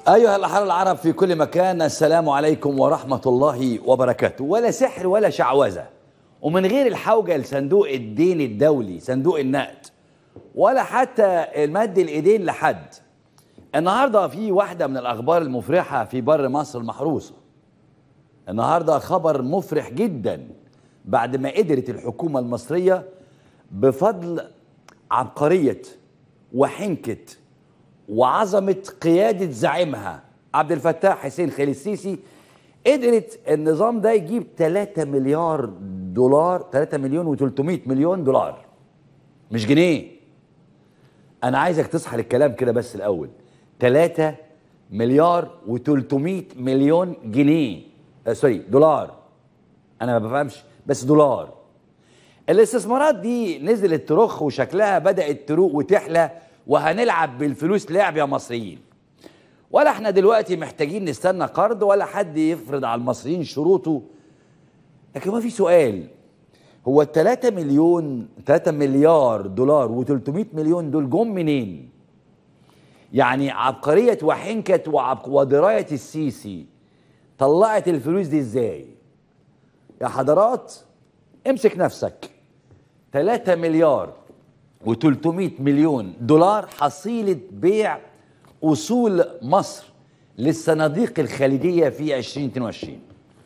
أيها الأحرار العرب في كل مكان السلام عليكم ورحمة الله وبركاته ولا سحر ولا شعوذة ومن غير الحوجة لصندوق الدين الدولي صندوق النقد ولا حتى المد الإيدين لحد النهاردة في واحدة من الأخبار المفرحة في بر مصر المحروسة النهاردة خبر مفرح جدا بعد ما قدرت الحكومة المصرية بفضل عبقرية وحنكة وعظمة قيادة زعيمها عبد الفتاح حسين خالد السيسي قدرت النظام ده يجيب 3 مليار دولار 3 مليون و300 مليون دولار مش جنيه انا عايزك تصحى للكلام كده بس الاول 3 مليار و300 مليون جنيه آه سوري دولار انا ما بفهمش بس دولار الاستثمارات دي نزلت ترخ وشكلها بدأت تروق وتحلى وهنلعب بالفلوس لعب يا مصريين ولا احنا دلوقتي محتاجين نستنى قرض ولا حد يفرض على المصريين شروطه لكن ما في سؤال هو ال 3 مليون 3 مليار دولار و300 مليون دول جم منين؟ يعني عبقرية وحنكة وعبق ودراية السيسي طلعت الفلوس دي ازاي؟ يا حضرات امسك نفسك 3 مليار و300 مليون دولار حصيلة بيع أصول مصر للصناديق الخليجية في 2022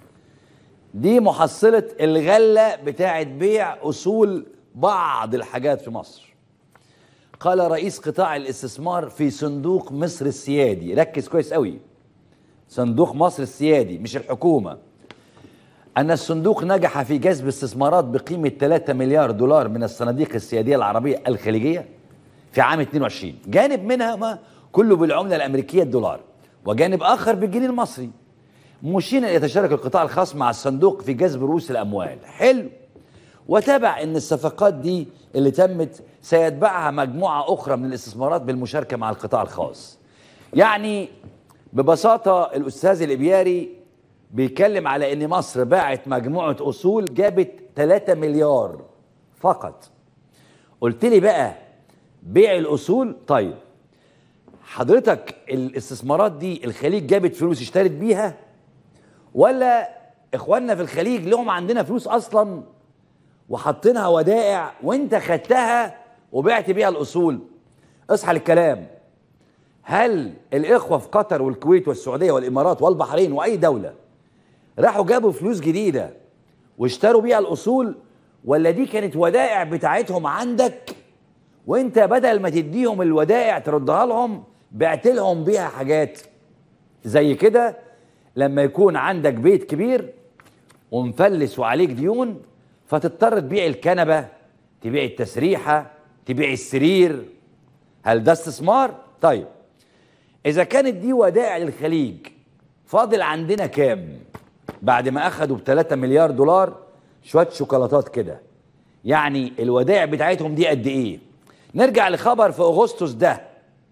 دي محصلة الغلة بتاعة بيع أصول بعض الحاجات في مصر قال رئيس قطاع الاستثمار في صندوق مصر السيادي ركز كويس قوي صندوق مصر السيادي مش الحكومة أن الصندوق نجح في جذب استثمارات بقيمة 3 مليار دولار من الصناديق السيادية العربية الخليجية في عام 22 جانب منها ما كله بالعملة الأمريكية الدولار وجانب آخر بالجنيه المصري مشينا يتشارك القطاع الخاص مع الصندوق في جذب رؤوس الأموال حلو وتابع أن الصفقات دي اللي تمت سيتبعها مجموعة أخرى من الاستثمارات بالمشاركة مع القطاع الخاص يعني ببساطة الأستاذ الإبياري بيتكلم على ان مصر باعت مجموعه اصول جابت 3 مليار فقط قلت لي بقى بيع الاصول طيب حضرتك الاستثمارات دي الخليج جابت فلوس اشترت بيها ولا اخواننا في الخليج لهم عندنا فلوس اصلا وحاطينها ودائع وانت خدتها وبعت بيها الاصول اصحى للكلام هل الاخوه في قطر والكويت والسعوديه والامارات والبحرين واي دوله راحوا جابوا فلوس جديدة واشتروا بيها الأصول ولا دي كانت ودائع بتاعتهم عندك وانت بدل ما تديهم الودائع تردها لهم بعت لهم بيها حاجات زي كده لما يكون عندك بيت كبير ومفلس وعليك ديون فتضطر تبيع الكنبة تبيع التسريحة تبيع السرير هل ده استثمار؟ طيب إذا كانت دي ودائع للخليج فاضل عندنا كام؟ بعد ما اخدوا ب 3 مليار دولار شويه شوكولاتات كده يعني الودائع بتاعتهم دي قد ايه نرجع لخبر في اغسطس ده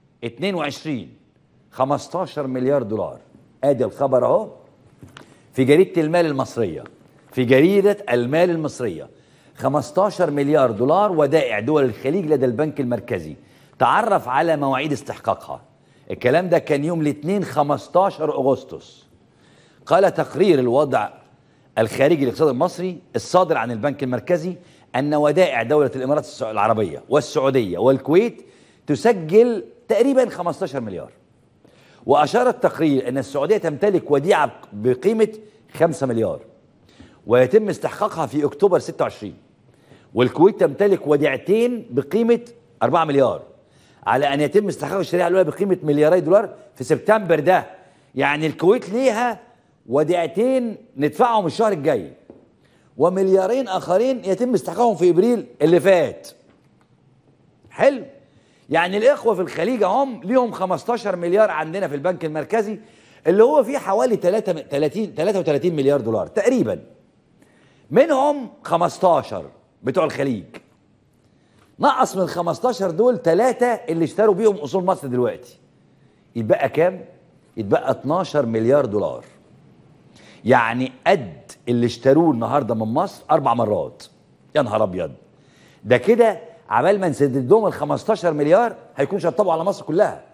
22 15 مليار دولار ادي الخبر اهو في جريده المال المصريه في جريده المال المصريه 15 مليار دولار ودائع دول الخليج لدى البنك المركزي تعرف على مواعيد استحقاقها الكلام ده كان يوم الاثنين 15 اغسطس قال تقرير الوضع الخارجي للاقتصاد المصري الصادر عن البنك المركزي أن ودائع دولة الإمارات العربية والسعودية والكويت تسجل تقريبا 15 مليار وأشار التقرير أن السعودية تمتلك وديعة بقيمة 5 مليار ويتم استحقاقها في أكتوبر 26 والكويت تمتلك وديعتين بقيمة 4 مليار على أن يتم استحقاق الشريعة الأولى بقيمة ملياري دولار في سبتمبر ده يعني الكويت ليها وديعتين ندفعهم الشهر الجاي ومليارين اخرين يتم استحقاقهم في ابريل اللي فات حلو يعني الاخوه في الخليج هم ليهم 15 مليار عندنا في البنك المركزي اللي هو فيه حوالي 33 33 مليار دولار تقريبا منهم 15 بتوع الخليج نقص من 15 دول ثلاثة اللي اشتروا بيهم اصول مصر دلوقتي يتبقى كام؟ يتبقى 12 مليار دولار يعني قد اللي اشتروه النهارده من مصر اربع مرات يا نهار ابيض ده كده عبال ما نسدد لهم ال 15 مليار هيكون شطبوا على مصر كلها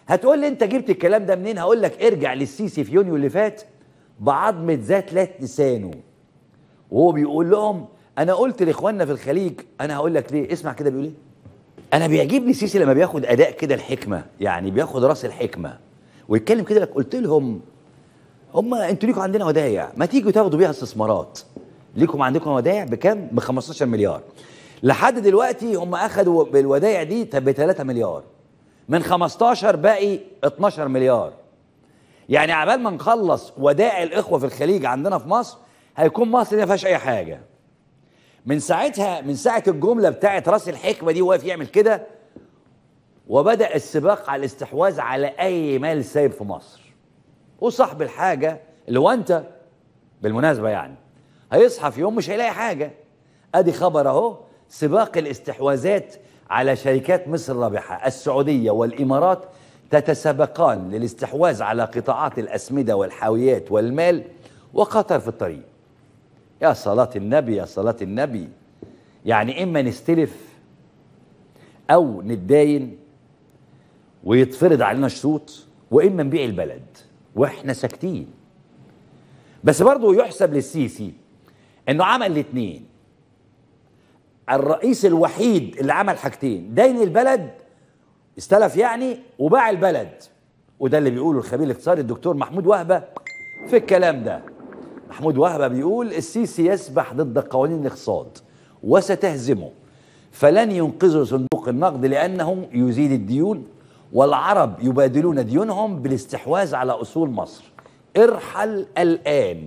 هتقول لي انت جبت الكلام ده منين هقول لك ارجع للسيسي في يونيو اللي فات بعظمه ذات لسانه وهو بيقول لهم انا قلت لاخواننا في الخليج انا هقول لك ليه اسمع كده بيقول ايه انا بيعجبني السيسي لما بياخد اداء كده الحكمه يعني بياخد راس الحكمه ويتكلم كده لك قلت لهم هم انتوا ليكوا عندنا ودايع ما تيجوا تاخدوا بيها استثمارات ليكم عندكم ودايع بكام ب 15 مليار لحد دلوقتي هم اخدوا بالودايع دي ب 3 مليار من 15 باقي 12 مليار يعني عبال ما نخلص ودائع الاخوه في الخليج عندنا في مصر هيكون مصر ما فيهاش اي حاجه من ساعتها من ساعه الجمله بتاعت راس الحكمه دي واقف يعمل كده وبدا السباق على الاستحواذ على اي مال سايب في مصر وصاحب الحاجه اللي هو انت بالمناسبه يعني هيصحى في يوم مش هيلاقي حاجه ادي خبر اهو سباق الاستحواذات على شركات مصر الرابحه السعوديه والامارات تتسابقان للاستحواذ على قطاعات الاسمده والحاويات والمال وقطر في الطريق يا صلاه النبي يا صلاه النبي يعني اما نستلف او نتداين ويتفرض علينا شروط واما نبيع البلد واحنا ساكتين بس برضه يحسب للسيسي انه عمل الاثنين الرئيس الوحيد اللي عمل حاجتين دين البلد استلف يعني وباع البلد وده اللي بيقوله الخبير الاقتصادي الدكتور محمود وهبه في الكلام ده محمود وهبه بيقول السيسي يسبح ضد قوانين الاقتصاد وستهزمه فلن ينقذه صندوق النقد لانه يزيد الديون والعرب يبادلون ديونهم بالاستحواذ على اصول مصر ارحل الان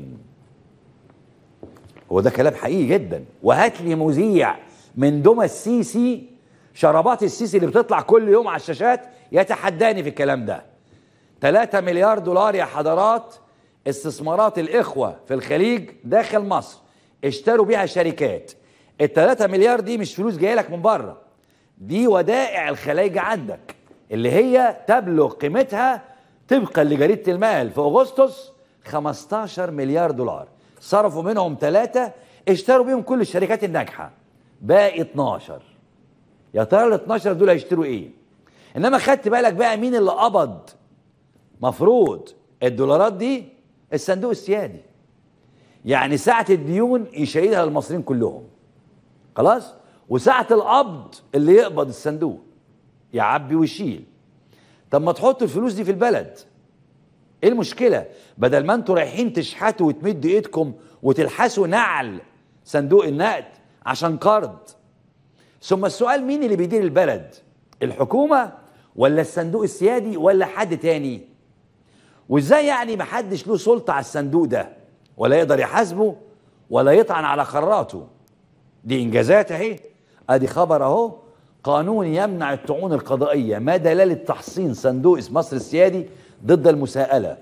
هو ده كلام حقيقي جدا وهات لي مذيع من دمى السيسي شرابات السيسي اللي بتطلع كل يوم على الشاشات يتحداني في الكلام ده 3 مليار دولار يا حضرات استثمارات الإخوة في الخليج داخل مصر اشتروا بيها شركات ال 3 مليار دي مش فلوس جايه لك من بره دي ودائع الخلايج عندك اللي هي تبلغ قيمتها طبقا لجريدة المال في أغسطس 15 مليار دولار صرفوا منهم ثلاثة اشتروا بيهم كل الشركات الناجحة باقي 12 يا ترى ال 12 دول هيشتروا ايه انما خدت بالك بقى مين اللي قبض مفروض الدولارات دي الصندوق السيادي يعني ساعة الديون يشيلها المصريين كلهم خلاص وساعة القبض اللي يقبض الصندوق يعبي ويشيل طب ما تحطوا الفلوس دي في البلد ايه المشكلة بدل ما انتوا رايحين تشحتوا وتمدوا ايدكم وتلحسوا نعل صندوق النقد عشان قرض ثم السؤال مين اللي بيدير البلد الحكومة ولا الصندوق السيادي ولا حد تاني وازاي يعني محدش له سلطة على الصندوق ده ولا يقدر يحاسبه ولا يطعن على قراراته دي انجازات اهي ادي خبر اهو قانون يمنع الطعون القضائية ما دلالة تحصين صندوق مصر السيادي ضد المساءلة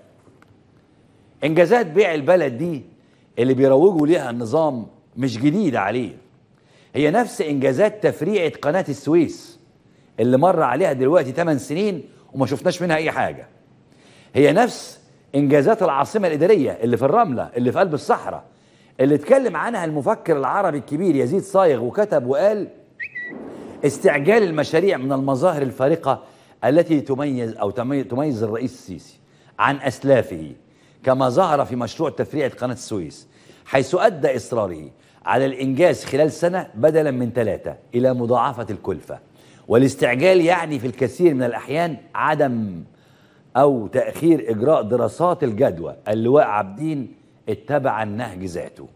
انجازات بيع البلد دي اللي بيروجوا ليها النظام مش جديدة عليه هي نفس انجازات تفريعة قناة السويس اللي مر عليها دلوقتي 8 سنين وما شفناش منها اي حاجة هي نفس انجازات العاصمة الادارية اللي في الرملة اللي في قلب الصحراء اللي اتكلم عنها المفكر العربي الكبير يزيد صايغ وكتب وقال استعجال المشاريع من المظاهر الفارقة التي تميز أو تميز الرئيس السيسي عن أسلافه كما ظهر في مشروع تفريعة قناة السويس حيث أدى إصراره على الإنجاز خلال سنة بدلا من ثلاثة إلى مضاعفة الكلفة والاستعجال يعني في الكثير من الأحيان عدم أو تأخير إجراء دراسات الجدوى اللواء عابدين اتبع النهج ذاته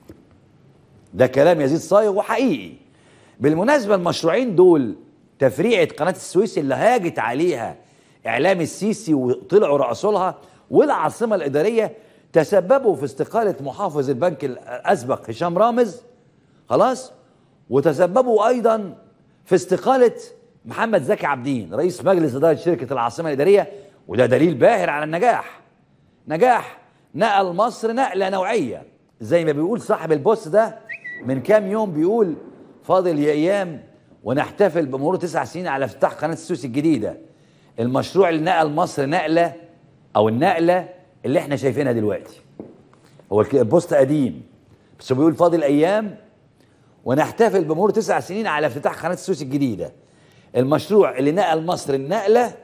ده كلام يزيد صايغ وحقيقي بالمناسبة المشروعين دول تفريعة قناة السويس اللي هاجت عليها إعلام السيسي وطلعوا رأسولها والعاصمة الإدارية تسببوا في استقالة محافظ البنك الأسبق هشام رامز خلاص وتسببوا أيضا في استقالة محمد زكي عبدين رئيس مجلس إدارة شركة العاصمة الإدارية وده دليل باهر على النجاح نجاح نقل مصر نقلة نوعية زي ما بيقول صاحب البوست ده من كام يوم بيقول فاضل يا ايام ونحتفل بمرور تسع سنين على افتتاح قناه السويس الجديده المشروع اللي نقل مصر نقله او النقله اللي احنا شايفينها دلوقتي هو البوست قديم بس هو بيقول فاضل ايام ونحتفل بمرور تسع سنين على افتتاح قناه السويس الجديده المشروع اللي نقل مصر النقله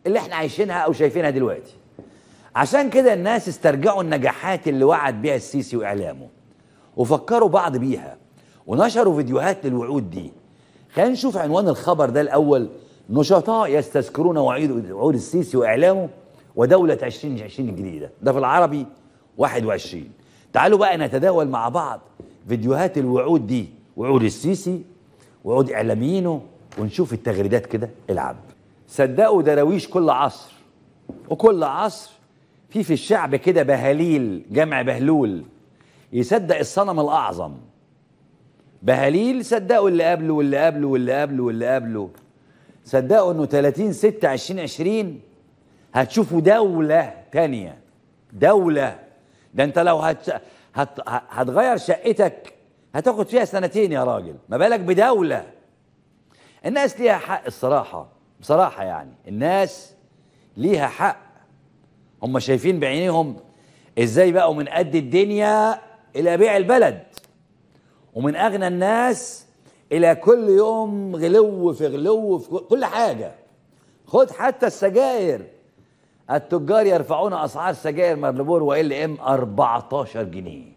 اللي احنا عايشينها او شايفينها دلوقتي عشان كده الناس استرجعوا النجاحات اللي وعد بيها السيسي واعلامه وفكروا بعض بيها ونشروا فيديوهات للوعود دي خلينا نشوف عنوان الخبر ده الاول نشطاء يستذكرون وعيد وعود السيسي واعلامه ودولة 2020 الجديدة ده في العربي 21 تعالوا بقى نتداول مع بعض فيديوهات الوعود دي وعود السيسي وعود اعلاميينه ونشوف التغريدات كده العب صدقوا دراويش كل عصر وكل عصر في في الشعب كده بهاليل جمع بهلول يصدق الصنم الاعظم بهاليل صدقوا اللي قبله واللي قبله واللي قبله واللي قبله صدقوا انه 30 6 2020 هتشوفوا دولة تانية دولة ده انت لو هت... هت... هتغير شقتك هتاخد فيها سنتين يا راجل ما بالك بدولة الناس ليها حق الصراحة بصراحة يعني الناس ليها حق هم شايفين بعينيهم ازاي بقوا من قد الدنيا الى بيع البلد ومن اغنى الناس الى كل يوم غلو في غلو في كل حاجة خد حتى السجاير التجار يرفعون اسعار سجاير مرلبور وال ام 14 جنيه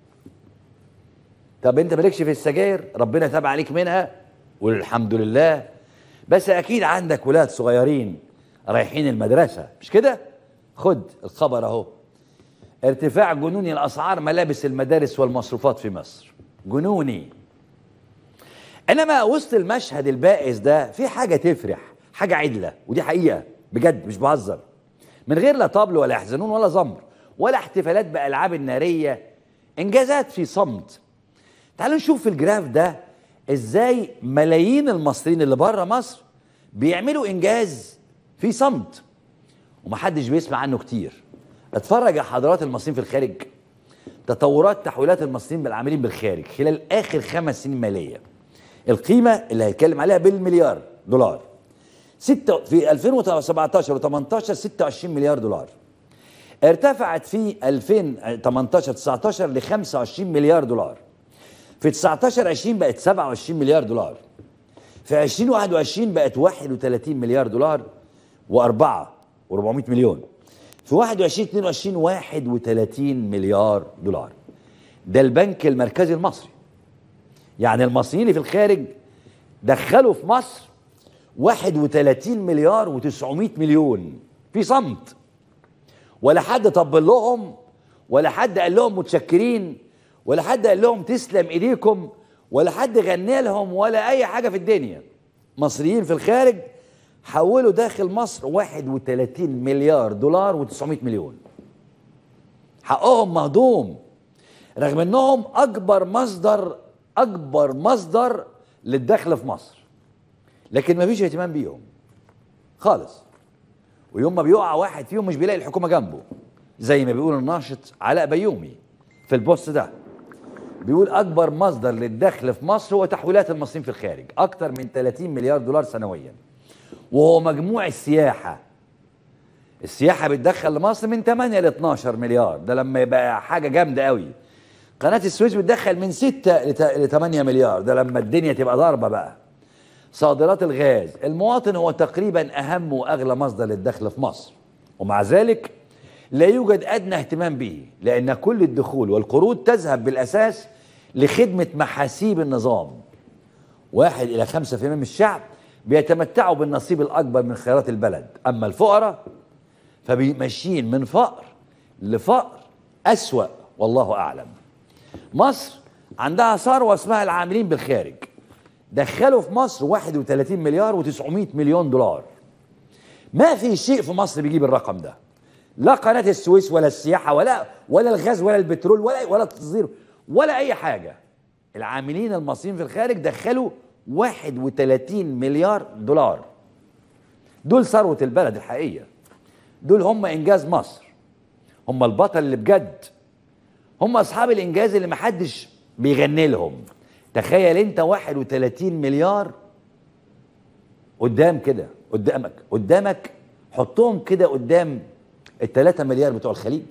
طب انت مالكش في السجاير ربنا تاب عليك منها والحمد لله بس اكيد عندك ولاد صغيرين رايحين المدرسه مش كده خد الخبر اهو ارتفاع جنوني الاسعار ملابس المدارس والمصروفات في مصر جنوني انما وسط المشهد البائس ده في حاجه تفرح حاجه عدله ودي حقيقه بجد مش بهزر من غير لا طبل ولا يحزنون ولا زمر ولا احتفالات بالعاب الناريه انجازات في صمت تعالوا نشوف في الجراف ده ازاي ملايين المصريين اللي بره مصر بيعملوا انجاز في صمت ومحدش بيسمع عنه كتير اتفرج يا حضرات المصريين في الخارج تطورات تحويلات المصريين بالعاملين بالخارج خلال اخر خمس سنين ماليه القيمه اللي هيتكلم عليها بالمليار دولار ستة في 2017 و18 26 مليار دولار ارتفعت في 2018 19 ل 25 مليار دولار في 19 20 بقت 27 مليار دولار في 2021 بقت 31 مليار دولار و4 و400 مليون في 21 22 31 مليار دولار ده البنك المركزي المصري يعني المصريين اللي في الخارج دخلوا في مصر 31 مليار و900 مليون في صمت ولا حد طبل لهم ولا حد قال لهم متشكرين ولا حد قال لهم تسلم ايديكم ولا حد غنى لهم ولا اي حاجه في الدنيا مصريين في الخارج حولوا داخل مصر 31 مليار دولار و900 مليون حقهم مهضوم رغم انهم اكبر مصدر اكبر مصدر للدخل في مصر لكن ما فيش اهتمام بيهم خالص ويوم ما بيقع واحد فيهم مش بيلاقي الحكومه جنبه زي ما بيقول الناشط علاء بيومي في البوست ده بيقول اكبر مصدر للدخل في مصر هو تحويلات المصريين في الخارج اكتر من 30 مليار دولار سنويا وهو مجموع السياحه السياحه بتدخل لمصر من 8 ل 12 مليار ده لما يبقى حاجه جامده قوي قناه السويس بتدخل من 6 ل 8 مليار ده لما الدنيا تبقى ضاربه بقى صادرات الغاز المواطن هو تقريبا اهم واغلى مصدر للدخل في مصر ومع ذلك لا يوجد ادنى اهتمام به لان كل الدخول والقروض تذهب بالاساس لخدمه محاسيب النظام واحد الى خمسة في من الشعب بيتمتعوا بالنصيب الاكبر من خيرات البلد اما الفقراء فبيمشين من فقر لفقر اسوا والله اعلم مصر عندها ثروه اسمها العاملين بالخارج دخلوا في مصر 31 مليار و900 مليون دولار ما في شيء في مصر بيجيب الرقم ده لا قناه السويس ولا السياحه ولا ولا الغاز ولا البترول ولا ولا التصدير ولا اي حاجه العاملين المصريين في الخارج دخلوا 31 مليار دولار دول ثروه البلد الحقيقيه دول هم انجاز مصر هم البطل اللي بجد هم اصحاب الانجاز اللي محدش بيغني لهم تخيل انت 31 مليار قدام كده قدامك قدامك حطهم كده قدام الثلاثة مليار بتوع الخليج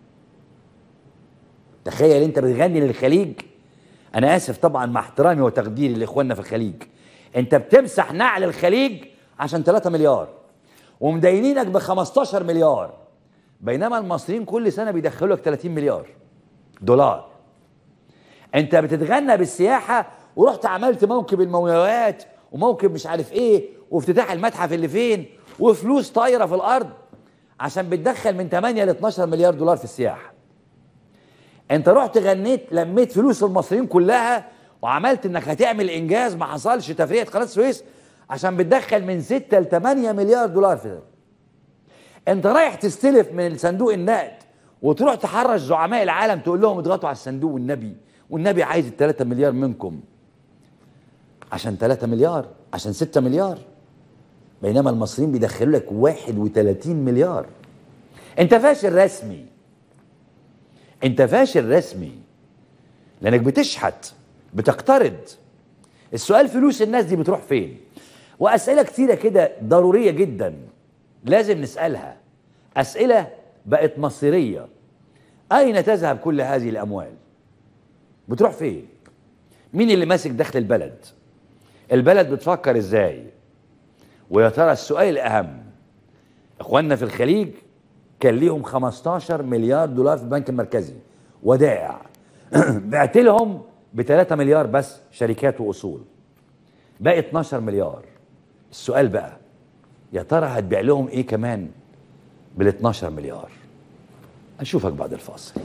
تخيل انت بتغني للخليج انا اسف طبعا مع احترامي وتقديري لاخواننا في الخليج انت بتمسح نعل الخليج عشان 3 مليار ومدينينك ب 15 مليار بينما المصريين كل سنه بيدخلوا لك 30 مليار دولار انت بتتغنى بالسياحه ورحت عملت موكب المومياوات وموكب مش عارف ايه وافتتاح المتحف اللي فين وفلوس طايره في الارض عشان بتدخل من 8 ل 12 مليار دولار في السياحه انت رحت غنيت لميت فلوس المصريين كلها وعملت انك هتعمل انجاز ما حصلش تفريغ قناه السويس عشان بتدخل من 6 ل 8 مليار دولار في ده انت رايح تستلف من صندوق النقد وتروح تحرش زعماء العالم تقول لهم اضغطوا على الصندوق والنبي والنبي عايز ال 3 مليار منكم عشان 3 مليار عشان 6 مليار بينما المصريين بيدخلوا لك 31 مليار انت فاشل رسمي انت فاشل رسمي لانك بتشحت بتقترض السؤال فلوس الناس دي بتروح فين واسئله كتيره كده ضروريه جدا لازم نسالها اسئله بقت مصيريه اين تذهب كل هذه الاموال بتروح فين مين اللي ماسك دخل البلد البلد بتفكر ازاي ويا ترى السؤال الاهم اخواننا في الخليج كان ليهم 15 مليار دولار في البنك المركزي ودائع بعت لهم ب 3 مليار بس شركات واصول باقي 12 مليار السؤال بقى يا ترى هتبيع لهم ايه كمان بال 12 مليار اشوفك بعد الفاصل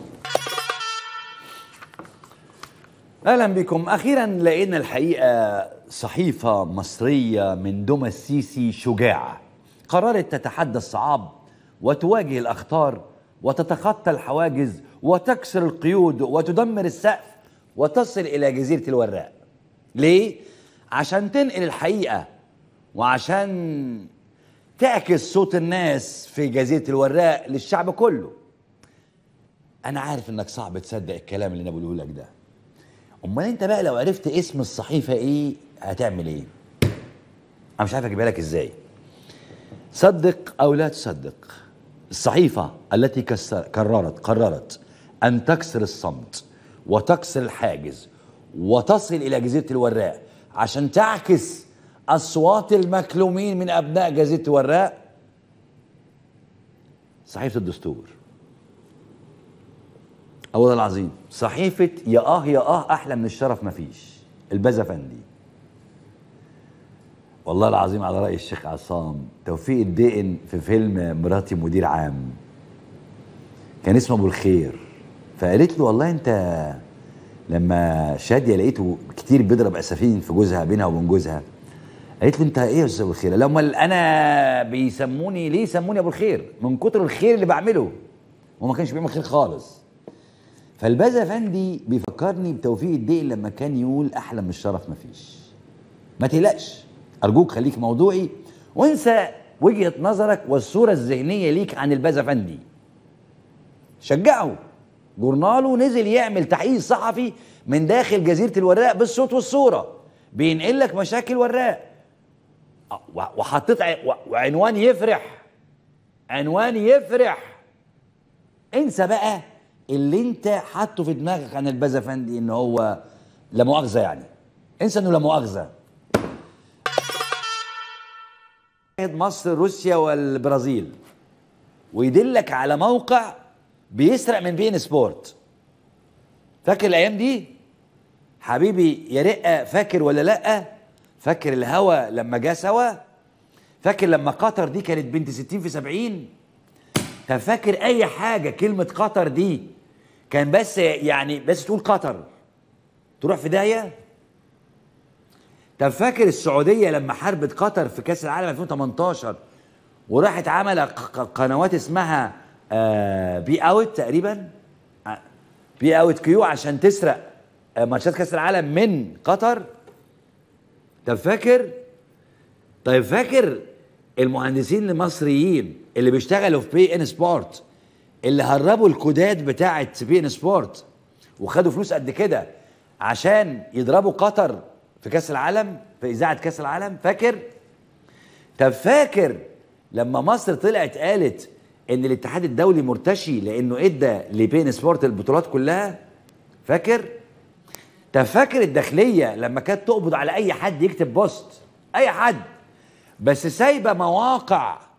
اهلا بكم اخيرا لقينا الحقيقه صحيفه مصريه من دمى السيسي شجاعه قررت تتحدى الصعاب وتواجه الاخطار وتتخطى الحواجز وتكسر القيود وتدمر السقف وتصل الى جزيره الوراق ليه عشان تنقل الحقيقه وعشان تعكس صوت الناس في جزيره الوراق للشعب كله انا عارف انك صعب تصدق الكلام اللي انا بقوله لك ده امال انت بقى لو عرفت اسم الصحيفه ايه هتعمل ايه انا مش عارف اجيبها لك ازاي صدق او لا تصدق الصحيفه التي كسر قررت قررت ان تكسر الصمت وتكسر الحاجز وتصل الى جزيره الوراق عشان تعكس اصوات المكلومين من ابناء جزيره الوراق صحيفه الدستور اه والله العظيم صحيفة يا اه يا اه احلى من الشرف مفيش البازا فندي والله العظيم على رأي الشيخ عصام توفيق الدقن في فيلم مراتي مدير عام كان اسمه ابو الخير فقالت له والله انت لما شادية لقيته كتير بيضرب اسفين في جوزها بينها وبين جوزها قالت له انت ايه يا استاذ ابو الخير؟ لما انا بيسموني ليه يسموني ابو الخير؟ من كتر الخير اللي بعمله وما كانش بيعمل خير خالص فالبازا فندي بيفكرني بتوفيق الدقن لما كان يقول احلى من الشرف مفيش ما تقلقش ارجوك خليك موضوعي وانسى وجهه نظرك والصوره الذهنيه ليك عن البازا فندي شجعه جورناله نزل يعمل تحقيق صحفي من داخل جزيره الوراق بالصوت والصوره بينقل لك مشاكل وراق وحطيت وعنوان يفرح عنوان يفرح انسى بقى اللي انت حاطه في دماغك عن البازا فندي ان هو لا مؤاخذه يعني انسى انه لا مؤاخذه مصر روسيا والبرازيل ويدلك على موقع بيسرق من بين سبورت فاكر الايام دي حبيبي يا رقه فاكر ولا لا فاكر الهوا لما جه سوا فاكر لما قطر دي كانت بنت 60 في 70 طب فاكر اي حاجه كلمه قطر دي كان بس يعني بس تقول قطر تروح في داهيه طب فاكر السعوديه لما حاربت قطر في كاس العالم 2018 وراحت عمل قنوات اسمها آه بي اوت تقريبا آه بي اوت كيو عشان تسرق آه ماتشات كاس العالم من قطر طب فاكر طيب فاكر المهندسين المصريين اللي بيشتغلوا في بي ان سبورت اللي هربوا الكودات بتاعه بي ان سبورت وخدوا فلوس قد كده عشان يضربوا قطر في كاس العالم في اذاعه كاس العالم فاكر طب فاكر لما مصر طلعت قالت ان الاتحاد الدولي مرتشي لانه ادى لبي ان سبورت البطولات كلها فاكر طب فاكر الداخليه لما كانت تقبض على اي حد يكتب بوست اي حد بس سايبه مواقع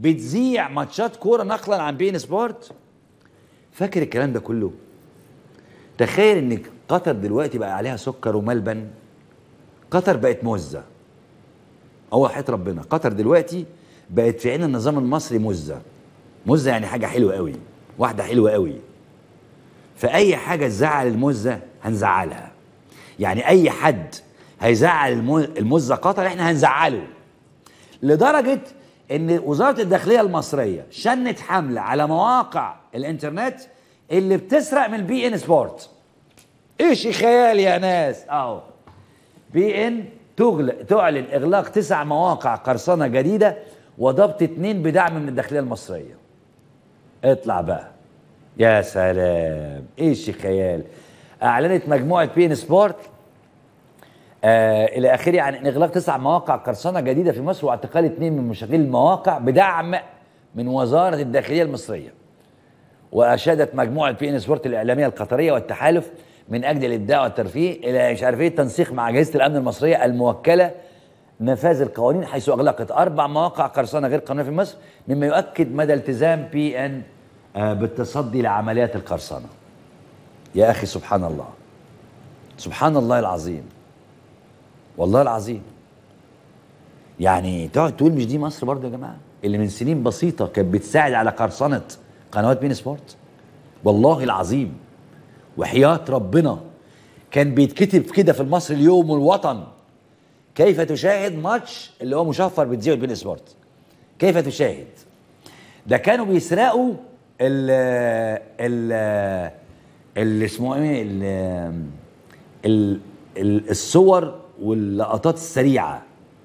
بتذيع ماتشات كوره نقلا عن بين سبورت فاكر الكلام ده كله تخيل ان قطر دلوقتي بقى عليها سكر وملبن قطر بقت مزه هو حياة ربنا قطر دلوقتي بقت في عين النظام المصري مزه مزه يعني حاجه حلوه قوي واحده حلوه قوي فاي حاجه تزعل المزه هنزعلها يعني اي حد هيزعل الم- المزه قطر احنا هنزعله لدرجه ان وزاره الداخليه المصريه شنت حمله على مواقع الانترنت اللي بتسرق من بي ان سبورت ايش خيال يا ناس اهو بي ان تغلق تعلن اغلاق تسع مواقع قرصنه جديده وضبط اتنين بدعم من الداخليه المصريه اطلع بقى يا سلام ايش خيال اعلنت مجموعه بي ان سبورت آه الى اخره عن اغلاق تسع مواقع قرصنه جديده في مصر واعتقال اثنين من مشغلي المواقع بدعم من وزاره الداخليه المصريه واشادت مجموعه بي ان سبورت الاعلاميه القطريه والتحالف من اجل الابداع والترفيه الى مش عارف ايه التنسيق مع اجهزه الامن المصريه الموكله نفاذ القوانين حيث اغلقت اربع مواقع قرصنه غير قانونيه في مصر مما يؤكد مدى التزام بي ان آه، بالتصدي لعمليات القرصنه. يا اخي سبحان الله. سبحان الله العظيم. والله العظيم. يعني تقعد تقول مش دي مصر برضه يا جماعه اللي من سنين بسيطه كانت بتساعد على قرصنه قنوات بين سبورت والله العظيم وحياه ربنا كان بيتكتب كده في المصري اليوم والوطن كيف تشاهد ماتش اللي هو مشفر بتذيعه بين سبورت كيف تشاهد ده كانوا بيسرقوا ال ال اللي اسمه ايه ال ال ال- الصور واللقطات السريعه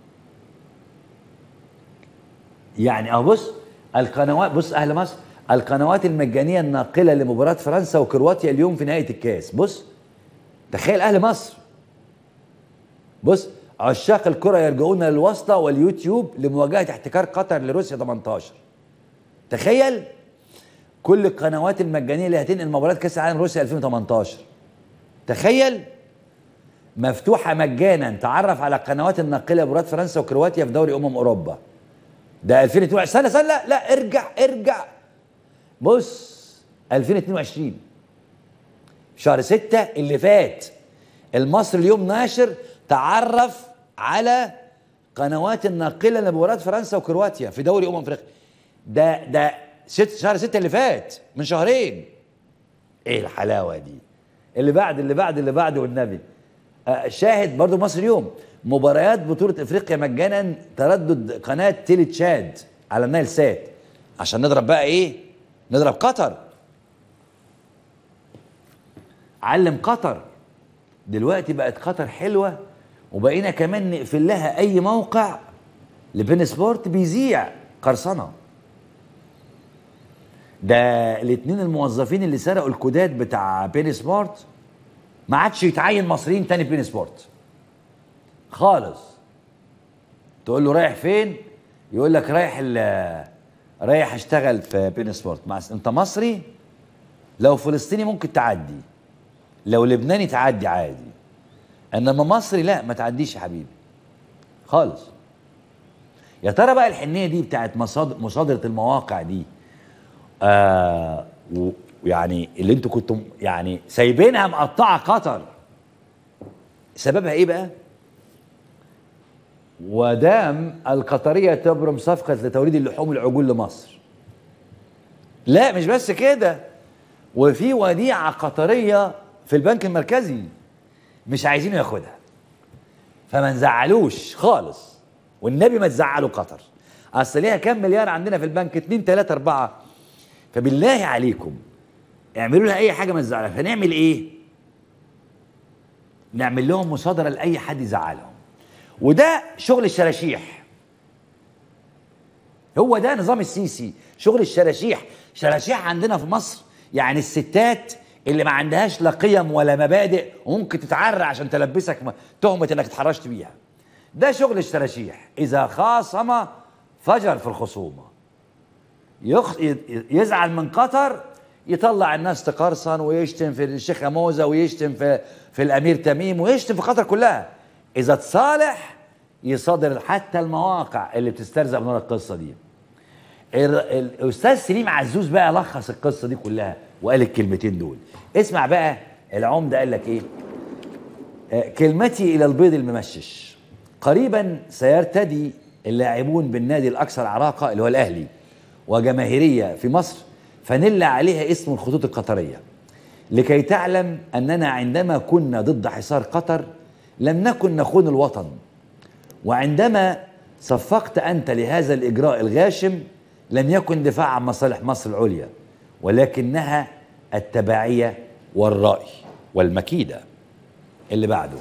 يعني اهو بص القنوات بص اهل مصر القنوات المجانيه الناقله لمباراه فرنسا وكرواتيا اليوم في نهايه الكاس بص تخيل اهل مصر بص عشاق الكره يرجعون للواسطه واليوتيوب لمواجهه احتكار قطر لروسيا 18 تخيل كل القنوات المجانيه اللي هتنقل مباراه كاس العالم روسيا 2018 تخيل مفتوحه مجانا تعرف على القنوات الناقله لمباراه فرنسا وكرواتيا في دوري امم اوروبا ده 2022 استنى استنى لا لا ارجع ارجع بص 2022 شهر ستة اللي فات المصري اليوم ناشر تعرف على قنوات الناقله لمباراه فرنسا وكرواتيا في دوري امم افريقيا ده ده ست شهر ستة اللي فات من شهرين ايه الحلاوه دي اللي بعد اللي بعد اللي بعد والنبي آه، شاهد برضو مصر اليوم مباريات بطولة افريقيا مجانا تردد قناة تيلي تشاد على النايل سات عشان نضرب بقى ايه نضرب قطر علم قطر دلوقتي بقت قطر حلوة وبقينا كمان نقفل لها اي موقع لبين سبورت بيذيع قرصنة ده الاثنين الموظفين اللي سرقوا الكودات بتاع بين سبورت ما عادش يتعين مصريين تاني في بين سبورت خالص تقول له رايح فين يقول لك رايح ال- رايح اشتغل في بين سبورت مع انت مصري لو فلسطيني ممكن تعدي لو لبناني تعدي عادي انما مصري لا ما تعديش يا حبيبي خالص يا ترى بقى الحنيه دي بتاعت مصادر مصادره المواقع دي آه و- ويعني اللي انتوا كنتم يعني سايبينها مقطعه قطر سببها ايه بقى؟ ودام القطريه تبرم صفقه لتوريد اللحوم العجول لمصر. لا مش بس كده وفي وديعه قطريه في البنك المركزي مش عايزين ياخدها. فما نزعلوش خالص والنبي ما تزعلوا قطر. اصل ليها كام مليار عندنا في البنك 2 3 4 فبالله عليكم اعملوا لها اي حاجه ما تزعلها فنعمل ايه نعمل لهم مصادره لاي حد يزعلهم وده شغل الشراشيح هو ده نظام السيسي شغل الشراشيح شراشيح عندنا في مصر يعني الستات اللي ما عندهاش لا قيم ولا مبادئ وممكن تتعرى عشان تلبسك م- تهمه انك اتحرشت بيها ده شغل الشراشيح اذا خاصم فجر في الخصومه يخ... ي- يزعل من قطر يطلع الناس تقرصن ويشتم في الشيخ موزة ويشتم في في الامير تميم ويشتم في قطر كلها اذا تصالح يصادر حتى المواقع اللي بتسترزق من ورا القصه دي ال- الاستاذ سليم عزوز بقى لخص القصه دي كلها وقال الكلمتين دول اسمع بقى العمده قال لك ايه آه، كلمتي الى البيض الممشش قريبا سيرتدي اللاعبون بالنادي الاكثر عراقه اللي هو الاهلي وجماهيريه في مصر فانيلا عليها اسم الخطوط القطريه لكي تعلم اننا عندما كنا ضد حصار قطر لم نكن نخون الوطن وعندما صفقت انت لهذا الاجراء الغاشم لم يكن دفاع عن مصالح مصر العليا ولكنها التبعيه والراي والمكيده اللي بعده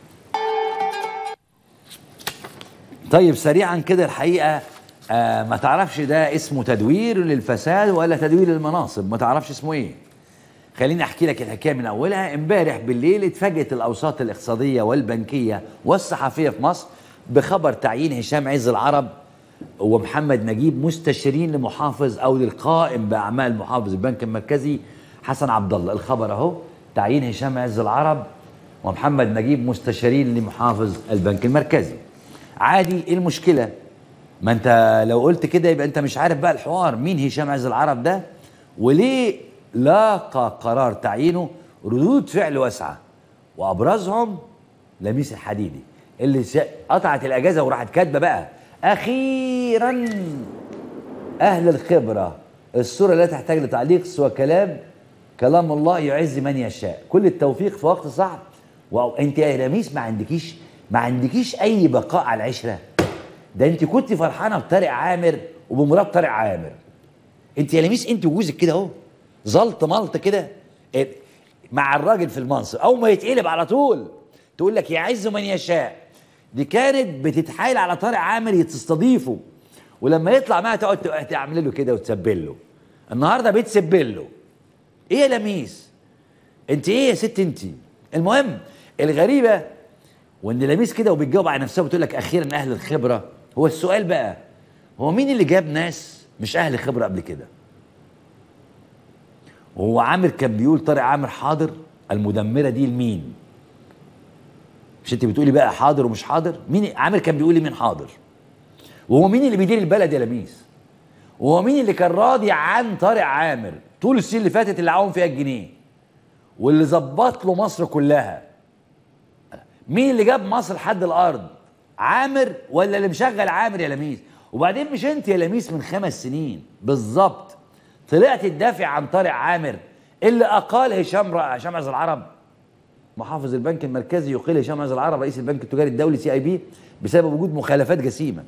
طيب سريعا كده الحقيقه آه ما تعرفش ده اسمه تدوير للفساد ولا تدوير للمناصب ما تعرفش اسمه ايه خليني احكي لك الحكايه من اولها امبارح بالليل اتفاجئت الاوساط الاقتصاديه والبنكيه والصحفيه في مصر بخبر تعيين هشام عز العرب ومحمد نجيب مستشارين لمحافظ او للقائم باعمال محافظ البنك المركزي حسن عبد الله الخبر اهو تعيين هشام عز العرب ومحمد نجيب مستشارين لمحافظ البنك المركزي عادي ايه المشكله ما انت لو قلت كده يبقى انت مش عارف بقى الحوار مين هشام عز العرب ده وليه لاقى قرار تعيينه ردود فعل واسعه وابرزهم لميس الحديدي اللي شا- قطعت الاجازه وراحت كاتبه بقى اخيرا اهل الخبره الصوره لا تحتاج لتعليق سوى كلام كلام الله يعز من يشاء كل التوفيق في وقت صعب وانت يا لميس ما عندكيش ما عندكيش اي بقاء على العشره ده انت كنت فرحانه بطارق عامر وبمراد طارق عامر انت يا لميس انت وجوزك كده اهو زلط ملط كده اه، مع الراجل في المنصب او ما يتقلب على طول تقول لك يعز من يشاء دي كانت بتتحايل على طارق عامر تستضيفه ولما يطلع معاها تقعد تق- تعمل له كده وتسبل له النهارده بتسبل له ايه يا لميس انت ايه يا ست انت المهم الغريبه وان لميس كده وبتجاوب على نفسها وبتقول لك اخيرا اهل الخبره هو السؤال بقى هو مين اللي جاب ناس مش اهل خبره قبل كده وهو عامر كان بيقول طارق عامر حاضر المدمره دي لمين مش انت بتقولي بقى حاضر ومش حاضر مين عامر كان بيقول لي مين حاضر وهو مين اللي بيدير البلد يا لميس وهو مين اللي كان راضي عن طارق عامر طول السنين اللي فاتت اللي عاون فيها الجنيه واللي ظبط له مصر كلها مين اللي جاب مصر لحد الارض عامر ولا اللي مشغل عامر يا لميس وبعدين مش انت يا لميس من خمس سنين بالظبط طلعت تدافع عن طارق عامر اللي اقال هشام ر- هشام عز العرب محافظ البنك المركزي يقيل هشام عز العرب رئيس البنك التجاري الدولي سي اي بي بسبب وجود مخالفات جسيمه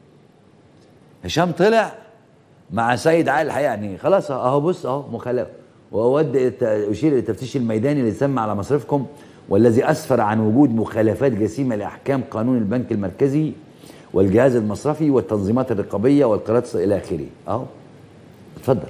هشام طلع مع سيد علي الحقيقه يعني خلاص اهو بص اهو مخالفه واود الت- اشير الى التفتيش الميداني اللي تم على مصرفكم والذي اسفر عن وجود مخالفات جسيمه لاحكام قانون البنك المركزي والجهاز المصرفي والتنظيمات الرقابيه والقرارات الى اخره اهو اتفضل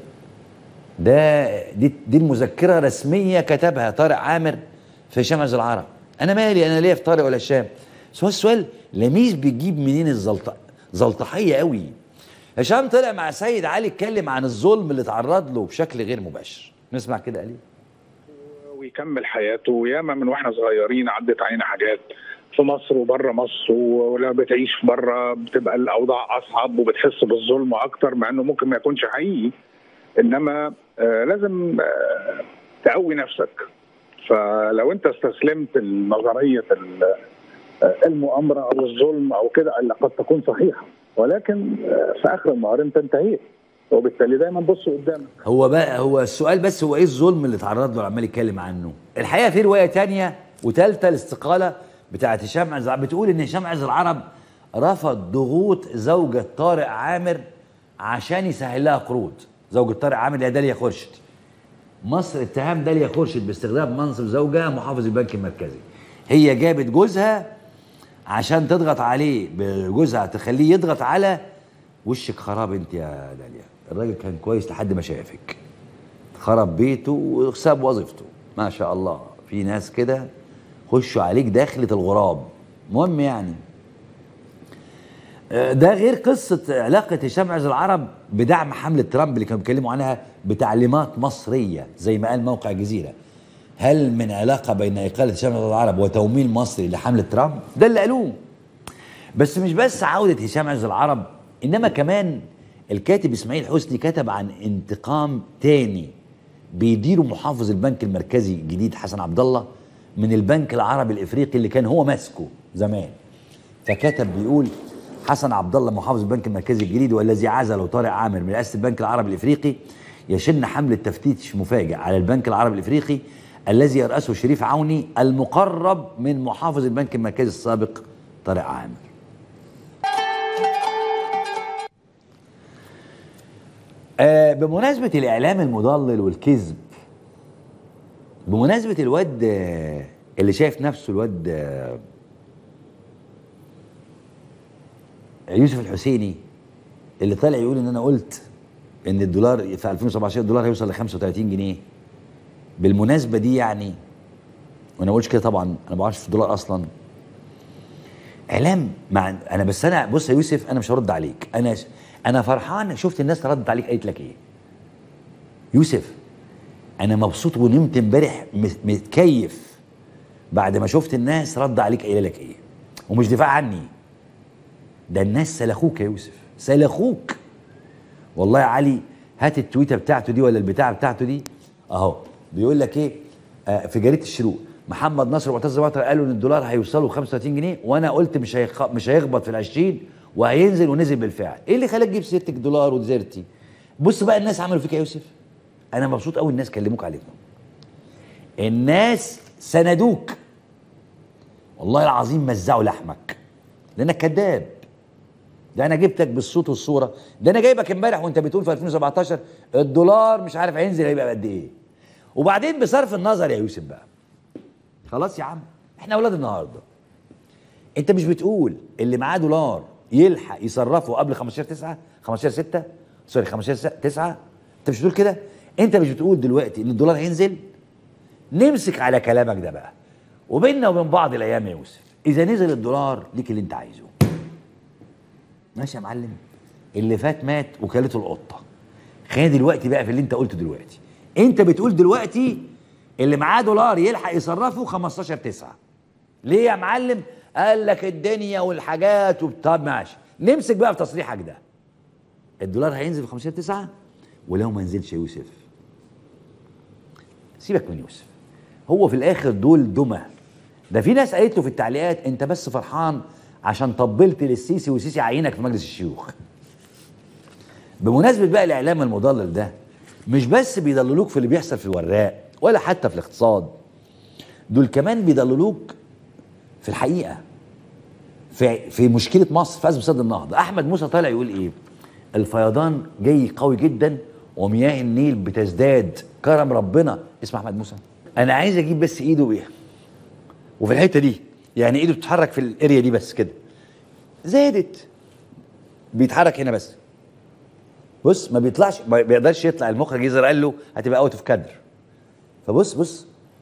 ده دي دي المذكره رسميه كتبها طارق عامر في هشام عز العرب انا مالي انا ليا في طارق ولا هشام بس هو السؤال لميس بيجيب منين الزلط زلطحيه قوي هشام طلع مع سيد علي اتكلم عن الظلم اللي اتعرض له بشكل غير مباشر نسمع كده قال ايه ويكمل حياته وياما من واحنا صغيرين عدت علينا حاجات في مصر وبره مصر ولما بتعيش بره بتبقى الاوضاع اصعب وبتحس بالظلم اكتر مع انه ممكن ما يكونش حقيقي انما آه لازم آه تقوي نفسك فلو انت استسلمت لنظريه ال- آه، المؤامره او الظلم او كده اللي قد تكون صحيحه ولكن آه، في اخر النهار انت انتهيت وبالتالي دايما بص قدامك هو بقى هو السؤال بس هو ايه الظلم اللي اتعرض له عمال يتكلم عنه الحقيقه في روايه تانية وثالثه الاستقاله بتاعت هشام عز العرب بتقول ان هشام عز العرب رفض ضغوط زوجة طارق عامر عشان يسهل لها قروض زوجة طارق عامر اللي هي داليا خورشيد مصر اتهام داليا خورشيد باستخدام منصب زوجها محافظ البنك المركزي هي جابت جوزها عشان تضغط عليه بجوزها تخليه يضغط على وشك خراب انت يا داليا الراجل كان كويس لحد ما شافك خرب بيته وساب وظيفته ما شاء الله في ناس كده خشوا عليك داخلة الغراب مهم يعني آه، ده غير قصة علاقة هشام عز العرب بدعم حملة ترامب اللي كانوا بيتكلموا عنها بتعليمات مصرية زي ما قال موقع الجزيرة هل من علاقة بين إقالة هشام عز العرب وتوميل مصري لحملة ترامب؟ ده اللي قالوه بس مش بس عودة هشام عز العرب إنما كمان الكاتب اسماعيل حسني كتب عن انتقام تاني بيديره محافظ البنك المركزي الجديد حسن عبد الله من البنك العربي الافريقي اللي كان هو ماسكه زمان فكتب بيقول حسن عبد الله محافظ البنك المركزي الجديد والذي عزل طارق عامر من رئاسه البنك العربي الافريقي يشن حمله تفتيش مفاجئ على البنك العربي الافريقي الذي يرأسه شريف عوني المقرب من محافظ البنك المركزي السابق طارق عامر آه بمناسبة الإعلام المضلل والكذب بمناسبة الواد آه، اللي شايف نفسه الواد آه، يوسف الحسيني اللي طالع يقول ان انا قلت ان الدولار في 2017 الدولار هيوصل ل 35 جنيه بالمناسبة دي يعني وانا ما قلتش كده طبعا انا ما بعرفش في الدولار اصلا اعلام مع انا بس انا بص يا يوسف انا مش هرد عليك انا انا فرحان شفت الناس ردت عليك قالت لك ايه يوسف انا مبسوط ونمت امبارح م- متكيف بعد ما شفت الناس رد عليك قايله لك ايه ومش دفاع عني ده الناس سلخوك يا يوسف سلخوك والله يا علي هات التويته بتاعته دي ولا البتاعه بتاعته دي اهو بيقول لك ايه آه في جريده الشروق محمد نصر ومعتز وتر قالوا ان الدولار هيوصلوا 35 جنيه وانا قلت مش هيخ... مش هيخبط في ال 20 وهينزل ونزل بالفعل ايه اللي خلاك تجيب سيرتك دولار ودزرتي بص بقى الناس عملوا فيك إيه يا يوسف انا مبسوط قوي الناس كلموك عليهم الناس سندوك والله العظيم مزعوا لحمك لانك كذاب ده انا جبتك بالصوت والصوره ده انا جايبك امبارح وانت بتقول في 2017 الدولار مش عارف هينزل هيبقى قد ايه وبعدين بصرف النظر يا يوسف بقى خلاص يا عم احنا اولاد النهارده انت مش بتقول اللي معاه دولار يلحق يصرفه قبل 15 9 15 6 سوري 15 9 انت مش بتقول كده انت مش بتقول دلوقتي ان الدولار هينزل نمسك على كلامك ده بقى وبيننا وبين بعض الايام يا يوسف اذا نزل الدولار ليك اللي انت عايزه ماشي يا معلم اللي فات مات وكلته القطه خلينا دلوقتي بقى في اللي انت قلته دلوقتي انت بتقول دلوقتي اللي معاه دولار يلحق يصرفه 15 9 ليه يا معلم قال لك الدنيا والحاجات وب- طب ماشي نمسك بقى في تصريحك ده الدولار هينزل في 15 9 ولو ما نزلش يا يوسف سيبك من يوسف هو في الاخر دول دمى ده في ناس قالت له في التعليقات انت بس فرحان عشان طبلت للسيسي والسيسي عينك في مجلس الشيوخ بمناسبه بقى الاعلام المضلل ده مش بس بيضللوك في اللي بيحصل في الوراق ولا حتى في الاقتصاد دول كمان بيضللوك في الحقيقه في في مشكله مصر في ازمه سد النهضه احمد موسى طالع يقول ايه الفيضان جاي قوي جدا ومياه النيل بتزداد كرم ربنا اسمع احمد موسى انا عايز اجيب بس ايده بيها وفي الحته دي يعني ايده بتتحرك في الاريا دي بس كده زادت بيتحرك هنا بس بص ما بيطلعش ما بيقدرش يطلع المخرج يظهر قال له هتبقى اوت اوف كادر فبص بص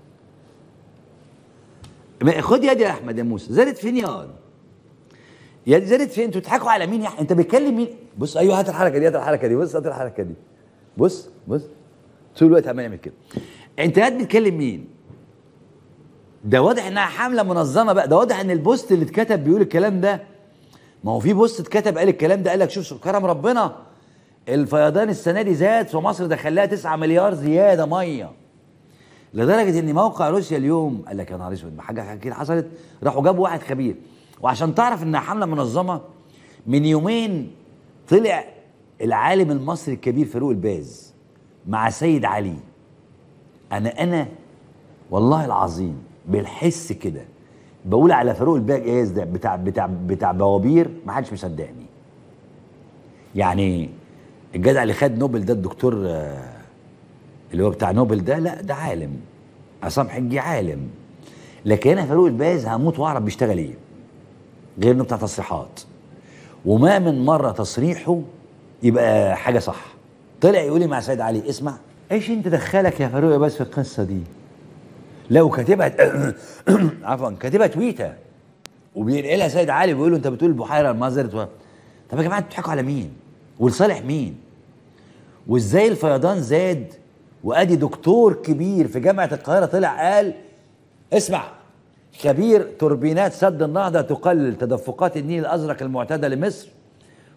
ما- خد يدي يا احمد يا موسى زادت فين يا واد؟ يا دي زادت فين انتوا بتضحكوا على مين يا أحمد؟ انت بتكلم مين بص ايوه هات الحركه دي هات الحركه دي بص هات الحركه دي بص بص طول الوقت عمال يعمل كده انت قاعد بتكلم مين ده واضح انها حمله منظمه بقى ده واضح ان البوست اللي اتكتب بيقول الكلام ده ما هو في بوست اتكتب قال الكلام ده قال لك شوف كرم ربنا الفيضان السنه دي زاد فمصر دخل لها 9 مليار زياده ميه لدرجه ان موقع روسيا اليوم قال لك يا نهار اسود ما حاجه حاجة كده حصلت راحوا جابوا واحد خبير وعشان تعرف انها حمله منظمه من يومين طلع العالم المصري الكبير فاروق الباز مع سيد علي انا انا والله العظيم بالحس كده بقول على فاروق الباز ده بتاع بتاع بتاع بوابير ما حدش مصدقني يعني الجدع اللي خد نوبل ده الدكتور آه، اللي هو بتاع نوبل ده لا ده عالم عصام حجي عالم لكن انا فاروق الباز هموت واعرف بيشتغل ايه غير انه بتاع تصريحات وما من مره تصريحه يبقى حاجه صح طلع يقول لي مع سيد علي اسمع ايش انت دخلك يا فاروق بس في القصه دي لو كاتبها عفوا كاتبها تويته وبينقلها سيد علي بيقول له انت بتقول البحيره المزرت و... طب يا جماعه انتوا بتضحكوا على مين؟ ولصالح مين؟ وازاي الفيضان زاد وادي دكتور كبير في جامعه القاهره طلع قال اسمع خبير توربينات سد النهضه تقلل تدفقات النيل الازرق المعتاده لمصر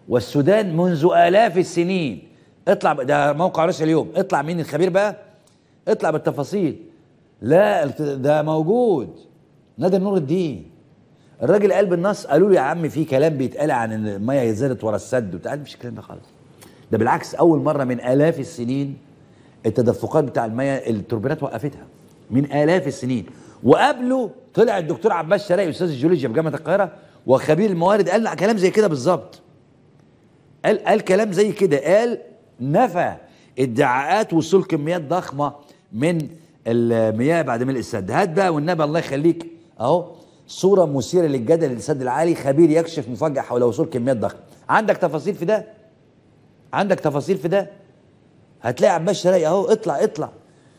والسودان منذ آلاف السنين اطلع ب- ده موقع رسل اليوم اطلع مين الخبير بقى اطلع بالتفاصيل لا الت- ده موجود نادر نور الدين الراجل قال بالنص قالوا له يا عم في كلام بيتقال عن ان الميه زادت ورا السد وبتاع مش الكلام ده خالص ده بالعكس اول مره من الاف السنين التدفقات بتاع الميه التوربينات وقفتها من الاف السنين وقبله طلع الدكتور عباس شرقي استاذ الجيولوجيا بجامعه القاهره وخبير الموارد قال كلام زي كده بالظبط قال قال كلام زي كده قال نفى ادعاءات وصول كميات ضخمه من المياه بعد ملء السد هات بقى والنبي الله يخليك اهو صوره مثيره للجدل للسد العالي خبير يكشف مفاجاه حول وصول كميات ضخمه عندك تفاصيل في ده عندك تفاصيل في ده هتلاقي عباس شراقي اهو اطلع اطلع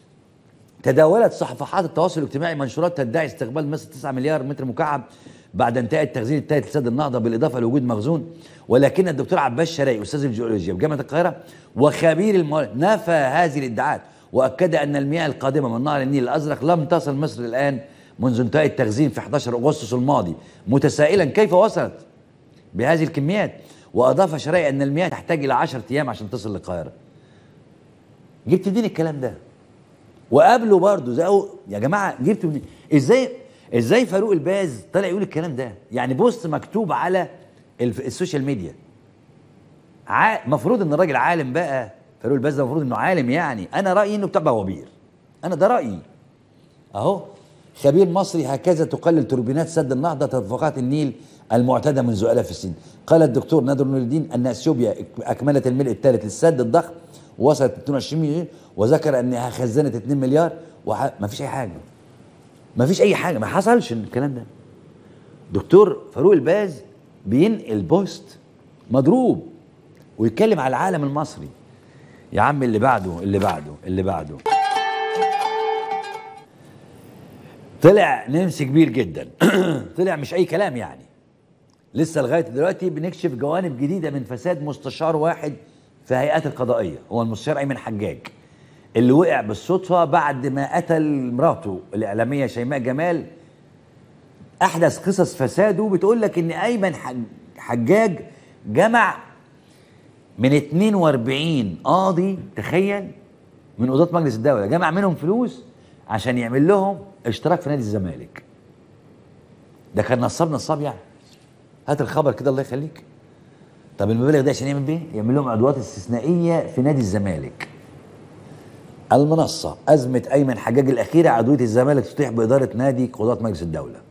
تداولت صفحات التواصل الاجتماعي منشورات تدعي استقبال مصر 9 مليار متر مكعب بعد انتهاء التخزين الثالث لسد النهضه بالاضافه لوجود مخزون ولكن الدكتور عباس شراقي استاذ الجيولوجيا بجامعه القاهره وخبير الموارد نفى هذه الادعاءات واكد ان المياه القادمه من نهر النيل الازرق لم تصل مصر الان منذ انتهاء التخزين في 11 اغسطس الماضي متسائلا كيف وصلت بهذه الكميات واضاف شراقي ان المياه تحتاج الى 10 ايام عشان تصل للقاهره جبت منين الكلام ده وقابله برضه زي أو يا جماعه جبت منين ازاي ازاي فاروق الباز طلع يقول الكلام ده يعني بوست مكتوب على الف- السوشيال ميديا المفروض ان الراجل عالم بقى فاروق الباز ده المفروض انه عالم يعني انا رايي انه بتاع بوابير انا ده رايي اهو خبير مصري هكذا تقلل توربينات سد النهضه تدفقات النيل المعتاده منذ الاف السنين قال الدكتور نادر نور الدين ان اثيوبيا اكملت الملء الثالث للسد الضخم وصلت 22 مليون وذكر انها خزنت 2 مليار وح... ما فيش اي حاجه ما فيش اي حاجه ما حصلش الكلام ده دكتور فاروق الباز بينقل بوست مضروب ويتكلم على العالم المصري يا عم اللي بعده اللي بعده اللي بعده طلع نمس كبير جدا طلع مش اي كلام يعني لسه لغايه دلوقتي بنكشف جوانب جديده من فساد مستشار واحد في هيئات القضائيه هو المستشار ايمن حجاج اللي وقع بالصدفه بعد ما قتل مراته الاعلاميه شيماء جمال احدث قصص فساده بتقول لك ان ايمن حج- حجاج جمع من 42 قاضي تخيل من قضاة مجلس الدولة جمع منهم فلوس عشان يعمل لهم اشتراك في نادي الزمالك ده كان نصاب نصاب يعني هات الخبر كده الله يخليك طب المبالغ دي عشان يعمل بيه يعمل لهم عضوات استثنائية في نادي الزمالك المنصة أزمة أيمن حجاج الأخيرة عضوية الزمالك تتيح بإدارة نادي قضاة مجلس الدولة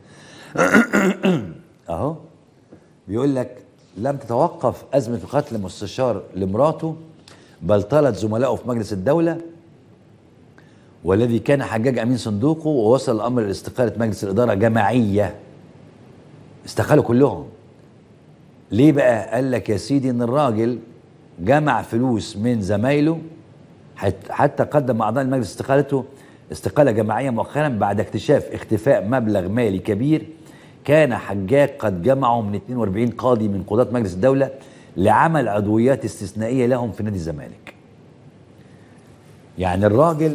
أهو بيقول لك لم تتوقف أزمة قتل مستشار لمراته بل طالت زملائه في مجلس الدولة والذي كان حجاج أمين صندوقه ووصل الأمر لاستقالة مجلس الإدارة جماعية استقالوا كلهم ليه بقى قال لك يا سيدي ان الراجل جمع فلوس من زمايله حت- حتى قدم اعضاء المجلس استقالته استقاله جماعيه مؤخرا بعد اكتشاف اختفاء مبلغ مالي كبير كان حجاج قد جمعه من 42 قاضي من قضاة مجلس الدوله لعمل عضويات استثنائيه لهم في نادي الزمالك. يعني الراجل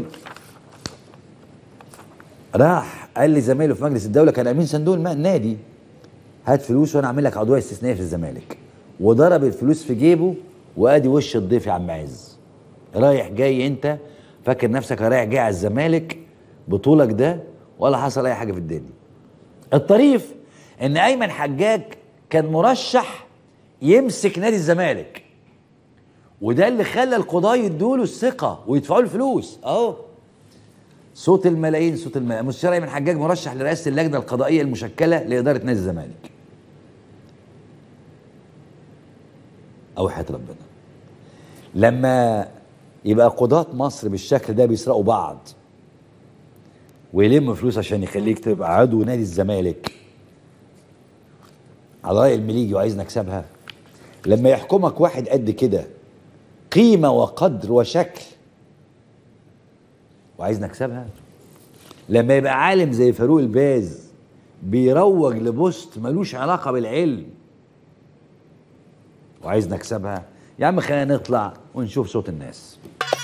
راح قال لزمايله في مجلس الدوله كان امين صندوق الم- النادي هات فلوس وانا اعمل لك عضويه استثنائيه في الزمالك وضرب الفلوس في جيبه وادي وش الضيف يا عم عز رايح جاي انت فاكر نفسك رايح جاي على الزمالك بطولك ده ولا حصل اي حاجه في الدنيا الطريف ان ايمن حجاج كان مرشح يمسك نادي الزمالك وده اللي خلى القضاه يدوا له الثقه ويدفعوا له فلوس اهو صوت الملايين صوت الملايين مستشار ايمن حجاج مرشح لرئاسه اللجنه القضائيه المشكله لاداره نادي الزمالك او حياه ربنا لما يبقى قضاة مصر بالشكل ده بيسرقوا بعض ويلم فلوس عشان يخليك تبقى عضو نادي الزمالك على رأي المليجي وعايز نكسبها لما يحكمك واحد قد كده قيمة وقدر وشكل وعايز نكسبها لما يبقى عالم زي فاروق الباز بيروج لبوست ملوش علاقة بالعلم وعايز نكسبها يا عم خلينا نطلع ونشوف صوت الناس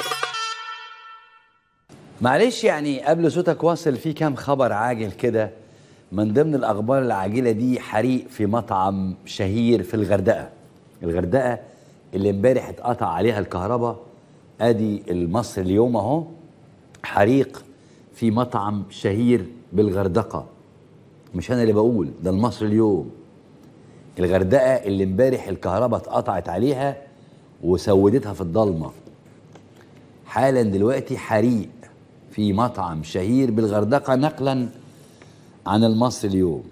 معلش يعني قبل صوتك واصل في كام خبر عاجل كده من ضمن الاخبار العاجله دي حريق في مطعم شهير في الغردقه الغردقه اللي امبارح اتقطع عليها الكهرباء ادي المصر اليوم اهو حريق في مطعم شهير بالغردقه مش انا اللي بقول ده المصر اليوم الغردقه اللي امبارح الكهرباء اتقطعت عليها وسودتها في الضلمه حالا دلوقتي حريق في مطعم شهير بالغردقه نقلا عن المصري اليوم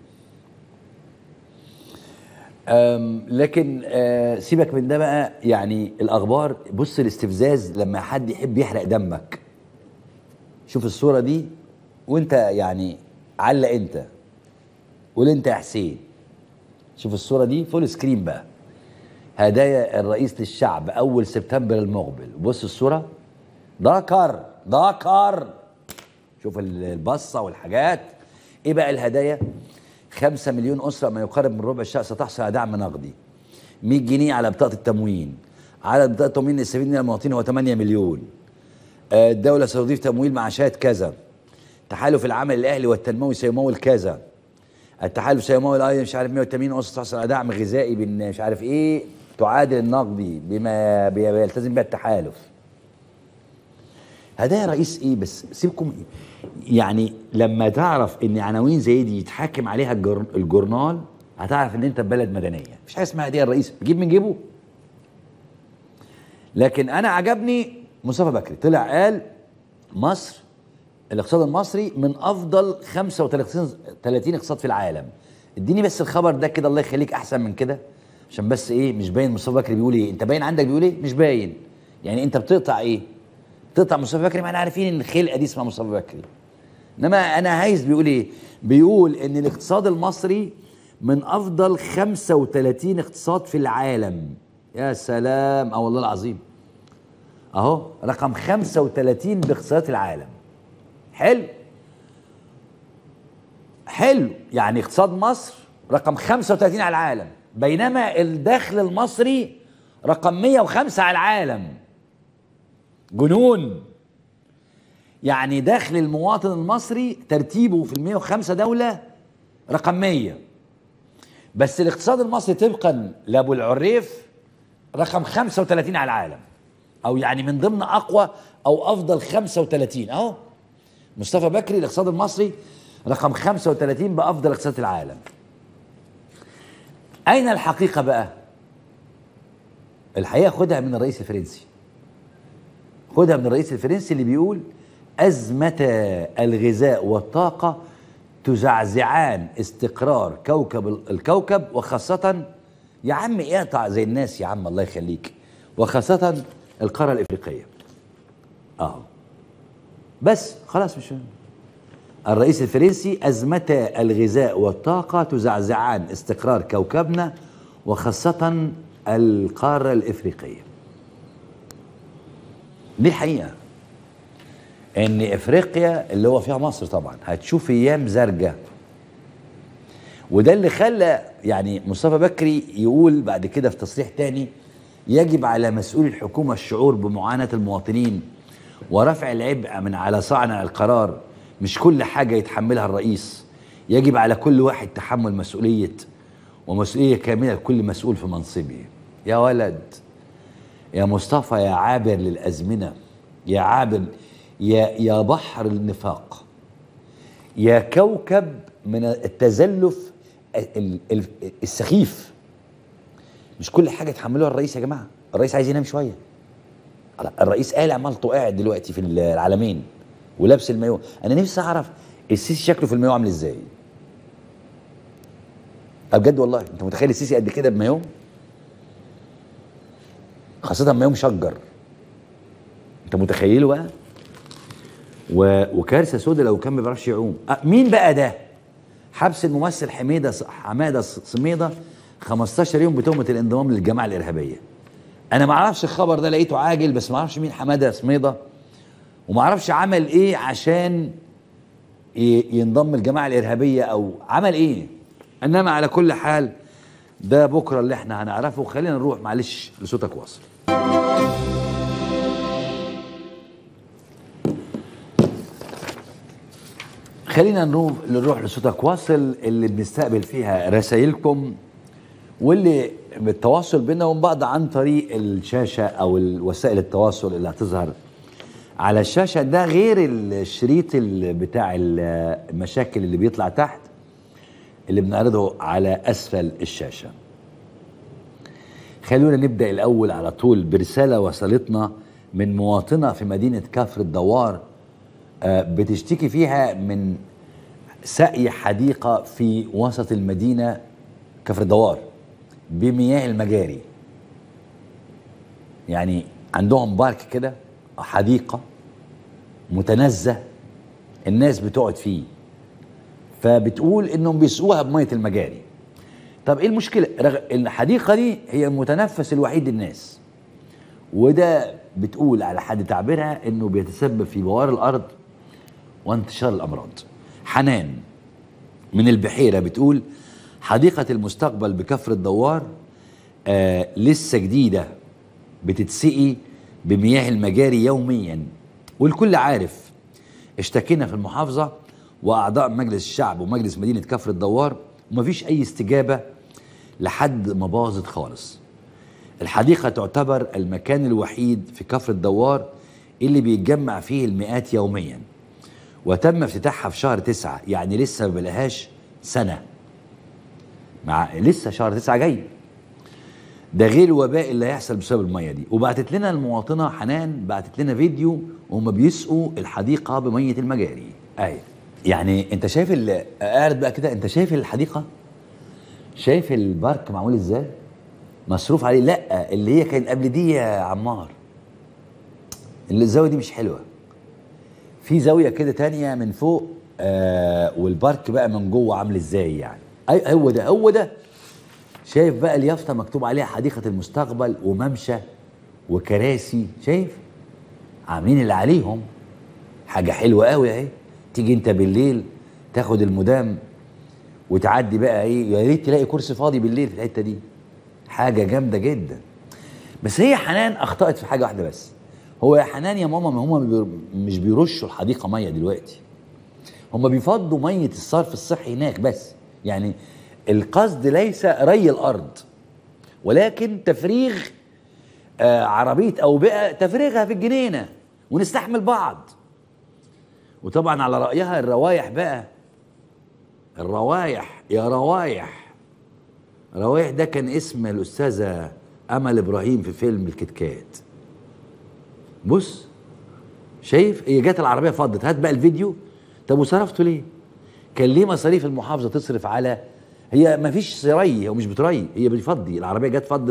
أم، لكن آه، سيبك من ده بقى يعني الاخبار بص الاستفزاز لما حد يحب يحرق دمك شوف الصوره دي وانت يعني علق انت قول انت يا حسين شوف الصوره دي فول سكرين بقى هدايا الرئيس للشعب اول سبتمبر المقبل بص الصوره ذكر ذكر شوف ال- البصه والحاجات ايه بقى الهدايا 5 مليون اسره ما يقارب من ربع الشعب ستحصل على دعم نقدي 100 جنيه على بطاقه التموين عدد بطاقه التموين للسبيل من المواطنين هو 8 مليون آه، الدوله ستضيف تمويل معاشات كذا تحالف العمل الاهلي والتنموي سيمول كذا التحالف سيمول ايضا مش عارف 180 اسره تحصل على دعم غذائي بان مش عارف ايه تعادل النقدي بما بيلتزم بها التحالف هدايا رئيس ايه بس سيبكم يعني لما تعرف ان عناوين زي دي يتحاكم عليها الجر... الجورنال هتعرف ان انت في بلد مدنيه مفيش حاجه اسمها هديه الرئيس بيجيب من جيبه لكن انا عجبني مصطفى بكري طلع قال مصر الاقتصاد المصري من افضل 35 30 اقتصاد في العالم اديني بس الخبر ده كده الله يخليك احسن من كده عشان بس ايه مش باين مصطفى بكري بيقول ايه انت باين عندك بيقول ايه مش باين يعني انت بتقطع ايه تقطع مصطفى بكري ما احنا عارفين ان الخلقه دي اسمها مصطفى بكري انما انا عايز بيقول ايه بيقول ان الاقتصاد المصري من افضل 35 اقتصاد في العالم يا سلام اه والله العظيم اهو رقم 35 باقتصادات العالم حلو حلو يعني اقتصاد مصر رقم 35 على العالم بينما الدخل المصري رقم 105 على العالم جنون يعني دخل المواطن المصري ترتيبه في ال 105 دولة رقم 100 بس الاقتصاد المصري طبقا لابو العريف رقم 35 على العالم او يعني من ضمن اقوى او افضل 35 اهو مصطفى بكري الاقتصاد المصري رقم 35 بافضل اقتصاد العالم اين الحقيقه بقى الحقيقه خدها من الرئيس الفرنسي خدها من الرئيس الفرنسي اللي بيقول أزمة الغذاء والطاقة تزعزعان استقرار كوكب الكوكب وخاصة يا عم اقطع زي الناس يا عم الله يخليك وخاصة القارة الإفريقية اه بس خلاص مش الرئيس الفرنسي أزمة الغذاء والطاقة تزعزعان استقرار كوكبنا وخاصة القارة الإفريقية دي حقيقة ان افريقيا اللي هو فيها مصر طبعا هتشوف ايام زرجة وده اللي خلى يعني مصطفى بكري يقول بعد كده في تصريح تاني يجب على مسؤول الحكومة الشعور بمعاناة المواطنين ورفع العبء من على صانع القرار مش كل حاجة يتحملها الرئيس يجب على كل واحد تحمل مسؤولية ومسؤولية كاملة لكل مسؤول في منصبه يا ولد يا مصطفى يا عابر للأزمنة يا عابر يا يا بحر النفاق يا كوكب من التزلف ال- ال- السخيف مش كل حاجه تحملوها الرئيس يا جماعه الرئيس عايز ينام شويه الرئيس قال عملته قاعد دلوقتي في العالمين ولابس المايو انا نفسي اعرف السيسي شكله في المايو عامل ازاي أه بجد والله انت متخيل السيسي قد كده بمايو خاصه مايو مشجر انت متخيله بقى و... وكارثه سودة لو كان ما بيعرفش يعوم أه مين بقى ده حبس الممثل حميده حماده سميده 15 يوم بتهمه الانضمام للجماعه الارهابيه انا ما اعرفش الخبر ده لقيته عاجل بس ما اعرفش مين حماده سميده وما اعرفش عمل ايه عشان ي... ينضم الجماعه الارهابيه او عمل ايه انما على كل حال ده بكره اللي احنا هنعرفه خلينا نروح معلش لصوتك واصل خلينا نروح نروح لصوتك واصل اللي بنستقبل فيها رسائلكم واللي بالتواصل بيننا وبين بعض عن طريق الشاشه او وسائل التواصل اللي هتظهر على الشاشه ده غير الشريط ال- بتاع ال- المشاكل اللي بيطلع تحت اللي بنعرضه على اسفل الشاشه خلونا نبدا الاول على طول برساله وصلتنا من مواطنه في مدينه كفر الدوار آه، بتشتكي فيها من سقي حديقه في وسط المدينه كفر الدوار بمياه المجاري يعني عندهم بارك كده أو حديقه متنزه الناس بتقعد فيه فبتقول انهم بيسقوها بميه المجاري طب ايه المشكله رغ... الحديقه دي هي المتنفس الوحيد للناس وده بتقول على حد تعبيرها انه بيتسبب في بوار الارض وانتشار الامراض حنان من البحيره بتقول حديقه المستقبل بكفر الدوار آه لسه جديده بتتسقي بمياه المجاري يوميا والكل عارف اشتكينا في المحافظه واعضاء مجلس الشعب ومجلس مدينه كفر الدوار ومفيش اي استجابه لحد ما باظت خالص الحديقه تعتبر المكان الوحيد في كفر الدوار اللي بيتجمع فيه المئات يوميا وتم افتتاحها في شهر تسعة يعني لسه ما بلهاش سنة مع لسه شهر تسعة جاي ده غير الوباء اللي هيحصل بسبب المية دي وبعتت لنا المواطنة حنان بعتت لنا فيديو وهم بيسقوا الحديقة بمية المجاري اهي يعني انت شايف ال- قاعد بقى كده انت شايف الحديقة شايف البارك معمول ازاي مصروف عليه لا اللي هي كانت قبل دي يا عمار اللي الزاوية دي مش حلوة في زاويه كده تانية من فوق آه والبارك بقى من جوه عامل ازاي يعني اي هو ده هو ده شايف بقى اليافطه مكتوب عليها حديقه المستقبل وممشى وكراسي شايف عاملين اللي عليهم حاجه حلوه قوي اهي تيجي انت بالليل تاخد المدام وتعدي بقى ايه يا ريت تلاقي كرسي فاضي بالليل في الحته دي حاجه جامده جدا بس هي حنان اخطات في حاجه واحده بس هو يا حنان يا ماما ما هم مش بيرشوا الحديقه ميه دلوقتي هم بيفضوا ميه الصرف الصحي هناك بس يعني القصد ليس ري الارض ولكن تفريغ آه عربيه اوبئه تفريغها في الجنينه ونستحمل بعض وطبعا على رايها الروايح بقى الروايح يا روايح روايح ده كان اسم الاستاذه امل ابراهيم في فيلم الكتكات بص شايف هي جت العربيه فضت هات بقى الفيديو طب وصرفته ليه كان ليه مصاريف المحافظه تصرف على هي ما فيش سري هو مش بتري هي بتفضي العربيه جت فضت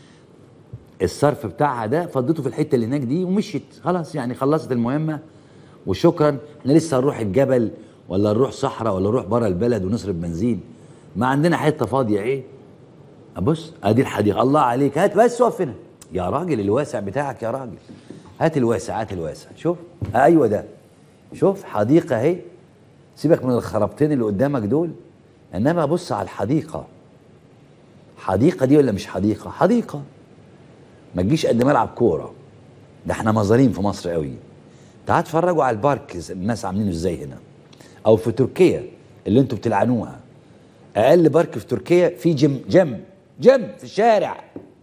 الصرف بتاعها ده فضته في الحته اللي هناك دي ومشيت خلاص يعني خلصت المهمه وشكرا احنا لسه هنروح الجبل ولا نروح صحراء ولا نروح بره البلد ونصرف بنزين ما عندنا حته فاضيه ايه بص ادي الحديقه الله عليك هات بس وقف هنا يا راجل الواسع بتاعك يا راجل هات الواسع هات الواسع شوف ايوه ده شوف حديقه اهي سيبك من الخرابتين اللي قدامك دول انما بص على الحديقه حديقه دي ولا مش حديقه حديقه ما تجيش قد ملعب كوره ده احنا مظالم في مصر قوي تعال اتفرجوا على البارك الناس عاملينه ازاي هنا او في تركيا اللي انتوا بتلعنوها اقل بارك في تركيا في جيم جيم جيم في الشارع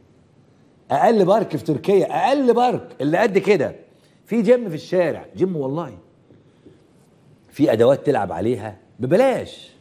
اقل بارك في تركيا اقل بارك اللي قد كده في جيم في الشارع جيم والله في ادوات تلعب عليها ببلاش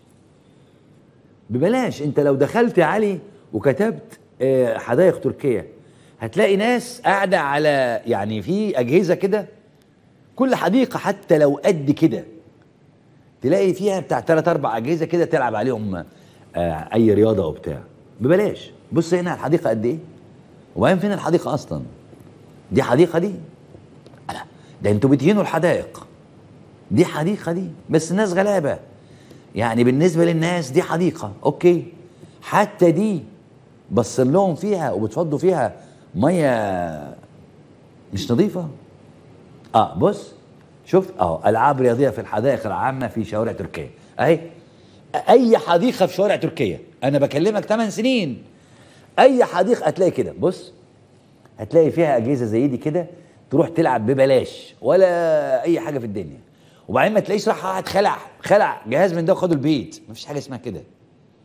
ببلاش انت لو دخلت يا علي وكتبت آه، حدائق تركيا هتلاقي ناس قاعده على يعني في اجهزه كده كل حديقه حتى لو قد كده تلاقي فيها بتاع ثلاث اربع اجهزه كده تلعب عليهم آه، اي رياضه وبتاع ببلاش بص هنا الحديقه قد ايه وبعدين فين الحديقه اصلا دي حديقه دي لا ده انتوا بتهينوا الحدائق دي حديقه دي بس الناس غلابه يعني بالنسبه للناس دي حديقه اوكي حتى دي بص لهم فيها وبتفضوا فيها ميه مش نظيفه اه بص شوف اهو العاب رياضيه في الحدائق العامه في شوارع تركيا اهي اي حديقه في شوارع تركيا انا بكلمك 8 سنين اي حديقه هتلاقي كده بص هتلاقي فيها اجهزه زي دي كده تروح تلعب ببلاش ولا اي حاجه في الدنيا وبعدين ما تلاقيش راح قاعد خلع خلع جهاز من ده وخده البيت مفيش حاجه اسمها كده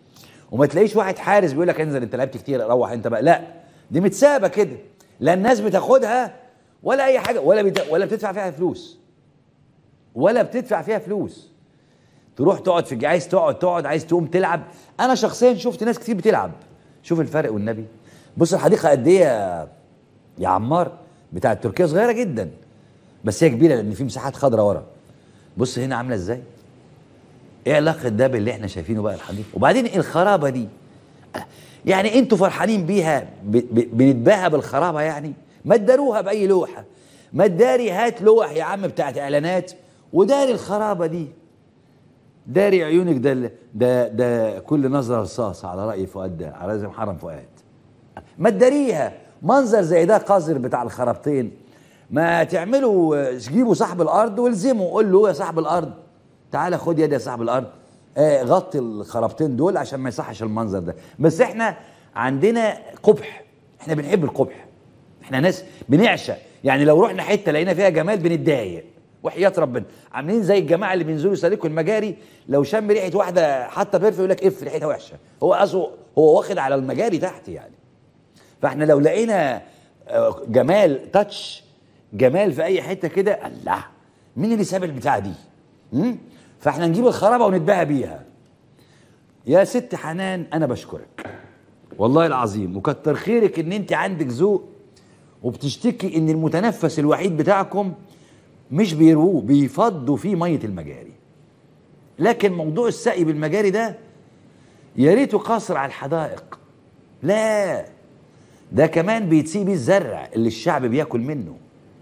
وما تلاقيش واحد حارس بيقول لك انزل انت لعبت كتير روح انت بقى لا دي متسابه كده لا الناس بتاخدها ولا اي حاجه ولا بت... ولا بتدفع فيها فلوس ولا بتدفع فيها فلوس تروح تقعد في عايز تقعد تقعد عايز تقوم تلعب انا شخصيا شفت ناس كتير بتلعب شوف الفرق والنبي بص الحديقه قد ايه يا يا عمار بتاعت تركيا صغيره جدا بس هي كبيره لان في مساحات خضراء ورا بص هنا عامله ازاي ايه علاقه ده باللي احنا شايفينه بقى الحديقه وبعدين الخرابه دي يعني انتوا فرحانين بيها ب- ب- بنتباهى بالخرابه يعني ما تداروها باي لوحه ما تداري هات لوح يا عم بتاعت اعلانات وداري الخرابه دي داري عيونك ده ده ده كل نظره رصاص على راي فؤاد ده على رأي محرم فؤاد ما تداريها منظر زي ده قذر بتاع الخرابتين ما تعملوا تجيبوا صاحب الارض والزموا قول له يا صاحب الارض تعالى خد يد يا صاحب الارض آه غطي الخرابتين دول عشان ما يصحش المنظر ده بس احنا عندنا قبح احنا بنحب القبح احنا ناس بنعشق يعني لو رحنا حته لقينا فيها جمال بنتضايق وحياه ربنا عاملين زي الجماعه اللي بينزلوا يسلكوا المجاري لو شم ريحه واحده حتى بيرفي يقول لك اف ريحتها وحشه هو اصله هو واخد على المجاري تحت يعني فاحنا لو لقينا آه، جمال تاتش جمال في اي حته كده الله مين اللي ساب البتاع دي مم؟ فاحنا نجيب الخرابه ونتباهى بيها يا ست حنان انا بشكرك والله العظيم وكتر خيرك ان انت عندك ذوق وبتشتكي ان المتنفس الوحيد بتاعكم مش بيرووه بيفضوا فيه ميه المجاري لكن موضوع السقي بالمجاري ده يا ريته قاصر على الحدائق لا ده كمان بيتسيب بيه الزرع اللي الشعب بياكل منه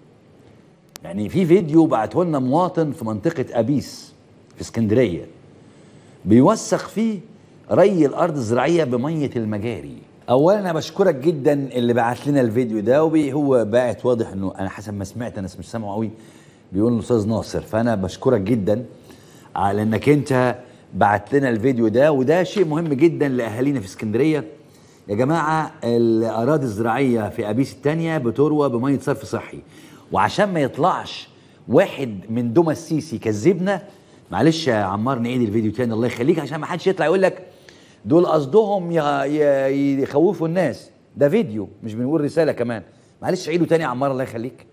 يعني في فيديو بعته لنا مواطن في منطقة أبيس في اسكندرية بيوثق فيه ري الأرض الزراعية بمية المجاري أولا أنا بشكرك جدا اللي بعت لنا الفيديو ده وهو باعت واضح إنه أنا حسب ما سمعت أنا مش سامعه قوي بيقول الأستاذ ناصر فأنا بشكرك جدا على إنك أنت بعت لنا الفيديو ده وده شيء مهم جدا لأهالينا في اسكندرية يا جماعة الأراضي الزراعية في أبيس التانية بتروى بمية صرف صحي وعشان ما يطلعش واحد من دمى السيسي كذبنا معلش يا عمار نعيد الفيديو تاني الله يخليك عشان ما حدش يطلع يقول لك دول قصدهم ي- ي- يخوفوا الناس ده فيديو مش بنقول رسالة كمان معلش عيده تاني يا عمار الله يخليك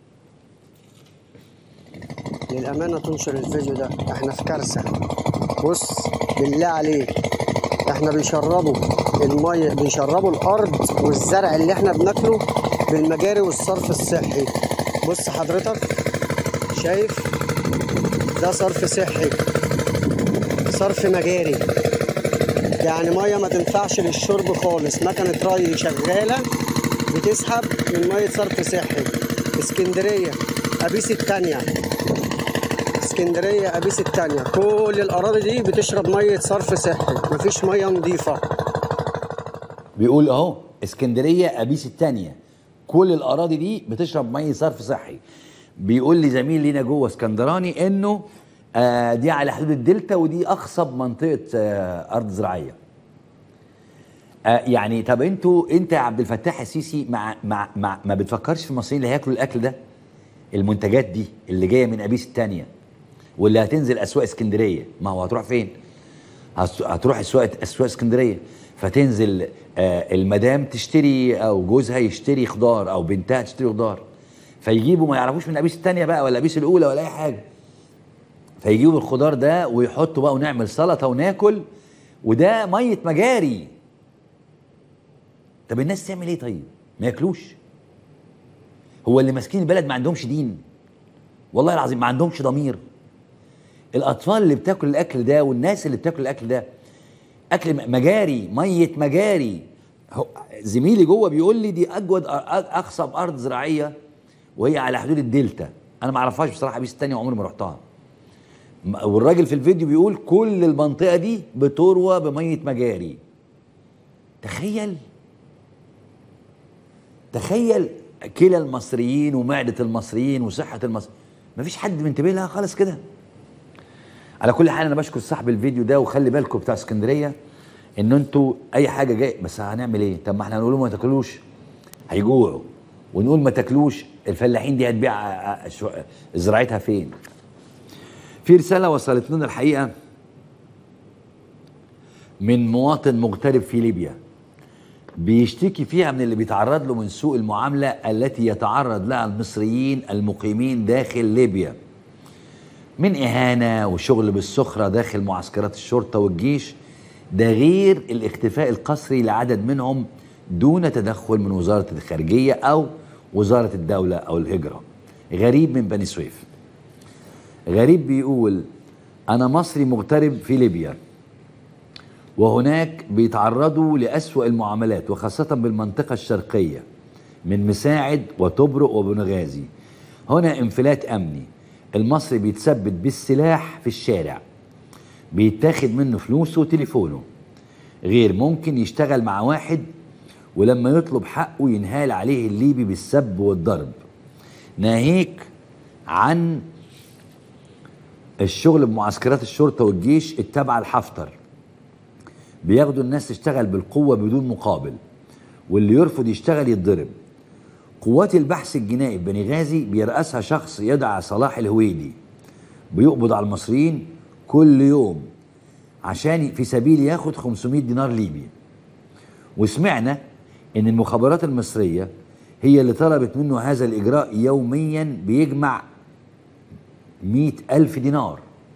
للأمانة تنشر الفيديو ده احنا في كارثة بص بالله عليك احنا بيشربوا المية بيشربوا الأرض والزرع اللي احنا بناكله بالمجاري والصرف الصحي بص حضرتك شايف ده صرف صحي صرف مجاري يعني مية ما تنفعش للشرب خالص مكنة ري شغالة بتسحب من مية صرف صحي اسكندرية أبيس التانية اسكندريه ابيس التانية كل الاراضي دي بتشرب ميه صرف صحي مفيش ميه نظيفه بيقول اهو اسكندريه ابيس الثانيه كل الاراضي دي بتشرب ميه صرف صحي بيقول لي زميل لينا جوه اسكندراني انه آه دي على حدود الدلتا ودي اخصب منطقه آه ارض زراعيه آه يعني طب انتوا انت يا عبد الفتاح السيسي مع مع مع ما بتفكرش في المصريين اللي هياكلوا الاكل ده المنتجات دي اللي جايه من ابيس الثانيه واللي هتنزل اسواق اسكندريه ما هو هتروح فين هت- هتروح اسواق اسواق اسكندريه فتنزل آه، المدام تشتري او جوزها يشتري خضار او بنتها تشتري خضار فيجيبوا ما يعرفوش من ابيس الثانيه بقى ولا ابيس الاولى ولا اي حاجه فيجيبوا الخضار ده ويحطوا بقى ونعمل سلطه وناكل وده ميه مجاري طب الناس تعمل ايه طيب ما ياكلوش هو اللي ماسكين البلد ما عندهمش دين والله العظيم ما عندهمش ضمير الاطفال اللي بتاكل الاكل ده والناس اللي بتاكل الاكل ده اكل م- مجاري ميه مجاري هو- زميلي جوه بيقول لي دي اجود أ- أ- اخصب ارض زراعيه وهي على حدود الدلتا انا ما اعرفهاش بصراحه بيس التانية عمري ما رحتها م- والراجل في الفيديو بيقول كل المنطقه دي بتروى بميه مجاري تخيل تخيل كلى المصريين ومعده المصريين وصحه المصريين مفيش حد منتبه لها خالص كده على كل حال انا بشكر صاحب الفيديو ده وخلي بالكم بتاع اسكندريه ان انتوا اي حاجه جاي بس هنعمل ايه طب ما احنا هنقول لهم ما تاكلوش هيجوعوا ونقول ما تاكلوش الفلاحين دي هتبيع ع- ع- شو- زراعتها فين في رساله وصلت لنا الحقيقه من مواطن مغترب في ليبيا بيشتكي فيها من اللي بيتعرض له من سوء المعاملة التي يتعرض لها المصريين المقيمين داخل ليبيا من إهانة وشغل بالسخرة داخل معسكرات الشرطة والجيش ده غير الاختفاء القسري لعدد منهم دون تدخل من وزارة الخارجية أو وزارة الدولة أو الهجرة غريب من بني سويف غريب بيقول أنا مصري مغترب في ليبيا وهناك بيتعرضوا لأسوأ المعاملات وخاصة بالمنطقة الشرقية من مساعد وتبرق وبنغازي هنا انفلات أمني المصري بيتثبت بالسلاح في الشارع بيتاخد منه فلوسه وتليفونه غير ممكن يشتغل مع واحد ولما يطلب حقه ينهال عليه الليبي بالسب والضرب ناهيك عن الشغل بمعسكرات الشرطة والجيش التابعة لحفتر بياخدوا الناس تشتغل بالقوة بدون مقابل واللي يرفض يشتغل يتضرب قوات البحث الجنائي في بني غازي بيرأسها شخص يدعى صلاح الهويدي بيقبض على المصريين كل يوم عشان في سبيل ياخد 500 دينار ليبي وسمعنا ان المخابرات المصرية هي اللي طلبت منه هذا الإجراء يوميا بيجمع مئة ألف دينار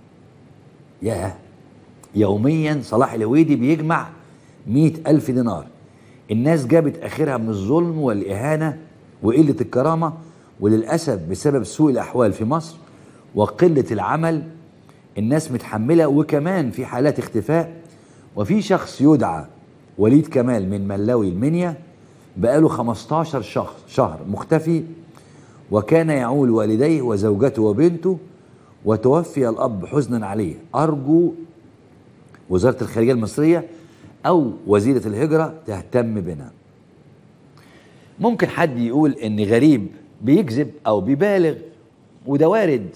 ياه يوميا صلاح الهويدي بيجمع مئة ألف دينار الناس جابت آخرها من الظلم والإهانة وقلة الكرامة وللأسف بسبب سوء الأحوال في مصر وقلة العمل الناس متحملة وكمان في حالات اختفاء وفي شخص يدعى وليد كمال من ملاوي المنيا بقاله 15 شهر شهر مختفي وكان يعول والديه وزوجته وبنته وتوفي الأب حزنا عليه أرجو وزارة الخارجية المصرية أو وزيرة الهجرة تهتم بنا ممكن حد يقول إن غريب بيكذب أو بيبالغ وده وارد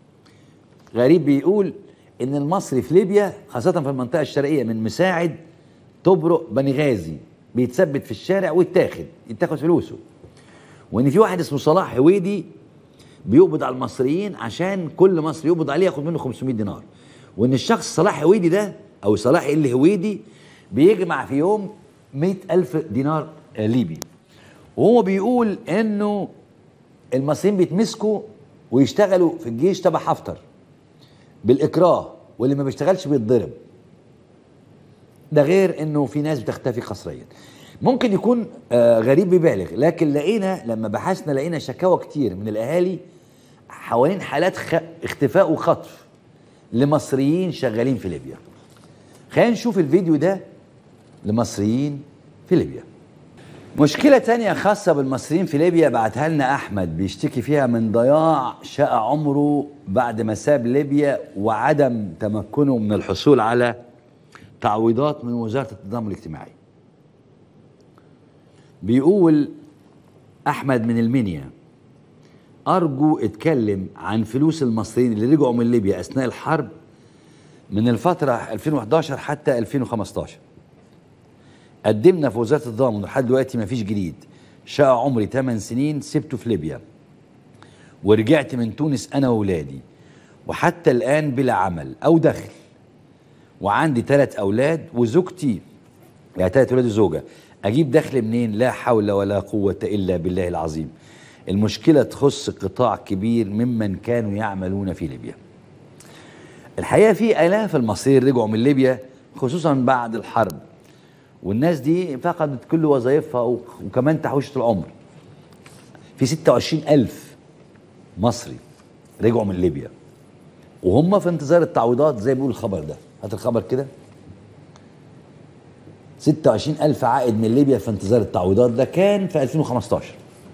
غريب بيقول إن المصري في ليبيا خاصة في المنطقة الشرقية من مساعد تبرق بني غازي بيتثبت في الشارع ويتاخد يتاخد فلوسه وإن في واحد اسمه صلاح هويدي بيقبض على المصريين عشان كل مصري يقبض عليه ياخد منه 500 دينار وان الشخص صلاح هويدي ده او صلاح الهويدي بيجمع في يوم 100 ألف دينار آه، ليبي وهو بيقول انه المصريين بيتمسكوا ويشتغلوا في الجيش تبع حفتر بالاكراه واللي ما بيشتغلش بيتضرب ده غير انه في ناس بتختفي قسريا ممكن يكون آه غريب بيبالغ لكن لقينا لما بحثنا لقينا شكاوى كتير من الاهالي حوالين حالات خ... اختفاء وخطف لمصريين شغالين في ليبيا خلينا نشوف الفيديو ده لمصريين في ليبيا مشكلة تانية خاصة بالمصريين في ليبيا بعتها لنا أحمد بيشتكي فيها من ضياع شقة عمره بعد ما ساب ليبيا وعدم تمكنه من الحصول على تعويضات من وزارة التضامن الاجتماعي بيقول أحمد من المنيا أرجو اتكلم عن فلوس المصريين اللي رجعوا من ليبيا أثناء الحرب من الفترة 2011 حتى 2015 قدمنا في وزارة التضامن لحد دلوقتي مفيش جديد شقة عمري 8 سنين سبته في ليبيا ورجعت من تونس أنا وولادي وحتى الآن بلا عمل أو دخل وعندي ثلاث أولاد وزوجتي يعني ثلاث أولاد وزوجة أجيب دخل منين لا حول ولا قوة إلا بالله العظيم المشكلة تخص قطاع كبير ممن كانوا يعملون في ليبيا الحقيقة في آلاف المصريين رجعوا من ليبيا خصوصا بعد الحرب والناس دي فقدت كل وظائفها وكمان تحويشة العمر في 26 ألف مصري رجعوا من ليبيا وهم في انتظار التعويضات زي ما بيقول الخبر ده هات الخبر كده 26 ألف عائد من ليبيا في انتظار التعويضات ده كان في 2015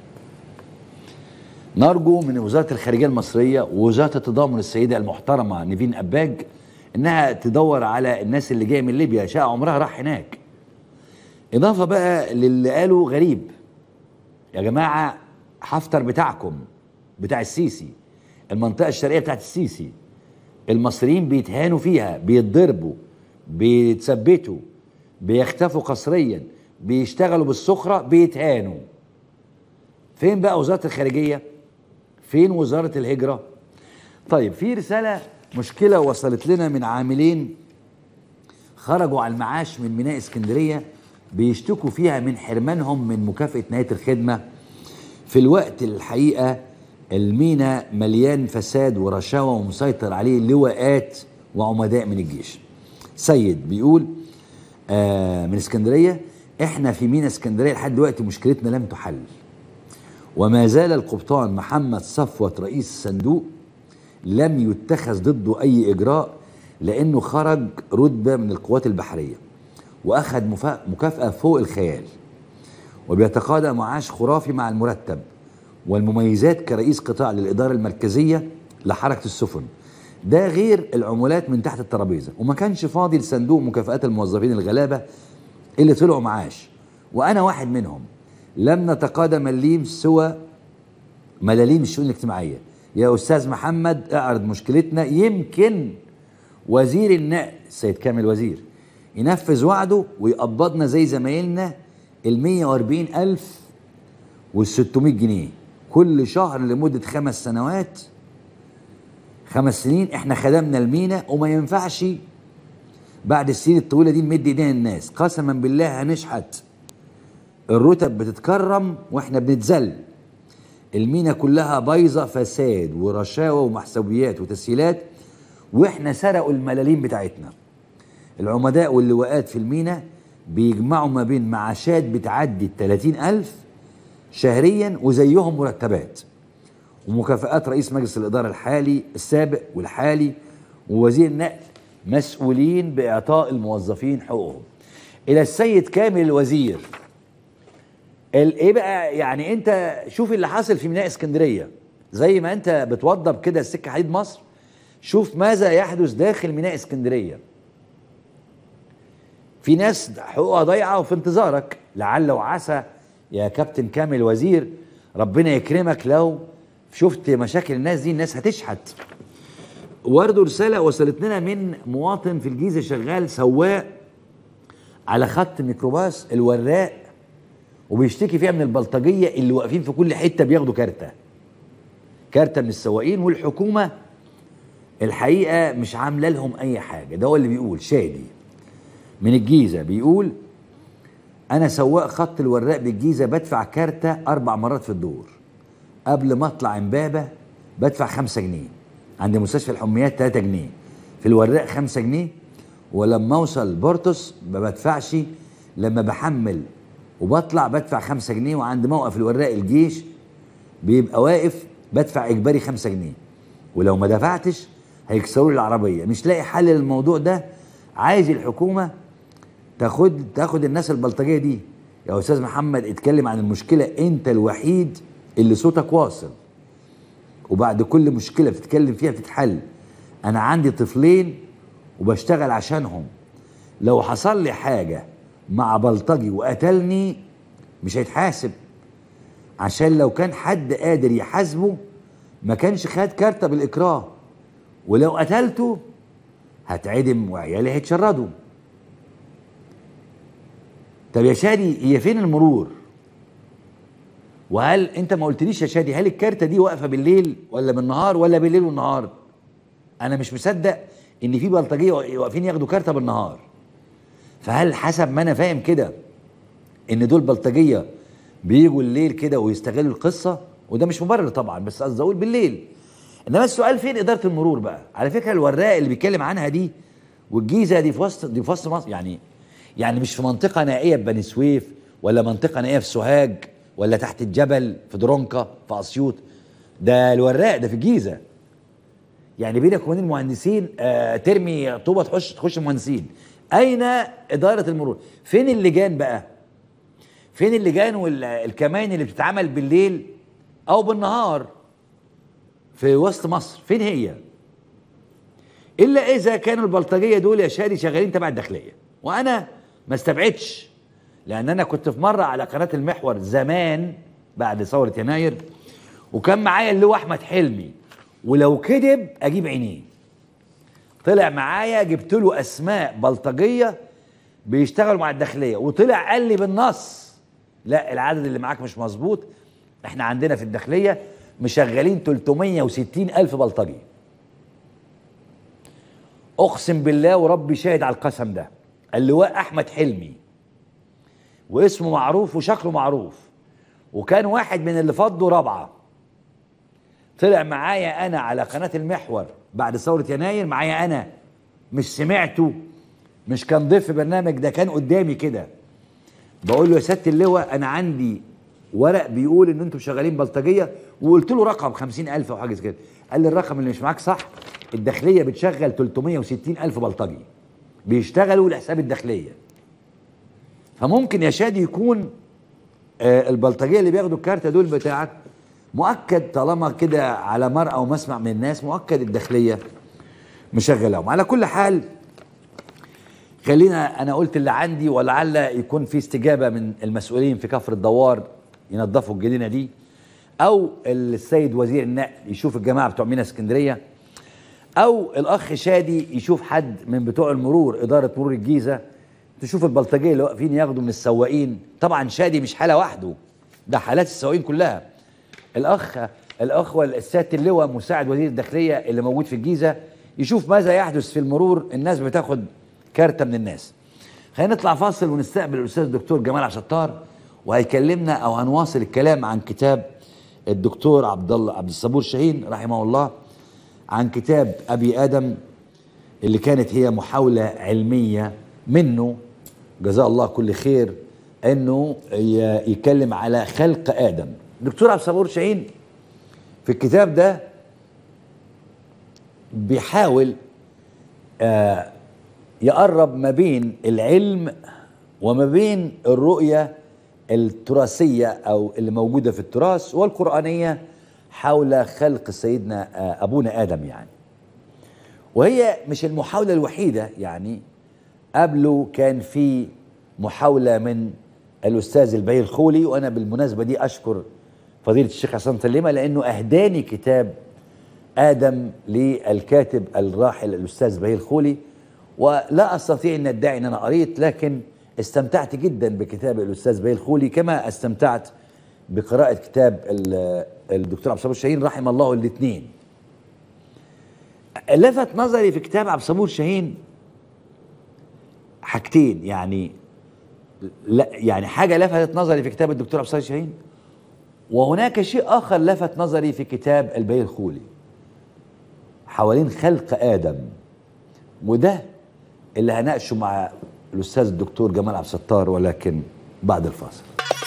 نرجو من وزارة الخارجية المصرية ووزارة التضامن السيدة المحترمة نيفين أباج إنها تدور على الناس اللي جاية من ليبيا شقة عمرها راح هناك إضافة بقى للي قالوا غريب يا جماعة حفتر بتاعكم بتاع السيسي المنطقة الشرقية بتاعت السيسي المصريين بيتهانوا فيها بيتضربوا بيتثبتوا بيختفوا قسريا بيشتغلوا بالسخرة بيتهانوا فين بقى وزارة الخارجية فين وزارة الهجرة طيب في رسالة مشكلة وصلت لنا من عاملين خرجوا على المعاش من ميناء اسكندريه بيشتكوا فيها من حرمانهم من مكافاه نهايه الخدمه في الوقت الحقيقه المينا مليان فساد ورشاوى ومسيطر عليه لواءات وعمداء من الجيش سيد بيقول آه من اسكندريه احنا في مينا اسكندريه لحد دلوقتي مشكلتنا لم تحل وما زال القبطان محمد صفوت رئيس الصندوق لم يتخذ ضده اي اجراء لانه خرج رتبه من القوات البحريه واخذ مفا- مكافاه فوق الخيال وبيتقاضى معاش خرافي مع المرتب والمميزات كرئيس قطاع للإدارة المركزية لحركة السفن ده غير العمولات من تحت الترابيزة وما كانش فاضي لصندوق مكافآت الموظفين الغلابة اللي طلعوا معاش وأنا واحد منهم لم نتقاضى مليم سوى ملاليم الشؤون الاجتماعية يا أستاذ محمد اعرض مشكلتنا يمكن وزير النقل السيد كامل وزير ينفذ وعده ويقبضنا زي زمايلنا ال 140 ألف وال 600 جنيه كل شهر لمدة خمس سنوات خمس سنين احنا خدمنا المينا وما ينفعش بعد السنين الطويلة دي نمد ايدينا الناس قسما بالله هنشحت الرتب بتتكرم واحنا بنتذل المينا كلها بايظة فساد ورشاوى ومحسوبيات وتسهيلات واحنا سرقوا الملاليم بتاعتنا العمداء واللواءات في المينا بيجمعوا ما بين معاشات بتعدي ال 30 ألف شهريا وزيهم مرتبات ومكافآت رئيس مجلس الإدارة الحالي السابق والحالي ووزير النقل مسؤولين بإعطاء الموظفين حقوقهم إلى السيد كامل الوزير ال- ايه بقى يعني انت شوف اللي حاصل في ميناء اسكندريه زي ما انت بتوضب كده السكه حديد مصر شوف ماذا يحدث داخل ميناء اسكندريه في ناس حقوقها ضايعه وفي انتظارك لعل وعسى يا كابتن كامل وزير ربنا يكرمك لو شفت مشاكل الناس دي الناس هتشحت برضه رساله وصلت لنا من مواطن في الجيزه شغال سواق على خط ميكروباص الوراق وبيشتكي فيها من البلطجيه اللي واقفين في كل حته بياخدوا كارته كارته من السواقين والحكومه الحقيقه مش عامله لهم اي حاجه ده هو اللي بيقول شادي من الجيزه بيقول انا سواق خط الوراق بالجيزه بدفع كارته اربع مرات في الدور قبل ما اطلع امبابه بدفع خمسة جنيه عند مستشفى الحميات 3 جنيه في الوراق 5 جنيه ولما اوصل بورتوس ما بدفعش لما بحمل وبطلع بدفع 5 جنيه وعند موقف الوراق الجيش بيبقى واقف بدفع اجباري 5 جنيه ولو ما دفعتش هيكسروا لي العربيه مش لاقي حل للموضوع ده عايز الحكومه تاخد تاخد الناس البلطجيه دي يا استاذ محمد اتكلم عن المشكله انت الوحيد اللي صوتك واصل وبعد كل مشكله بتتكلم فيها بتتحل انا عندي طفلين وبشتغل عشانهم لو حصل لي حاجه مع بلطجي وقتلني مش هيتحاسب عشان لو كان حد قادر يحاسبه ما كانش خد كارته بالاكراه ولو قتلته هتعدم وعيالي هيتشردوا طب يا شادي هي فين المرور وهل انت ما قلتليش يا شادي هل الكارته دي واقفه بالليل ولا بالنهار ولا بالليل والنهار انا مش مصدق ان في بلطجيه واقفين ياخدوا كارته بالنهار فهل حسب ما انا فاهم كده ان دول بلطجيه بيجوا الليل كده ويستغلوا القصه وده مش مبرر طبعا بس قصدي اقول بالليل انما السؤال فين اداره المرور بقى على فكره الوراق اللي بيتكلم عنها دي والجيزه دي في وسط دي في وسط مصر يعني يعني مش في منطقه نائيه في بني سويف ولا منطقه نائيه في سوهاج ولا تحت الجبل في درونكا في اسيوط ده الوراق ده في الجيزه يعني بينك وبين المهندسين آه ترمي طوبه تخش تخش المهندسين اين اداره المرور فين اللجان بقى فين اللجان والكمان اللي بتتعمل بالليل او بالنهار في وسط مصر فين هي الا اذا كانوا البلطجيه دول يا شادي شغالين تبع الداخليه وانا ما استبعدش لان انا كنت في مره على قناه المحور زمان بعد ثوره يناير وكان معايا اللواء احمد حلمي ولو كذب اجيب عينيه طلع معايا جبت له اسماء بلطجيه بيشتغلوا مع الداخليه وطلع قال لي بالنص لا العدد اللي معاك مش مظبوط احنا عندنا في الداخليه مشغلين 360 الف بلطجي اقسم بالله وربي شاهد على القسم ده اللواء احمد حلمي واسمه معروف وشكله معروف وكان واحد من اللي فضوا رابعه طلع معايا انا على قناه المحور بعد ثوره يناير معايا انا مش سمعته مش كان ضيف في برنامج ده كان قدامي كده بقول له يا سياده اللواء انا عندي ورق بيقول ان انتم شغالين بلطجيه وقلت له رقم 50000 او حاجه زي كده قال لي الرقم اللي مش معاك صح الداخليه بتشغل 360000 بلطجي بيشتغلوا لحساب الداخليه فممكن يا شادي يكون آه البلطجيه اللي بياخدوا الكارتة دول بتاعك مؤكد طالما كده على مرأى ومسمع من الناس مؤكد الداخليه مشغلهم على كل حال خلينا انا قلت اللي عندي ولعل يكون في استجابه من المسؤولين في كفر الدوار ينظفوا الجنينه دي او السيد وزير النقل يشوف الجماعه بتوع مينا اسكندريه او الاخ شادي يشوف حد من بتوع المرور اداره مرور الجيزه تشوف البلطجيه اللي واقفين ياخدوا من السواقين طبعا شادي مش حاله وحده ده حالات السواقين كلها الاخ الاخوه السياده اللواء مساعد وزير الداخليه اللي موجود في الجيزه يشوف ماذا يحدث في المرور الناس بتاخد كارته من الناس خلينا نطلع فاصل ونستقبل الاستاذ الدكتور جمال عبد الستار وهيكلمنا او هنواصل الكلام عن كتاب الدكتور عبد الله عبد الصبور شاهين رحمه الله عن كتاب ابي ادم اللي كانت هي محاوله علميه منه جزاه الله كل خير انه ي- يتكلم على خلق ادم دكتور عبد الصبور شاهين في الكتاب ده بيحاول آه يقرب ما بين العلم وما بين الرؤية التراثية أو اللي موجودة في التراث والقرآنية حول خلق سيدنا آه، أبونا آدم يعني وهي مش المحاولة الوحيدة يعني قبله كان في محاولة من الأستاذ البي الخولي وأنا بالمناسبة دي أشكر فضيلة الشيخ حسن سليمة لأنه أهداني كتاب آدم للكاتب الراحل الأستاذ بهي الخولي ولا أستطيع أن أدعي أن أنا قريت لكن استمتعت جدا بكتاب الأستاذ بهي الخولي كما استمتعت بقراءة كتاب ال- الدكتور عبد الصبور شاهين رحم الله الاثنين لفت نظري في كتاب عبد الصبور شاهين حاجتين يعني لا يعني حاجة لفتت نظري في كتاب الدكتور عبد الصبور شاهين وهناك شيء آخر لفت نظري في كتاب البي الخولي حوالين خلق آدم وده اللي هناقشه مع الأستاذ الدكتور جمال عبد الستار ولكن بعد الفاصل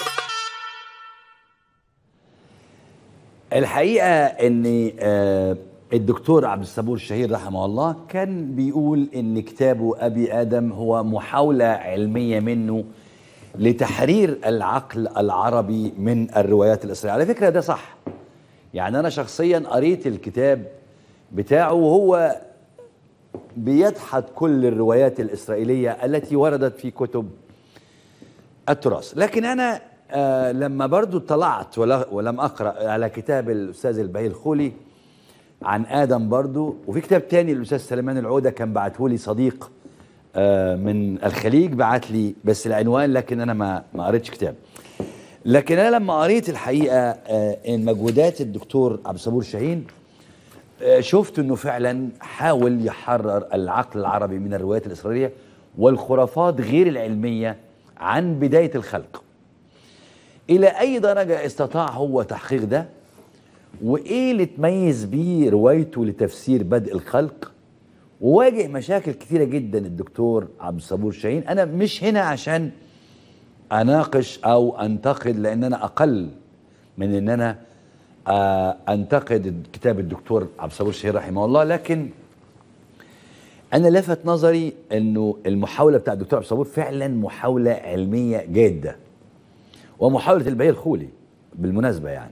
الحقيقة أن آه، الدكتور عبد الصبور الشهير رحمه الله كان بيقول أن كتابه أبي آدم هو محاولة علمية منه لتحرير العقل العربي من الروايات الإسرائيلية على فكرة ده صح يعني أنا شخصيا قريت الكتاب بتاعه وهو بيدحض كل الروايات الإسرائيلية التي وردت في كتب التراث لكن أنا آه لما برضو اطلعت ولا- ولم أقرأ على كتاب الأستاذ البهي الخولي عن آدم برضو وفي كتاب تاني الأستاذ سليمان العودة كان بعته لي صديق آه من الخليج بعت لي بس العنوان لكن أنا ما ما قريتش كتاب لكن أنا لما قريت الحقيقة آه إن مجهودات الدكتور عبد الصبور شاهين آه، شفت انه فعلا حاول يحرر العقل العربي من الروايات الاسرائيليه والخرافات غير العلميه عن بدايه الخلق. الى اي درجه استطاع هو تحقيق ده؟ وايه اللي تميز بيه روايته لتفسير بدء الخلق؟ وواجه مشاكل كثيره جدا الدكتور عبد الصبور شاهين، انا مش هنا عشان اناقش او انتقد لان انا اقل من ان انا آه، انتقد كتاب الدكتور عبد الصبور الشهير رحمه الله لكن انا لفت نظري انه المحاوله بتاع الدكتور عبد الصبور فعلا محاوله علميه جاده ومحاوله البهي الخولي بالمناسبه يعني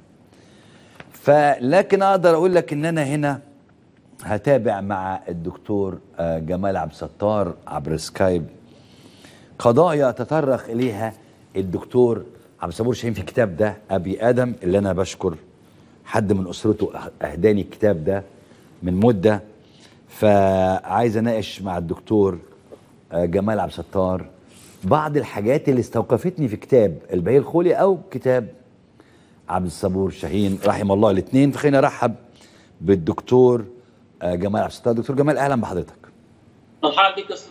فلكن اقدر اقول لك ان انا هنا هتابع مع الدكتور آه، جمال عبد الستار عبر سكايب قضايا تطرق اليها الدكتور عبد الصبور شاهين في الكتاب ده ابي ادم اللي انا بشكر حد من اسرته أه- اهداني الكتاب ده من مده فعايز اناقش مع الدكتور آه، جمال عبد الستار بعض الحاجات اللي استوقفتني في كتاب البهي الخولي او كتاب عبد الصبور شاهين رحم الله الاثنين فخلينا ارحب بالدكتور آه، جمال عبد الستار دكتور جمال اهلا بحضرتك مرحبا بك أستاذ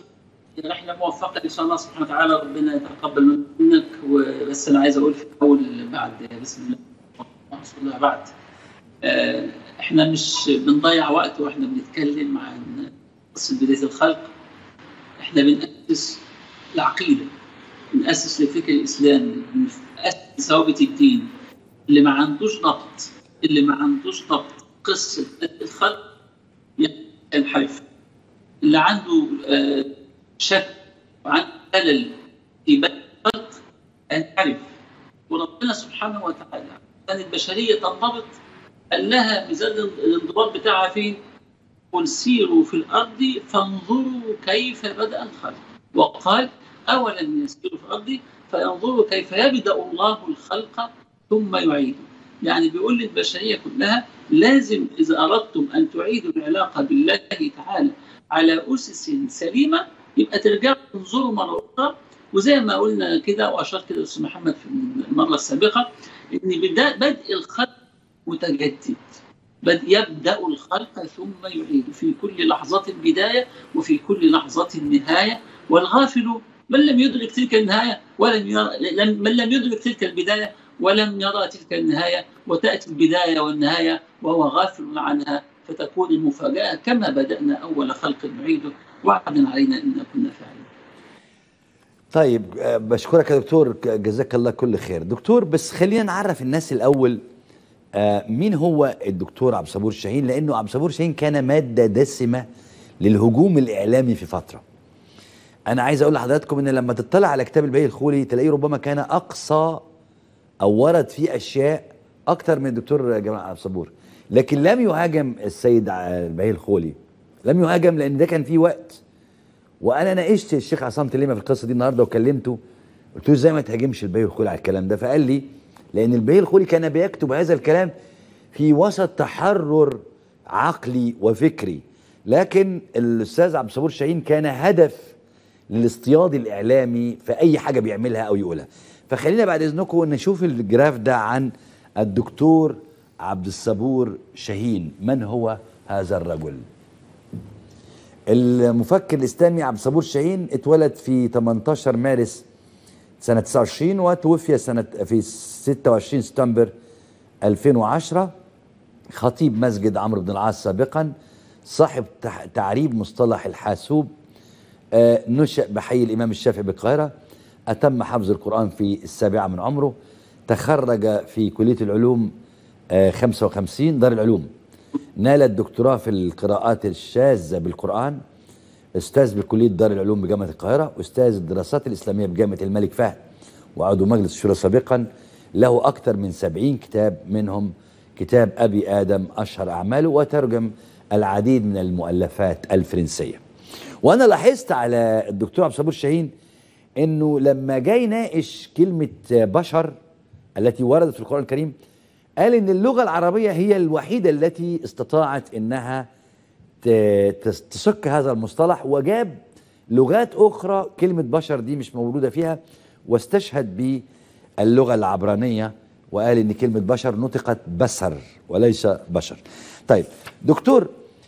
رحله موفقه ان شاء الله سبحانه وتعالى ربنا يتقبل منك وبس انا عايز اقول في الاول بعد بسم الله رسول الله بعد آه، احنا مش بنضيع وقت واحنا بنتكلم عن قصه بدايه الخلق احنا بنأسس العقيده بنأسس للفكر الاسلامي بنأسس ثوابت الدين اللي ما عندوش ضبط اللي ما عندوش ضبط قصه الخلق ينحرف اللي عنده آه، شك وعنده خلل في بدء الخلق ينحرف وربنا سبحانه وتعالى كان البشريه تنضبط قال لها ميزان الانضباط بتاعها فين؟ قل سيروا في الارض فانظروا كيف بدا الخلق وقال اولم يسيروا في الارض فينظروا كيف يبدا الله الخلق ثم يعيده يعني بيقول للبشريه كلها لازم اذا اردتم ان تعيدوا العلاقه بالله تعالى على اسس سليمه يبقى ترجعوا تنظروا مره اخرى وزي ما قلنا كده واشار كده الاستاذ محمد في المره السابقه ان بدا بدء الخلق متجدد بد يبدا الخلق ثم يعيد في كل لحظه بدايه وفي كل لحظه نهايه والغافل من لم يدرك تلك النهايه ولم يرى من لم يدرك تلك البدايه ولم يرى تلك النهايه وتاتي البدايه والنهايه وهو غافل عنها فتكون المفاجاه كما بدانا اول خلق نعيده وعدا علينا ان كنا فاعلين. طيب آه، بشكرك يا دكتور جزاك الله كل خير دكتور بس خلينا نعرف الناس الاول آه، مين هو الدكتور عبد الصبور شاهين لانه عبد الصبور شاهين كان ماده دسمه للهجوم الاعلامي في فتره انا عايز اقول لحضراتكم ان لما تطلع على كتاب البهي الخولي تلاقيه ربما كان اقصى او ورد فيه اشياء اكتر من الدكتور جمال عبد الصبور لكن لم يهاجم السيد البهي الخولي لم يهاجم لان ده كان فيه وقت وانا ناقشت الشيخ عصام تليمه في القصه دي النهارده وكلمته قلت له ازاي ما تهاجمش البهي الخولي على الكلام ده فقال لي لان البهي الخولي كان بيكتب هذا الكلام في وسط تحرر عقلي وفكري لكن الاستاذ عبد الصبور شاهين كان هدف للاصطياد الاعلامي في اي حاجه بيعملها او يقولها فخلينا بعد اذنكم نشوف الجراف ده عن الدكتور عبد الصبور شاهين من هو هذا الرجل المفكر الاسلامي عبد الصبور شاهين اتولد في 18 مارس سنة 29 وتوفي سنة في 26 سبتمبر 2010 خطيب مسجد عمرو بن العاص سابقا صاحب تح- تعريب مصطلح الحاسوب آه، نشأ بحي الإمام الشافعي بالقاهرة أتم حفظ القرآن في السابعة من عمره تخرج في كلية العلوم آه، 55 دار العلوم نال الدكتوراه في القراءات الشاذة بالقرآن استاذ بكليه دار العلوم بجامعه القاهره استاذ الدراسات الاسلاميه بجامعه الملك فهد وعضو مجلس الشورى سابقا له اكثر من سبعين كتاب منهم كتاب ابي ادم اشهر اعماله وترجم العديد من المؤلفات الفرنسيه وانا لاحظت على الدكتور عبد الصبور شاهين انه لما جاي يناقش كلمه بشر التي وردت في القران الكريم قال ان اللغه العربيه هي الوحيده التي استطاعت انها ت- تس- تسك هذا المصطلح وجاب لغات اخرى كلمه بشر دي مش موجوده فيها واستشهد باللغه العبرانيه وقال ان كلمه بشر نطقت بسر وليس بشر. طيب دكتور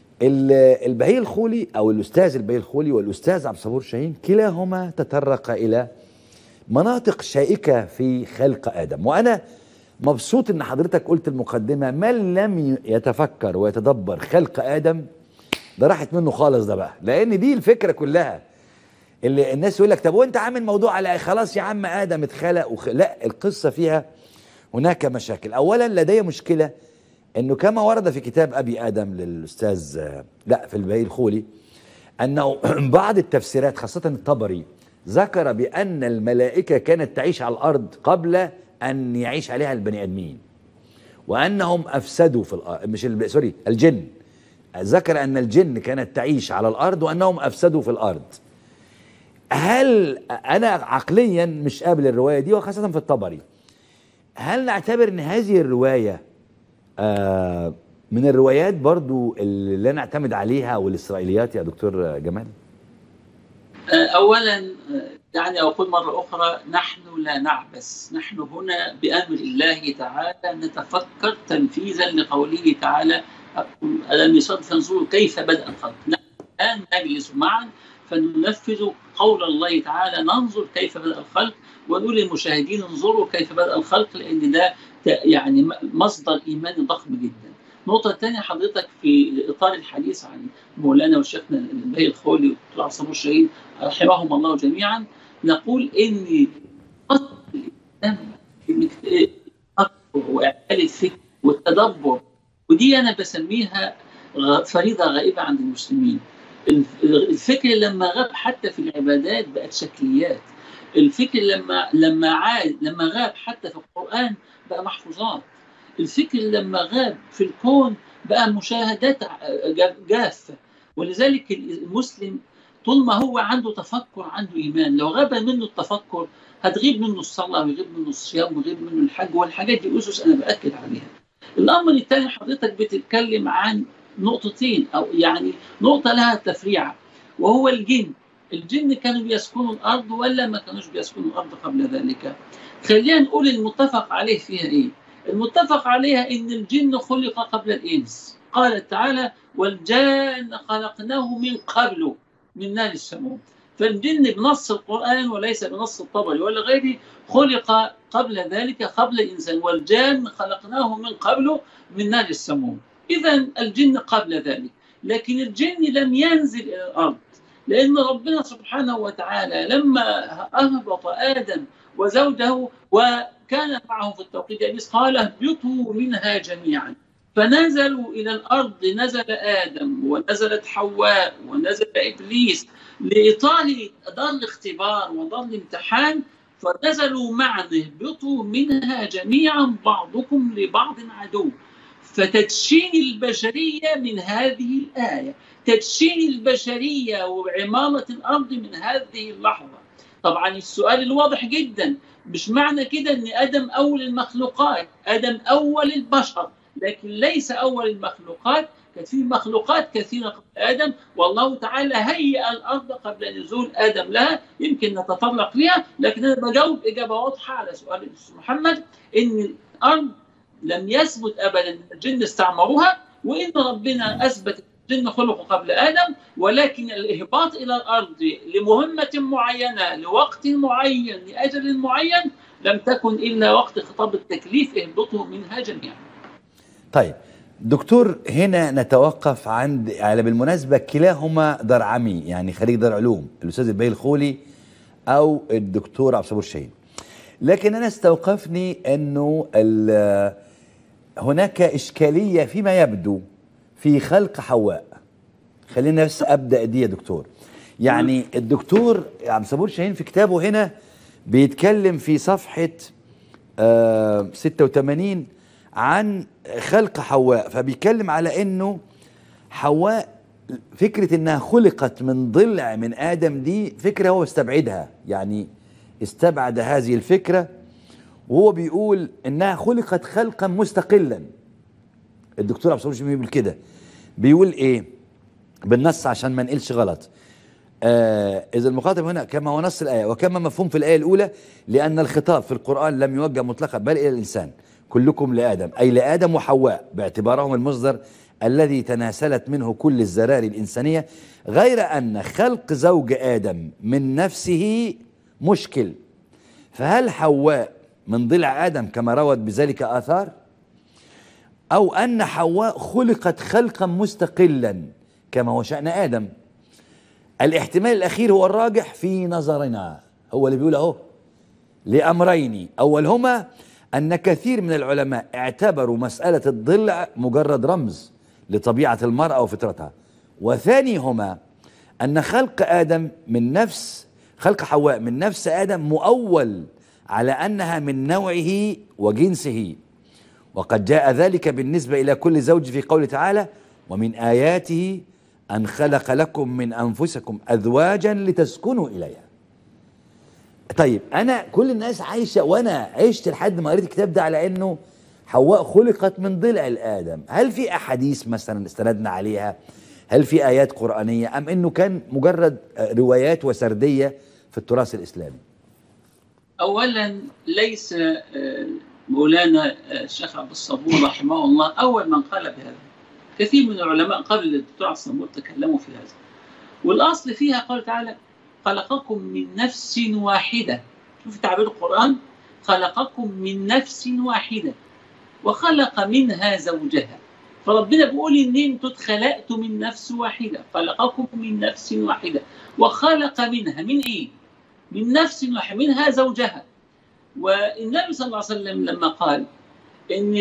ال- البهي الخولي او الاستاذ البهي الخولي والاستاذ عبد الصبور شاهين كلاهما تطرق الى مناطق شائكه في خلق ادم وانا مبسوط ان حضرتك قلت المقدمه من لم يتفكر ويتدبر خلق ادم ده راحت منه خالص ده بقى لان دي الفكره كلها اللي الناس يقول لك طب وانت عامل موضوع على خلاص يا عم ادم اتخلق وخ... لا القصه فيها هناك مشاكل اولا لدي مشكله انه كما ورد في كتاب ابي ادم للاستاذ آه، لا في البهي الخولي انه بعض التفسيرات خاصه الطبري ذكر بان الملائكه كانت تعيش على الارض قبل ان يعيش عليها البني ادمين وانهم افسدوا في الارض مش ال- سوري الجن ذكر ان الجن كانت تعيش على الارض وانهم افسدوا في الارض هل انا عقليا مش قابل الروايه دي وخاصه في الطبري هل نعتبر ان هذه الروايه آه من الروايات برضو اللي لا نعتمد عليها والاسرائيليات يا دكتور جمال آه، اولا آه، يعني اقول مره اخرى نحن لا نعبث نحن هنا بامر الله تعالى نتفكر تنفيذا لقوله تعالى الم يصد فانظروا كيف بدا الخلق نحن الان نجلس معا فننفذ قول الله تعالى ننظر كيف بدأ الخلق ونقول للمشاهدين انظروا كيف بدأ الخلق لأن ده يعني مصدر إيماني ضخم جدا. النقطة الثانية حضرتك في إطار الحديث عن مولانا وشيخنا البهي الخولي والدكتور عصام الشهيد رحمهم الله جميعا نقول إن أصل الإسلام وإعمال الفكر والتدبر ودي أنا بسميها فريضة غائبة عند المسلمين الفكر لما غاب حتى في العبادات بقت شكليات الفكر لما لما عاد لما غاب حتى في القرآن بقى محفوظات الفكر لما غاب في الكون بقى مشاهدات جافة ولذلك المسلم طول ما هو عنده تفكر عنده إيمان لو غاب منه التفكر هتغيب منه الصلاة ويغيب منه الصيام ويغيب منه الحج والحاجات دي أسس أنا بأكد عليها الأمر الثاني حضرتك بتتكلم عن نقطتين أو يعني نقطة لها تفريعة وهو الجن الجن كانوا بيسكنوا الأرض ولا ما كانوش بيسكنوا الأرض قبل ذلك خلينا نقول المتفق عليه فيها إيه المتفق عليها ان الجن خلق قبل الانس قال تعالى والجان خلقناه من قبل من نار السموم فالجن بنص القران وليس بنص الطبري ولا غيره خلق قبل ذلك قبل الانسان والجان خلقناه من قبل من نار السموم اذا الجن قبل ذلك لكن الجن لم ينزل الى الارض لان ربنا سبحانه وتعالى لما اهبط ادم وزوجه وكان معه في التوقيت إبليس قال اهبطوا منها جميعا فنزلوا إلى الأرض نزل آدم ونزلت حواء ونزل إبليس لإطال دار الاختبار ودار الامتحان فنزلوا معا اهبطوا منها جميعا بعضكم لبعض عدو فتدشين البشرية من هذه الآية تدشين البشرية وعمارة الأرض من هذه اللحظة طبعا السؤال الواضح جدا مش معنى كده ان ادم اول المخلوقات ادم اول البشر لكن ليس اول المخلوقات كانت في مخلوقات كثيره قبل ادم والله تعالى هيئ الارض قبل نزول ادم لها يمكن نتطرق لها لكن انا بجاوب اجابه واضحه على سؤال الاستاذ محمد ان الارض لم يثبت ابدا الجن استعمروها وان ربنا اثبت الجن خلقوا قبل ادم ولكن الاهباط الى الارض لمهمه معينه لوقت معين لاجل معين لم تكن الا وقت خطاب التكليف اهبطوا منها جميعا. طيب دكتور هنا نتوقف عند على بالمناسبه كلاهما درعمي يعني خريج دار علوم الاستاذ البي الخولي او الدكتور عبد الصبور الشهيد. لكن انا استوقفني انه هناك اشكاليه فيما يبدو في خلق حواء خلينا بس ابدا دي يا دكتور يعني الدكتور عبد الصبور شاهين في كتابه هنا بيتكلم في صفحه آه 86 عن خلق حواء فبيتكلم على انه حواء فكره انها خلقت من ضلع من ادم دي فكره هو استبعدها يعني استبعد هذه الفكره وهو بيقول انها خلقت خلقا مستقلا الدكتور عبد الصبور بيقول كده بيقول ايه بالنص عشان ما نقلش غلط آه اذا المخاطب هنا كما هو نص الايه وكما مفهوم في الايه الاولى لان الخطاب في القران لم يوجه مطلقا بل الى الانسان كلكم لادم اي لادم وحواء باعتبارهم المصدر الذي تناسلت منه كل الزراري الانسانيه غير ان خلق زوج ادم من نفسه مشكل فهل حواء من ضلع ادم كما روت بذلك اثار أو أن حواء خلقت خلقا مستقلا كما هو شأن آدم الاحتمال الأخير هو الراجح في نظرنا هو اللي بيقول أهو لأمرين أولهما أن كثير من العلماء اعتبروا مسألة الضلع مجرد رمز لطبيعة المرأة وفطرتها وثانيهما أن خلق آدم من نفس خلق حواء من نفس آدم مؤول على أنها من نوعه وجنسه وقد جاء ذلك بالنسبة إلى كل زوج في قوله تعالى ومن آياته أن خلق لكم من أنفسكم أزواجا لتسكنوا إليها طيب أنا كل الناس عايشة وأنا عشت لحد ما قريت الكتاب ده على أنه حواء خلقت من ضلع الآدم هل في أحاديث مثلا استندنا عليها هل في آيات قرآنية أم أنه كان مجرد روايات وسردية في التراث الإسلامي أولا ليس مولانا الشيخ عبد الصبور رحمه الله اول من قال بهذا كثير من العلماء قبل الدكتور عبد الصبور تكلموا في هذا والاصل فيها قال تعالى خلقكم من نفس واحدة شوف تعبير القرآن خلقكم من نفس واحدة وخلق منها زوجها فربنا بيقول ان انتوا اتخلقتوا من نفس واحده خلقكم من نفس واحده وخلق منها من ايه؟ من نفس واحده منها زوجها والنبي صلى الله عليه وسلم لما قال ان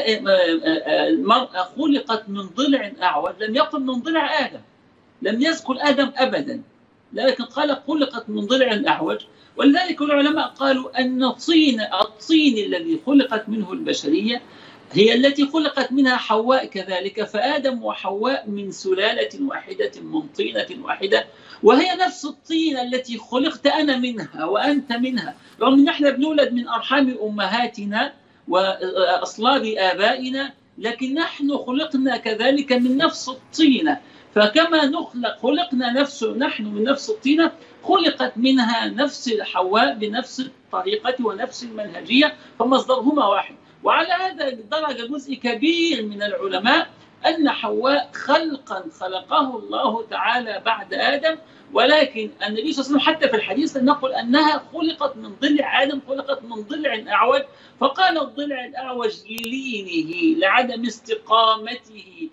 المراه خلقت من ضلع اعوج لم يقل من ضلع ادم لم يذكر ادم ابدا لكن قال خلقت من ضلع اعوج ولذلك العلماء قالوا ان طين الطين الذي خلقت منه البشريه هي التي خلقت منها حواء كذلك فآدم وحواء من سلالة واحدة من طينة واحدة وهي نفس الطينة التي خلقت أنا منها وأنت منها رغم أن احنا بنولد من أرحام أمهاتنا وأصلاب آبائنا لكن نحن خلقنا كذلك من نفس الطينة فكما نخلق خلقنا نفس نحن من نفس الطينة خلقت منها نفس حواء بنفس الطريقة ونفس المنهجية فمصدرهما واحد وعلى هذا درج جزء كبير من العلماء أن حواء خلقا خلقه الله تعالى بعد آدم ولكن النبي صلى الله عليه وسلم حتى في الحديث نقول أنها خلقت من ضلع آدم خلقت من ضلع أعوج فقال الضلع الأعوج للينه لعدم استقامته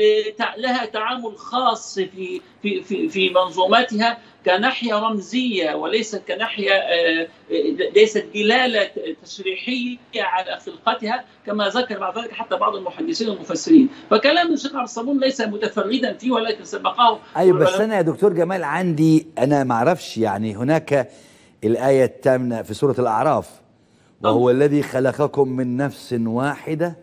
لها تعامل خاص في في في في منظوماتها كناحيه رمزيه وليست كناحيه ليست دلاله تشريحيه على خلقتها كما ذكر بعد ذلك حتى بعض المحدثين والمفسرين فكلام الشيخ عبد الصابون ليس متفردا فيه ولكن سبقه ايوه بس انا يا دكتور جمال عندي انا ما اعرفش يعني هناك الايه الثامنه في سوره الاعراف وهو الذي خلقكم من نفس واحده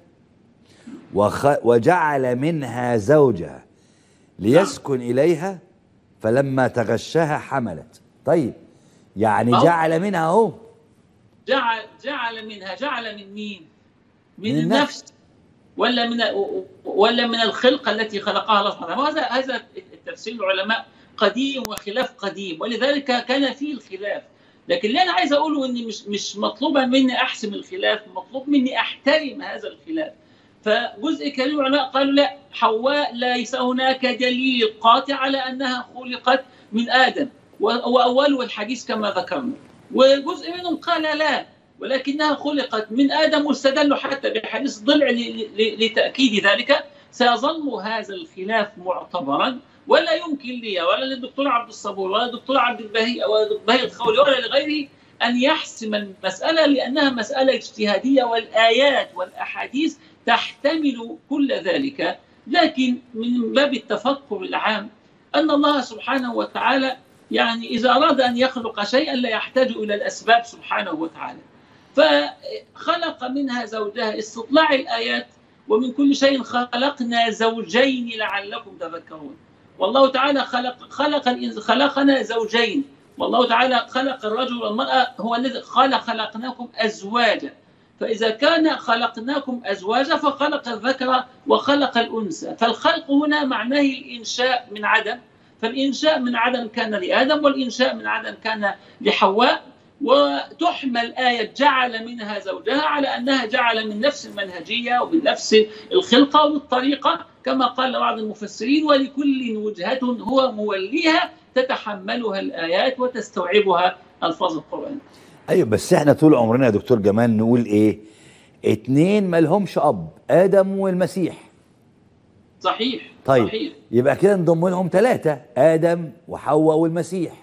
وخ... وجعل منها زوجها ليسكن إليها فلما تغشاها حملت طيب يعني أو. جعل منها اهو جعل جعل منها جعل من مين؟ من, من النفس النفس. ولا من ولا من الخلقه التي خلقها الله سبحانه وتعالى هذا هذا التفسير العلماء قديم وخلاف قديم ولذلك كان فيه الخلاف لكن اللي انا عايز اقوله ان مش مش مطلوبا مني احسم الخلاف مطلوب مني احترم هذا الخلاف فجزء كبير من العلماء قالوا لا حواء ليس هناك دليل قاطع على انها خلقت من ادم واوله الحديث كما ذكرنا وجزء منهم قال لا ولكنها خلقت من ادم واستدلوا حتى بحديث ضلع ل- ل- لتاكيد ذلك سيظل هذا الخلاف معتبرا ولا يمكن لي ولا للدكتور عبد الصبور ولا الدكتور عبد البهي ولا الدكتور البهي الخولي ولا لغيره ان يحسم المساله لانها مساله اجتهاديه والايات والاحاديث تحتمل كل ذلك لكن من باب التفكر العام ان الله سبحانه وتعالى يعني اذا اراد ان يخلق شيئا لا يحتاج الى الاسباب سبحانه وتعالى فخلق منها زوجها استطلاع الايات ومن كل شيء خلقنا زوجين لعلكم تذكرون والله تعالى خلق خلق الإنس- خلقنا زوجين والله تعالى خلق الرجل والمرأة هو الذي خلق خلقناكم أزواجا فإذا كان خلقناكم أزواجا فخلق الذكر وخلق الأنثى فالخلق هنا معناه الإنشاء من عدم فالإنشاء من عدم كان لآدم والإنشاء من عدم كان لحواء وتحمل آية جعل منها زوجها على أنها جعل من نفس المنهجية ومن نفس الخلقة والطريقة كما قال بعض المفسرين ولكل وجهة هو موليها تتحملها الآيات وتستوعبها ألفاظ القرآن ايوه بس احنا طول عمرنا يا دكتور جمال نقول ايه اتنين مالهمش اب ادم والمسيح صحيح طيب صحيح يبقى كده نضم لهم ثلاثة ادم وحواء والمسيح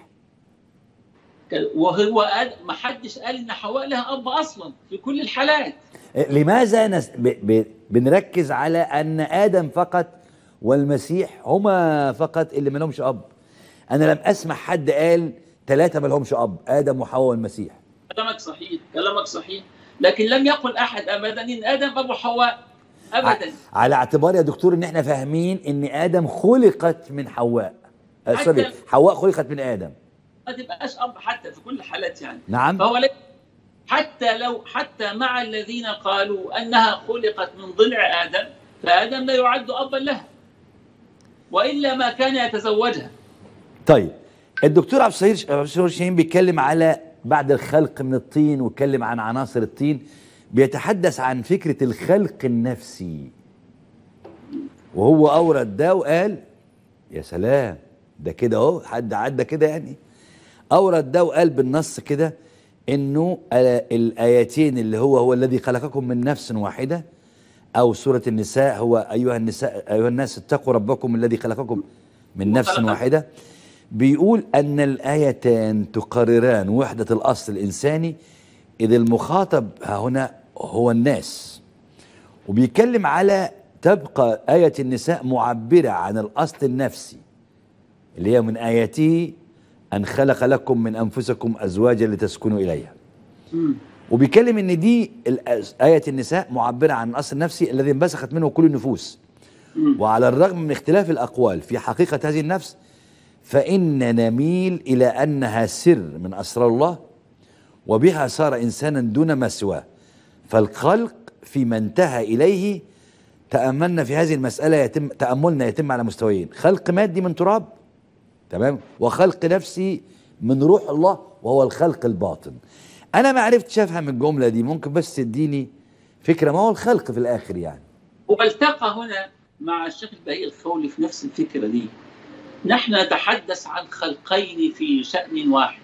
وهو قال ما حدش قال ان حواء لها اب اصلا في كل الحالات إيه، لماذا نس... ب... ب... بنركز على ان ادم فقط والمسيح هما فقط اللي مالهمش اب انا لم اسمع حد قال ثلاثة مالهمش اب ادم وحواء والمسيح كلامك صحيح كلامك صحيح لكن لم يقل احد ابدا ان ادم ابو حواء ابدا على اعتبار يا دكتور ان احنا فاهمين ان ادم خلقت من حواء آه حتى- سوري حواء خلقت من ادم ما تبقاش اب حتى في كل الحالات يعني نعم فهو ليس حتى لو حتى مع الذين قالوا انها خلقت من ضلع ادم فادم لا يعد ابا لها والا ما كان يتزوجها طيب الدكتور عبد الصهير عبد الصهير شاهين بيتكلم على بعد الخلق من الطين واتكلم عن عناصر الطين بيتحدث عن فكرة الخلق النفسي وهو أورد ده وقال يا سلام ده كده اهو حد عدى كده يعني اورد ده وقال بالنص كده انه ال- الايتين اللي هو هو الذي خلقكم من نفس واحده او سوره النساء هو ايها النساء ايها الناس اتقوا ربكم الذي خلقكم من نفس وخلق- واحده بيقول ان الايتان تقرران وحده الاصل الانساني اذ المخاطب ها هنا هو الناس وبيتكلم على تبقى آية النساء معبرة عن الأصل النفسي اللي هي من آياته أن خلق لكم من أنفسكم أزواجا لتسكنوا إليها مم. وبيتكلم ان دي الأز- آية النساء معبرة عن الأصل النفسي الذي انبثقت منه كل النفوس مم. وعلى الرغم من اختلاف الأقوال في حقيقة هذه النفس فإن نميل إلى أنها سر من أسرار الله وبها صار إنسانا دون ما سواه فالخلق فيما انتهى إليه تأملنا في هذه المسألة يتم تأملنا يتم على مستويين خلق مادي من تراب تمام وخلق نفسي من روح الله وهو الخلق الباطن انا ما عرفتش افهم الجمله دي ممكن بس تديني فكره ما هو الخلق في الاخر يعني والتقى هنا مع الشيخ البهي الخولي في نفس الفكرة دي نحن نتحدث عن خلقين في شأن واحد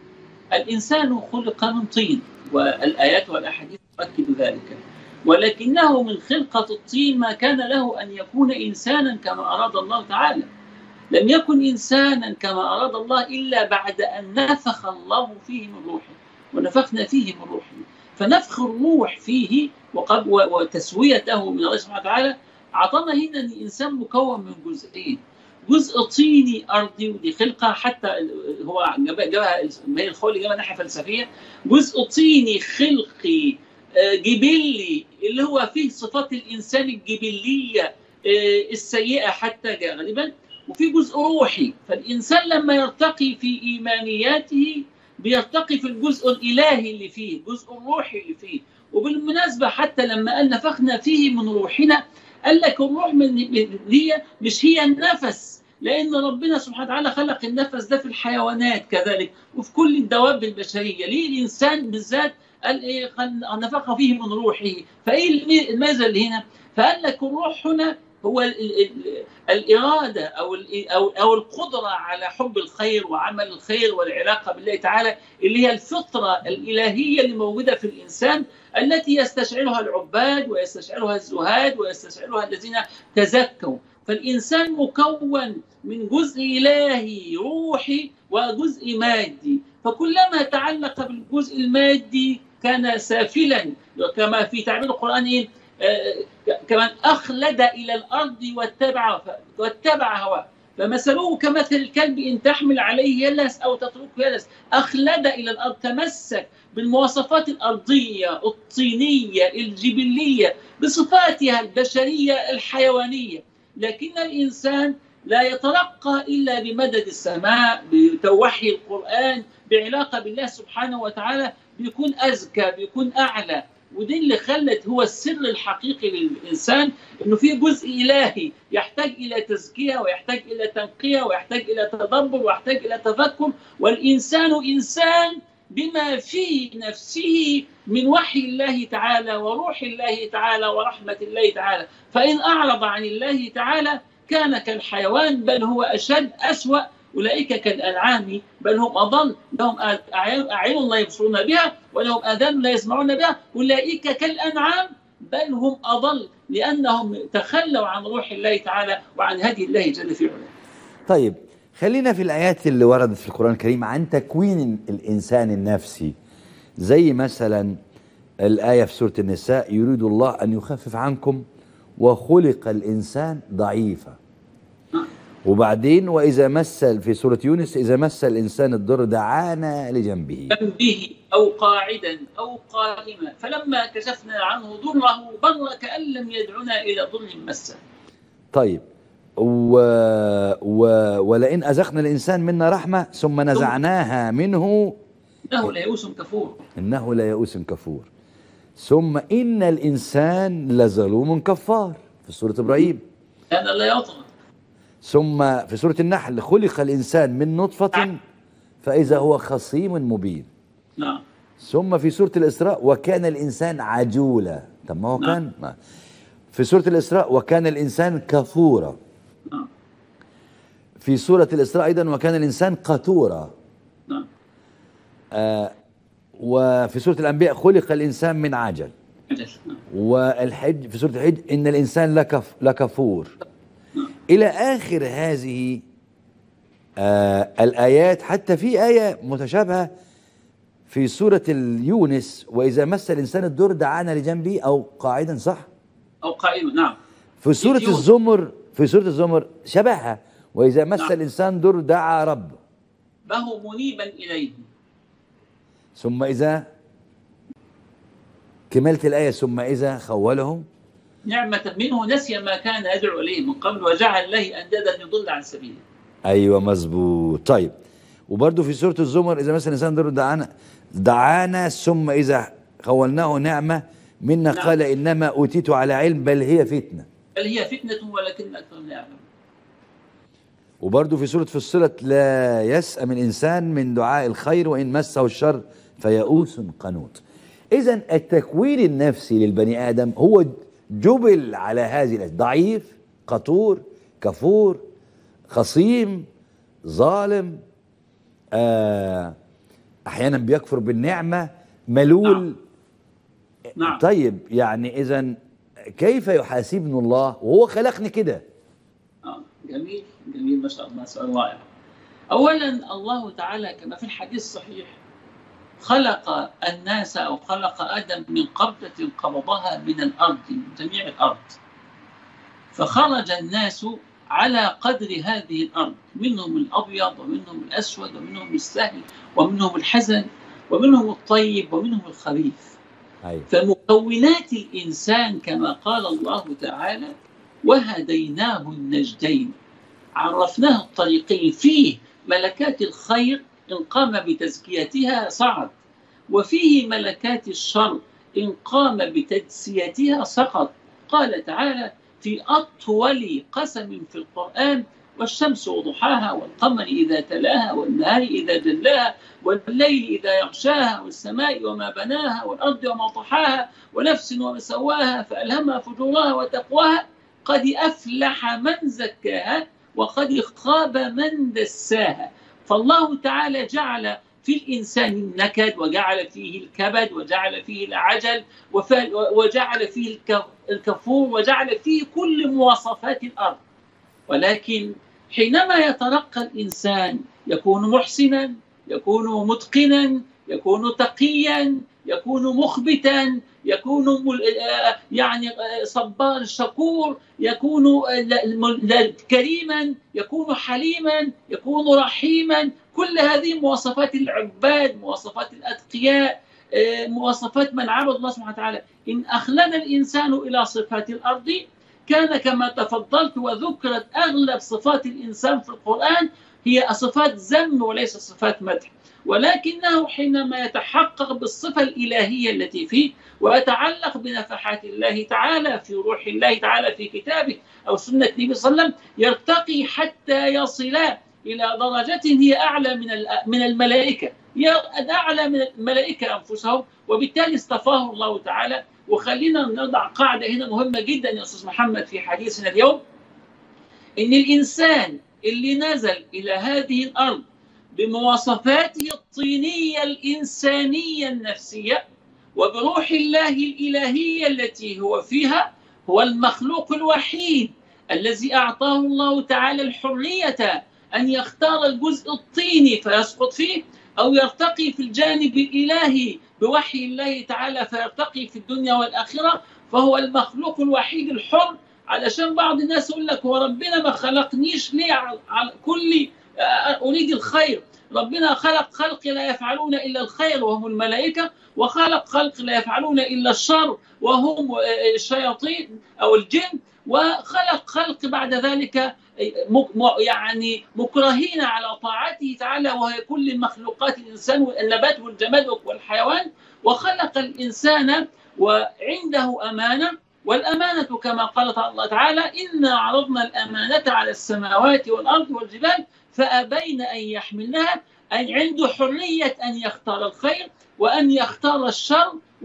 الإنسان خلق من طين والآيات والأحاديث تؤكد ذلك ولكنه من خلقة الطين ما كان له أن يكون إنسانا كما أراد الله تعالى لم يكن إنسانا كما أراد الله إلا بعد أن نفخ الله فيه من روحه ونفخنا فيه من روحه فنفخ الروح فيه وقد و- وتسويته من الله سبحانه وتعالى أعطانا هنا أن الإنسان مكون من جزئين جزء طيني أرضي ودي خلقة حتى هو جابها جابها هي الخولي جابها ناحية فلسفية جزء طيني خلقي آه، جبلي اللي هو فيه صفات الإنسان الجبلية آه، السيئة حتى جاء غالبا وفي جزء روحي فالإنسان لما يرتقي في إيمانياته بيرتقي في الجزء الإلهي اللي فيه الجزء الروحي اللي فيه وبالمناسبة حتى لما قال نفخنا فيه من روحنا قال لك الروح من من- هي مش هي النفس لأن ربنا سبحانه وتعالى خلق النفس ده في الحيوانات كذلك وفي كل الدواب البشرية ليه الإنسان بالذات قال إيه قال نفخ فيه من روحه فإيه المي- الميزة اللي هنا فقال لك الروح هنا هو ال ال ال الإرادة أو ال أو أو القدرة على حب الخير وعمل الخير والعلاقة بالله تعالى اللي هي الفطرة الإلهية اللي موجودة في الإنسان التي يستشعرها العباد ويستشعرها الزهاد ويستشعرها الذين تزكوا فالإنسان مكون من جزء إلهي روحي وجزء مادي فكلما تعلق بالجزء المادي كان سافلا كما في تعبير القرآن إيه؟ آه، كمان أخلد إلى الأرض واتبع واتبع هواه فمثله كمثل الكلب إن تحمل عليه يلهث أو تتركه يلهث أخلد إلى الأرض تمسك بالمواصفات الأرضية الطينية الجبلية بصفاتها البشرية الحيوانية لكن الإنسان لا يترقى إلا بمدد السماء بتوحي القرآن بعلاقة بالله سبحانه وتعالى بيكون أزكى بيكون أعلى ودي اللي خلت هو السر الحقيقي للإنسان إنه في جزء إلهي يحتاج إلى تزكية ويحتاج إلى تنقية ويحتاج إلى تدبر ويحتاج إلى تفكر والإنسان إنسان بما في نفسه من وحي الله تعالى وروح الله تعالى ورحمة الله تعالى فإن أعرض عن الله تعالى كان كالحيوان بل هو أشد أسوأ أولئك كالأنعام بل هم أضل لهم أعين أعين لا يبصرون بها ولهم آذان لا يسمعون بها أولئك كالأنعام بل هم أضل لأنهم تخلوا عن روح الله تعالى وعن هدي الله جل في علاه طيب خلينا في الآيات اللي وردت في القرآن الكريم عن تكوين الإنسان النفسي زي مثلا الآية في سورة النساء يريد الله أن يخفف عنكم وخلق الإنسان ضعيفا وبعدين وإذا مس في سورة يونس إذا مس الإنسان الضر دعانا لجنبه جنبه أو قاعدا أو قائما فلما كشفنا عنه ضره بر كأن لم يدعنا إلى ضر مسه طيب و... و... ولئن أزقنا الإنسان منا رحمة ثم نزعناها منه إنه ليئوس كفور إنه ليئوس كفور ثم إن الإنسان لظلوم كفار في سورة إبراهيم كان لا يطغى ثم في سورة النحل خلق الإنسان من نطفة فإذا هو خصيم مبين نعم ثم في سورة الإسراء وكان الإنسان عجولا طب ما هو نعم. كان ما. في سورة الإسراء وكان الإنسان كفورا نعم في سورة الإسراء أيضا وكان الإنسان قتورا نعم آه وفي سورة الأنبياء خلق الإنسان من عجل أجل نعم. والحج في سورة الحج إن الإنسان لكف لكفور إلى آخر هذه آه الآيات حتى في آية متشابهة في سورة يونس وإذا مس الإنسان الضر دعانا لجنبه أو قاعدا صح؟ أو قائم نعم في سورة يونس. الزمر في سورة الزمر شبهها وإذا مس نعم. الإنسان ضر دعا رب به منيبا إليه ثم إذا كملت الآية ثم إذا خولهم نعمة منه نسي ما كان يدعو إليه من قبل وجعل له أندادا يضل عن سبيله ايوه مظبوط طيب وبرده في سوره الزمر اذا مثلا الانسان ضر دعانا دعانا ثم اذا خولناه نعمه منا نعم. قال انما اوتيت على علم بل هي فتنه بل هي فتنة ولكن أكثر لا يعلم وبرده في سوره فصلت لا يسأم الانسان من دعاء الخير وان مسه الشر فيئوس قنوط اذا التكوين النفسي للبني ادم هو جبل على هذه الأشياء. ضعيف قطور كفور خصيم ظالم آه احيانا بيكفر بالنعمه ملول نعم. نعم طيب يعني اذا كيف يحاسبني الله وهو خلقني كده آه. جميل جميل ما شاء الله سؤال رائع أولا الله تعالى كما في الحديث الصحيح خلق الناس أو خلق آدم من قبضة قبضها من الأرض من جميع الأرض فخرج الناس على قدر هذه الأرض منهم الأبيض ومنهم الأسود ومنهم السهل ومنهم الحزن ومنهم الطيب ومنهم الخبيث ايوه فمكونات الإنسان كما قال الله تعالى وهديناه النجدين عرفناه الطريقين فيه ملكات الخير إن قام بتزكيتها صعد وفيه ملكات الشر إن قام بتجسيتها سقط قال تعالى في أطول قسم في القرآن والشمس وضحاها والقمر إذا تلاها والنهار إذا جلاها والليل إذا يغشاها والسماء وما بناها والأرض وما طحاها ونفس وما سواها فألهمها فجورها وتقواها قد أفلح من زكاها وقد خاب من دساها فالله تعالى جعل في الإنسان النكد وجعل فيه الكبد وجعل فيه العجل وف- وجعل فيه الك- الكفور وجعل فيه كل مواصفات الأرض ولكن حينما يترقى الإنسان يكون محسنا يكون متقنا يكون تقيا يكون مخبتا يكون مل- آه، يعني آه، صبار شكور يكون آه، ل- ل- كريما يكون حليما يكون رحيما كل هذه مواصفات العباد مواصفات الأتقياء آه، مواصفات من عبد الله سبحانه وتعالى إن أخلد الإنسان إلى صفات الأرض كان كما تفضلت وذكرت أغلب صفات الإنسان في القرآن هي صفات ذم وليس صفات مدح ولكنه حينما يتحقق بالصفة الإلهية التي فيه ويتعلق بنفحات الله تعالى في روح الله تعالى في كتابه أو سنة النبي صلى الله عليه وسلم يرتقي حتى يصل إلى درجة هي أعلى من ال- من الملائكة هي أعلى من الملائكة أنفسهم وبالتالي اصطفاه الله تعالى وخلينا نضع قاعدة هنا مهمة جدا يا أستاذ محمد في حديثنا اليوم إن الإنسان اللي نزل إلى هذه الأرض بمواصفاته الطينية الإنسانية النفسية وبروح الله الإلهية التي هو فيها هو المخلوق الوحيد الذي أعطاه الله تعالى الحرية أن يختار الجزء الطيني فيسقط فيه أو يرتقي في الجانب الإلهي بوحي الله تعالى فيرتقي في الدنيا والآخرة فهو المخلوق الوحيد الحر علشان بعض الناس يقول لك هو ربنا ما خلقنيش ليه على على كل آه، أريد الخير ربنا خلق خلق لا يفعلون إلا الخير وهم الملائكة وخلق خلق لا يفعلون إلا الشر وهم آه، الشياطين أو الجن وخلق خلق بعد ذلك مك- م- يعني مكرهين على طاعته تعالى وهي كل مخلوقات الإنسان والنبات والجماد والحيوان وخلق الإنسان وعنده أمانة والأمانة كما قال الله تعالى إنا عرضنا الأمانة على السماوات والأرض والجبال فأبين أن يحملنها أن عنده حرية أن يختار الخير وأن يختار الشر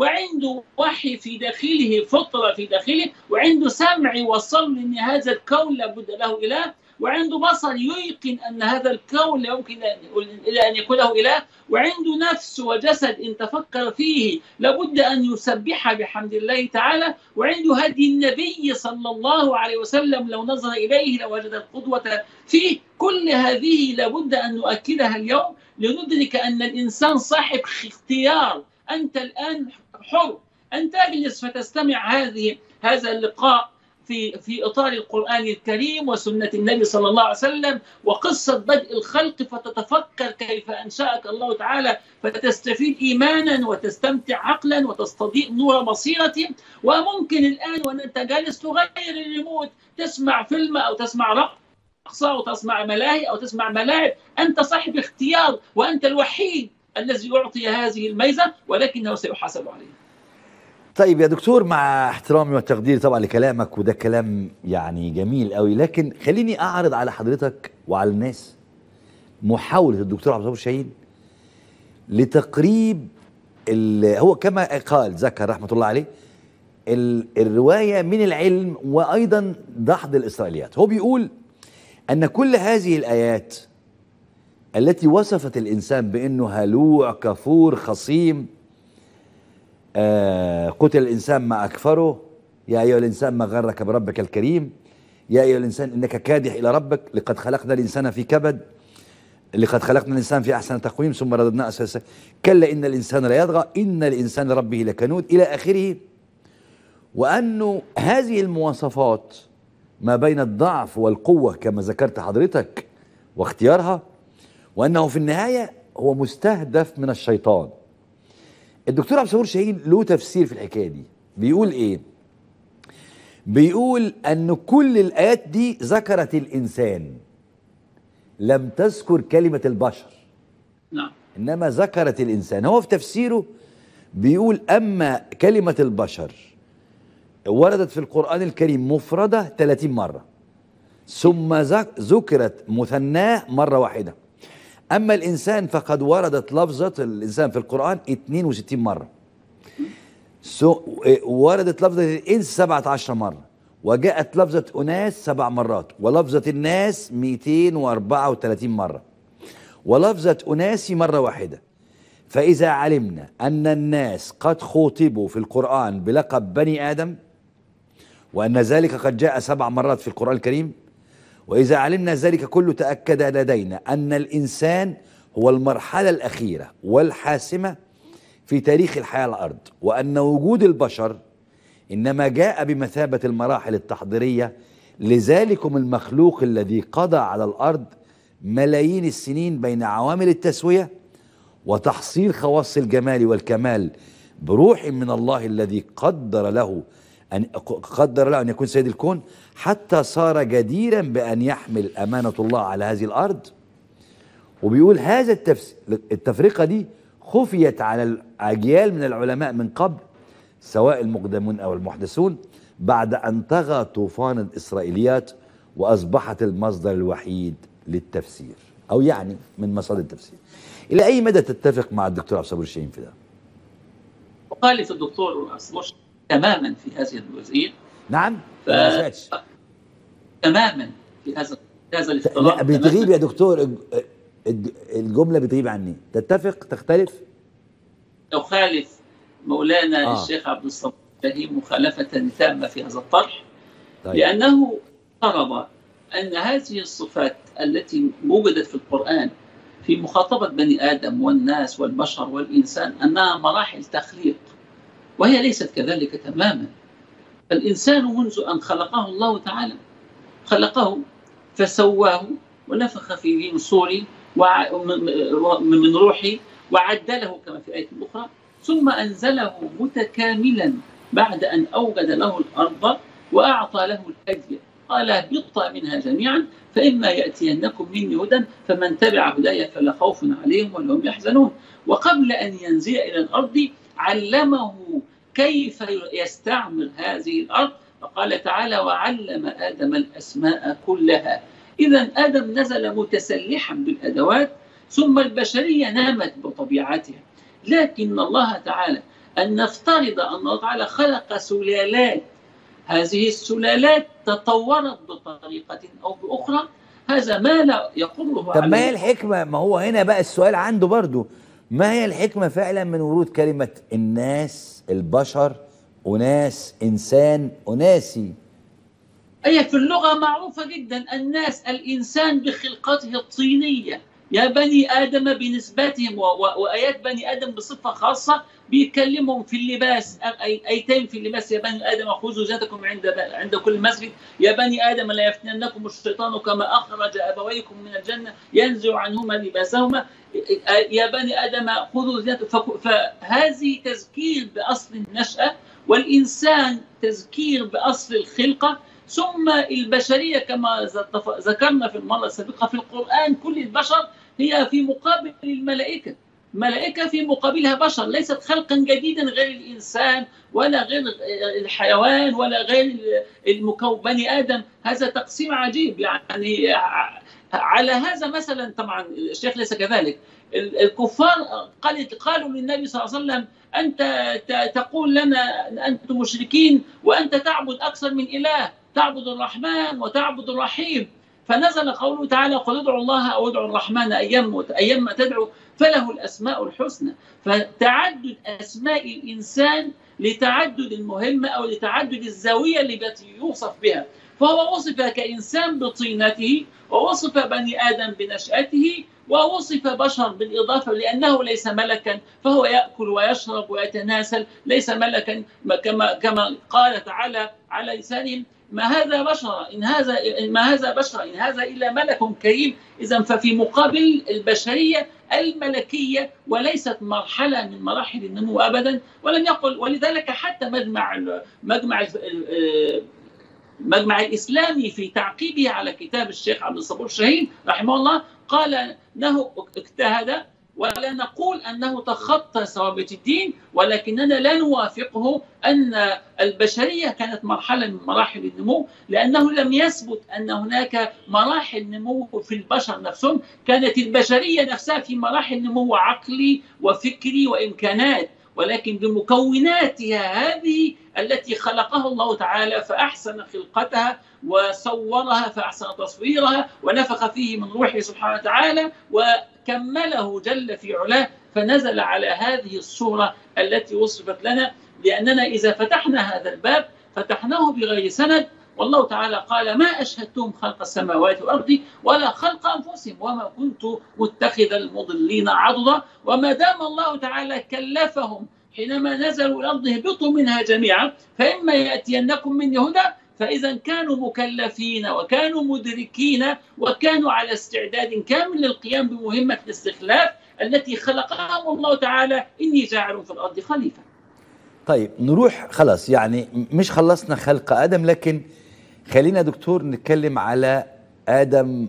وعنده وحي في داخله فطرة في داخله وعنده سمع وصل أن هذا الكون لابد له إله وعنده بصر ييقن أن هذا الكون لا يمكن إلى أن يكون له إله وعنده نفس وجسد إن تفكر فيه لابد أن يسبح بحمد الله تعالى وعنده هدي النبي صلى الله عليه وسلم لو نظر إليه لوجد القدوة فيه كل هذه لابد أن نؤكدها اليوم لندرك أن الإنسان صاحب اختيار أنت الآن حر أن تجلس فتستمع هذه هذا اللقاء في في اطار القران الكريم وسنه النبي صلى الله عليه وسلم وقصه بدء الخلق فتتفكر كيف انشاك الله تعالى فتستفيد ايمانا وتستمتع عقلا وتستضيء نور بصيره وممكن الان وانت جالس تغير الريموت تسمع فيلم او تسمع رقصه او تسمع ملاهي او تسمع ملاعب انت صاحب اختيار وانت الوحيد الذي يعطي هذه الميزه ولكنه سيحاسب عليها طيب يا دكتور مع احترامي وتقديري طبعا لكلامك وده كلام يعني جميل قوي لكن خليني اعرض على حضرتك وعلى الناس محاولة الدكتور عبد الصبور شاهين لتقريب ال- هو كما قال ذكر رحمة الله عليه ال- الرواية من العلم وأيضا دحض الإسرائيليات هو بيقول أن كل هذه الآيات التي وصفت الإنسان بأنه هلوع كفور خصيم آه قتل الإنسان ما أكفره يا أيها الإنسان ما غرك بربك الكريم يا أيها الإنسان إنك كادح إلى ربك لقد خلقنا الإنسان في كبد لقد خلقنا الإنسان في أحسن تقويم ثم رددناه أساسا كلا إن الإنسان لا يطغى إن الإنسان لربه لكنود إلى آخره وأنه هذه المواصفات ما بين الضعف والقوة كما ذكرت حضرتك واختيارها وأنه في النهاية هو مستهدف من الشيطان الدكتور عبد الصبور شاهين له تفسير في الحكايه دي بيقول ايه بيقول ان كل الايات دي ذكرت الانسان لم تذكر كلمه البشر نعم انما ذكرت الانسان هو في تفسيره بيقول اما كلمه البشر وردت في القران الكريم مفرده 30 مره ثم ذك- ذكرت مثناه مره واحده اما الانسان فقد وردت لفظه الانسان في القران 62 مره سو وردت لفظه الانس 17 مره وجاءت لفظه اناس سبع مرات ولفظه الناس 234 مره ولفظه اناس مره واحده فاذا علمنا ان الناس قد خوطبوا في القران بلقب بني ادم وان ذلك قد جاء سبع مرات في القران الكريم وإذا علمنا ذلك كله تأكد لدينا أن الإنسان هو المرحلة الأخيرة والحاسمة في تاريخ الحياة على الأرض وأن وجود البشر إنما جاء بمثابة المراحل التحضيرية لذلكم المخلوق الذي قضى على الأرض ملايين السنين بين عوامل التسوية وتحصيل خواص الجمال والكمال بروح من الله الذي قدر له أن قدر له أن يكون سيد الكون حتى صار جديرا بأن يحمل أمانة الله على هذه الأرض وبيقول هذا التفس... التفرقة دي خفيت على الأجيال من العلماء من قبل سواء المقدمون أو المحدثون بعد أن طغى طوفان الإسرائيليات وأصبحت المصدر الوحيد للتفسير أو يعني من مصادر التفسير إلى أي مدى تتفق مع الدكتور عبد الصبور الشاهين في ده؟ وخالف الدكتور أصبوش تماما في هذه الجزئيه نعم؟ ف- ما سمعتش. تماما في هذا في هذا الافتراء لا بتغيب تماماً. يا دكتور الج- الج- الجملة بتغيب عني تتفق تختلف يخالف مولانا آه. آه. الشيخ عبد الصمد فهيم مخالفة تامة في هذا الطرح طيب لأنه فرض أن هذه الصفات التي وجدت في القرآن في مخاطبة بني آدم والناس والبشر والإنسان أنها مراحل تخليق وهي ليست كذلك تماما الإنسان منذ أن خلقه الله تعالى خلقه فسواه ونفخ فيه من صوري وع- من- من روحي وعدله كما في آية أخرى ثم أنزله متكاملا بعد أن أوجد له الأرض وأعطى له الهدي قال اهبطا منها جميعا فإما يأتينكم مني هدى فمن تبع هداي فلا خوف عليهم ولا هم يحزنون وقبل أن ينزل إلى الأرض علمه كيف يستعمل هذه الأرض فقال تعالى وعلم آدم الأسماء كلها إذا آدم نزل متسلحا بالأدوات ثم البشرية نامت بطبيعتها لكن الله تعالى أن نفترض أن الله تعالى خلق سلالات هذه السلالات تطورت بطريقة أو بأخرى هذا ما لا يقوله طب ما هي الحكمة ما هو هنا بقى السؤال عنده برضو ما هي الحكمة فعلا من ورود كلمة الناس البشر أناس إنسان أناسي أي في اللغة معروفة جدا الناس الإنسان بخلقته الطينية يا بني آدم بنسبتهم و- و- وآيات بني آدم بصفة خاصة بيكلمهم في اللباس أي أيتين في اللباس يا بني آدم خذوا زيتكم عند عند كل مسجد يا بني آدم لا يفتننكم الشيطان كما أخرج أبويكم من الجنة ينزع عنهما لباسهما يا بني آدم خذوا زيتكم فك- فهذه تذكير بأصل النشأة والإنسان تذكير بأصل الخلقة ثم البشرية كما ذ- ذكرنا في المرة السابقة في القرآن كل البشر هي في مقابل الملائكة ملائكة في مقابلها بشر ليست خلقا جديدا غير الإنسان ولا غير الحيوان ولا غير المكون بني آدم هذا تقسيم عجيب يعني ع- على هذا مثلا طبعا الشيخ ليس كذلك ال- الكفار قالت قالوا للنبي صلى الله عليه وسلم أنت ت- تقول لنا أنتم مشركين وأنت تعبد أكثر من إله تعبد الرحمن وتعبد الرحيم فنزل قوله تعالى قل ادعوا الله او ادعوا الرحمن ايام ايام ما تدعو فله الاسماء الحسنى فتعدد اسماء الانسان لتعدد المهمه او لتعدد الزاويه التي يوصف بها فهو وصف كانسان بطينته ووصف بني ادم بنشاته ووصف بشر بالاضافه لانه ليس ملكا فهو ياكل ويشرب ويتناسل ليس ملكا كما كما قال تعالى على لسانهم ما هذا بشر إن هذا ما هذا بشر إن هذا إلا ملك كريم إذا ففي مقابل البشرية الملكية وليست مرحلة من مراحل النمو أبدا ولم يقل ولذلك حتى مجمع ال- مجمع ال- ال- المجمع الإسلامي في تعقيبه على كتاب الشيخ عبد الصبور الشهيد رحمه الله قال أنه اجتهد ولا نقول انه تخطى ثوابت الدين ولكننا لا نوافقه ان البشريه كانت مرحله من مراحل النمو لانه لم يثبت ان هناك مراحل نمو في البشر نفسهم كانت البشريه نفسها في مراحل نمو عقلي وفكري وامكانات ولكن بمكوناتها هذه التي خلقها الله تعالى فاحسن خلقتها وصورها فاحسن تصويرها ونفخ فيه من روحه سبحانه وتعالى وكمله جل في علاه فنزل على هذه الصوره التي وصفت لنا لاننا اذا فتحنا هذا الباب فتحناه بغير سند والله تعالى قال ما اشهدتهم خلق السماوات والارض ولا خلق انفسهم وما كنت متخذ المضلين عضدا وما دام الله تعالى كلفهم حينما نزلوا الارض اهبطوا منها جميعا فاما ياتينكم مني هدى فاذا كانوا مكلفين وكانوا مدركين وكانوا على استعداد كامل للقيام بمهمه الاستخلاف التي خلقهم الله تعالى اني جاعل في الارض خليفه. طيب نروح خلاص يعني مش خلصنا خلق ادم لكن خلينا دكتور نتكلم على ادم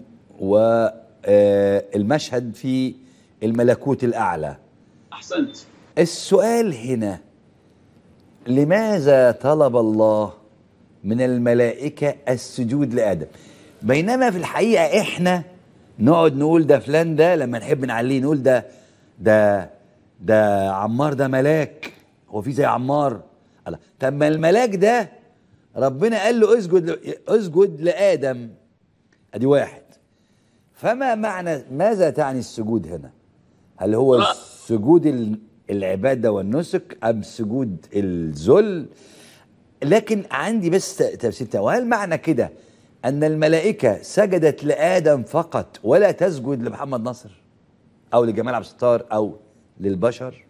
والمشهد في الملكوت الاعلى احسنت. السؤال هنا لماذا طلب الله من الملائكة السجود لآدم بينما في الحقيقة احنا نقعد نقول ده فلان ده لما نحب نعليه نقول ده ده ده عمار ده ملاك هو في زي عمار الله طب ما الملاك ده ربنا قال له اسجد ل- اسجد لآدم ادي واحد فما معنى ماذا تعني السجود هنا هل هو آه. سجود ال- العبادة والنسك أم سجود الذل لكن عندي بس ت- تفسير تاني. وهل معنى كده أن الملائكة سجدت لآدم فقط ولا تسجد لمحمد نصر أو لجمال عبد الستار أو للبشر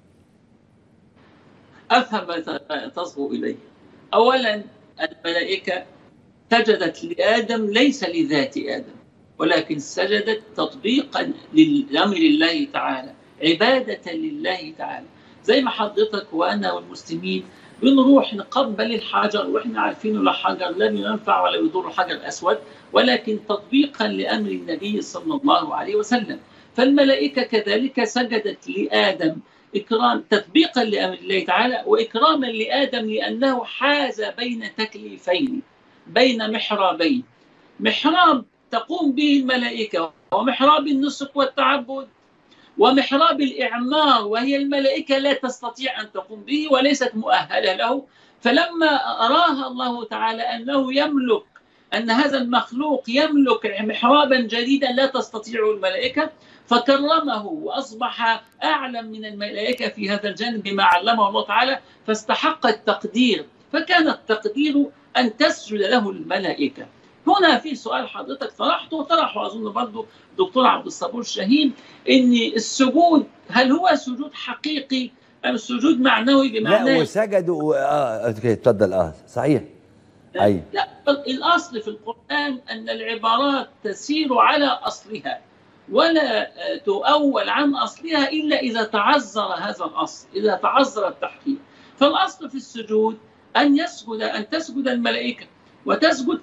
افهم ما تصغو اليه. اولا الملائكه سجدت لادم ليس لذات ادم ولكن سجدت تطبيقا لامر الله تعالى عباده لله تعالى زي ما حضرتك وانا والمسلمين بنروح نقبل الحجر واحنا عارفين انه الحجر لا ينفع ولا يضر حجر اسود ولكن تطبيقا لامر النبي صلى الله عليه وسلم فالملائكه كذلك سجدت لادم إكرام تطبيقا لأمر الله تعالى وإكراما لآدم لأنه حاز بين تكليفين بين محرابين محراب تقوم به الملائكة ومحراب النسك والتعبد ومحراب الإعمار وهي الملائكة لا تستطيع أن تقوم به وليست مؤهلة له فلما أراها الله تعالى أنه يملك أن هذا المخلوق يملك محرابا جديدا لا تستطيعه الملائكة فكرمه وأصبح أعلم من الملائكة في هذا الجانب بما علمه الله تعالى فاستحق التقدير فكان التقدير أن تسجد له الملائكة هنا في سؤال حضرتك طرحته وطرحه أظن برضه دكتور عبد الصبور الشهيد ان السجود هل هو سجود حقيقي ام سجود معنوي بمعنى لا وسجدوا اه اوكي اتفضل اه صحيح اي لا الاصل في القران ان العبارات تسير على اصلها ولا تؤول عن اصلها الا اذا تعذر هذا الاصل اذا تعذر التحقيق فالاصل في السجود ان يسجد ان تسجد الملائكه وتسجد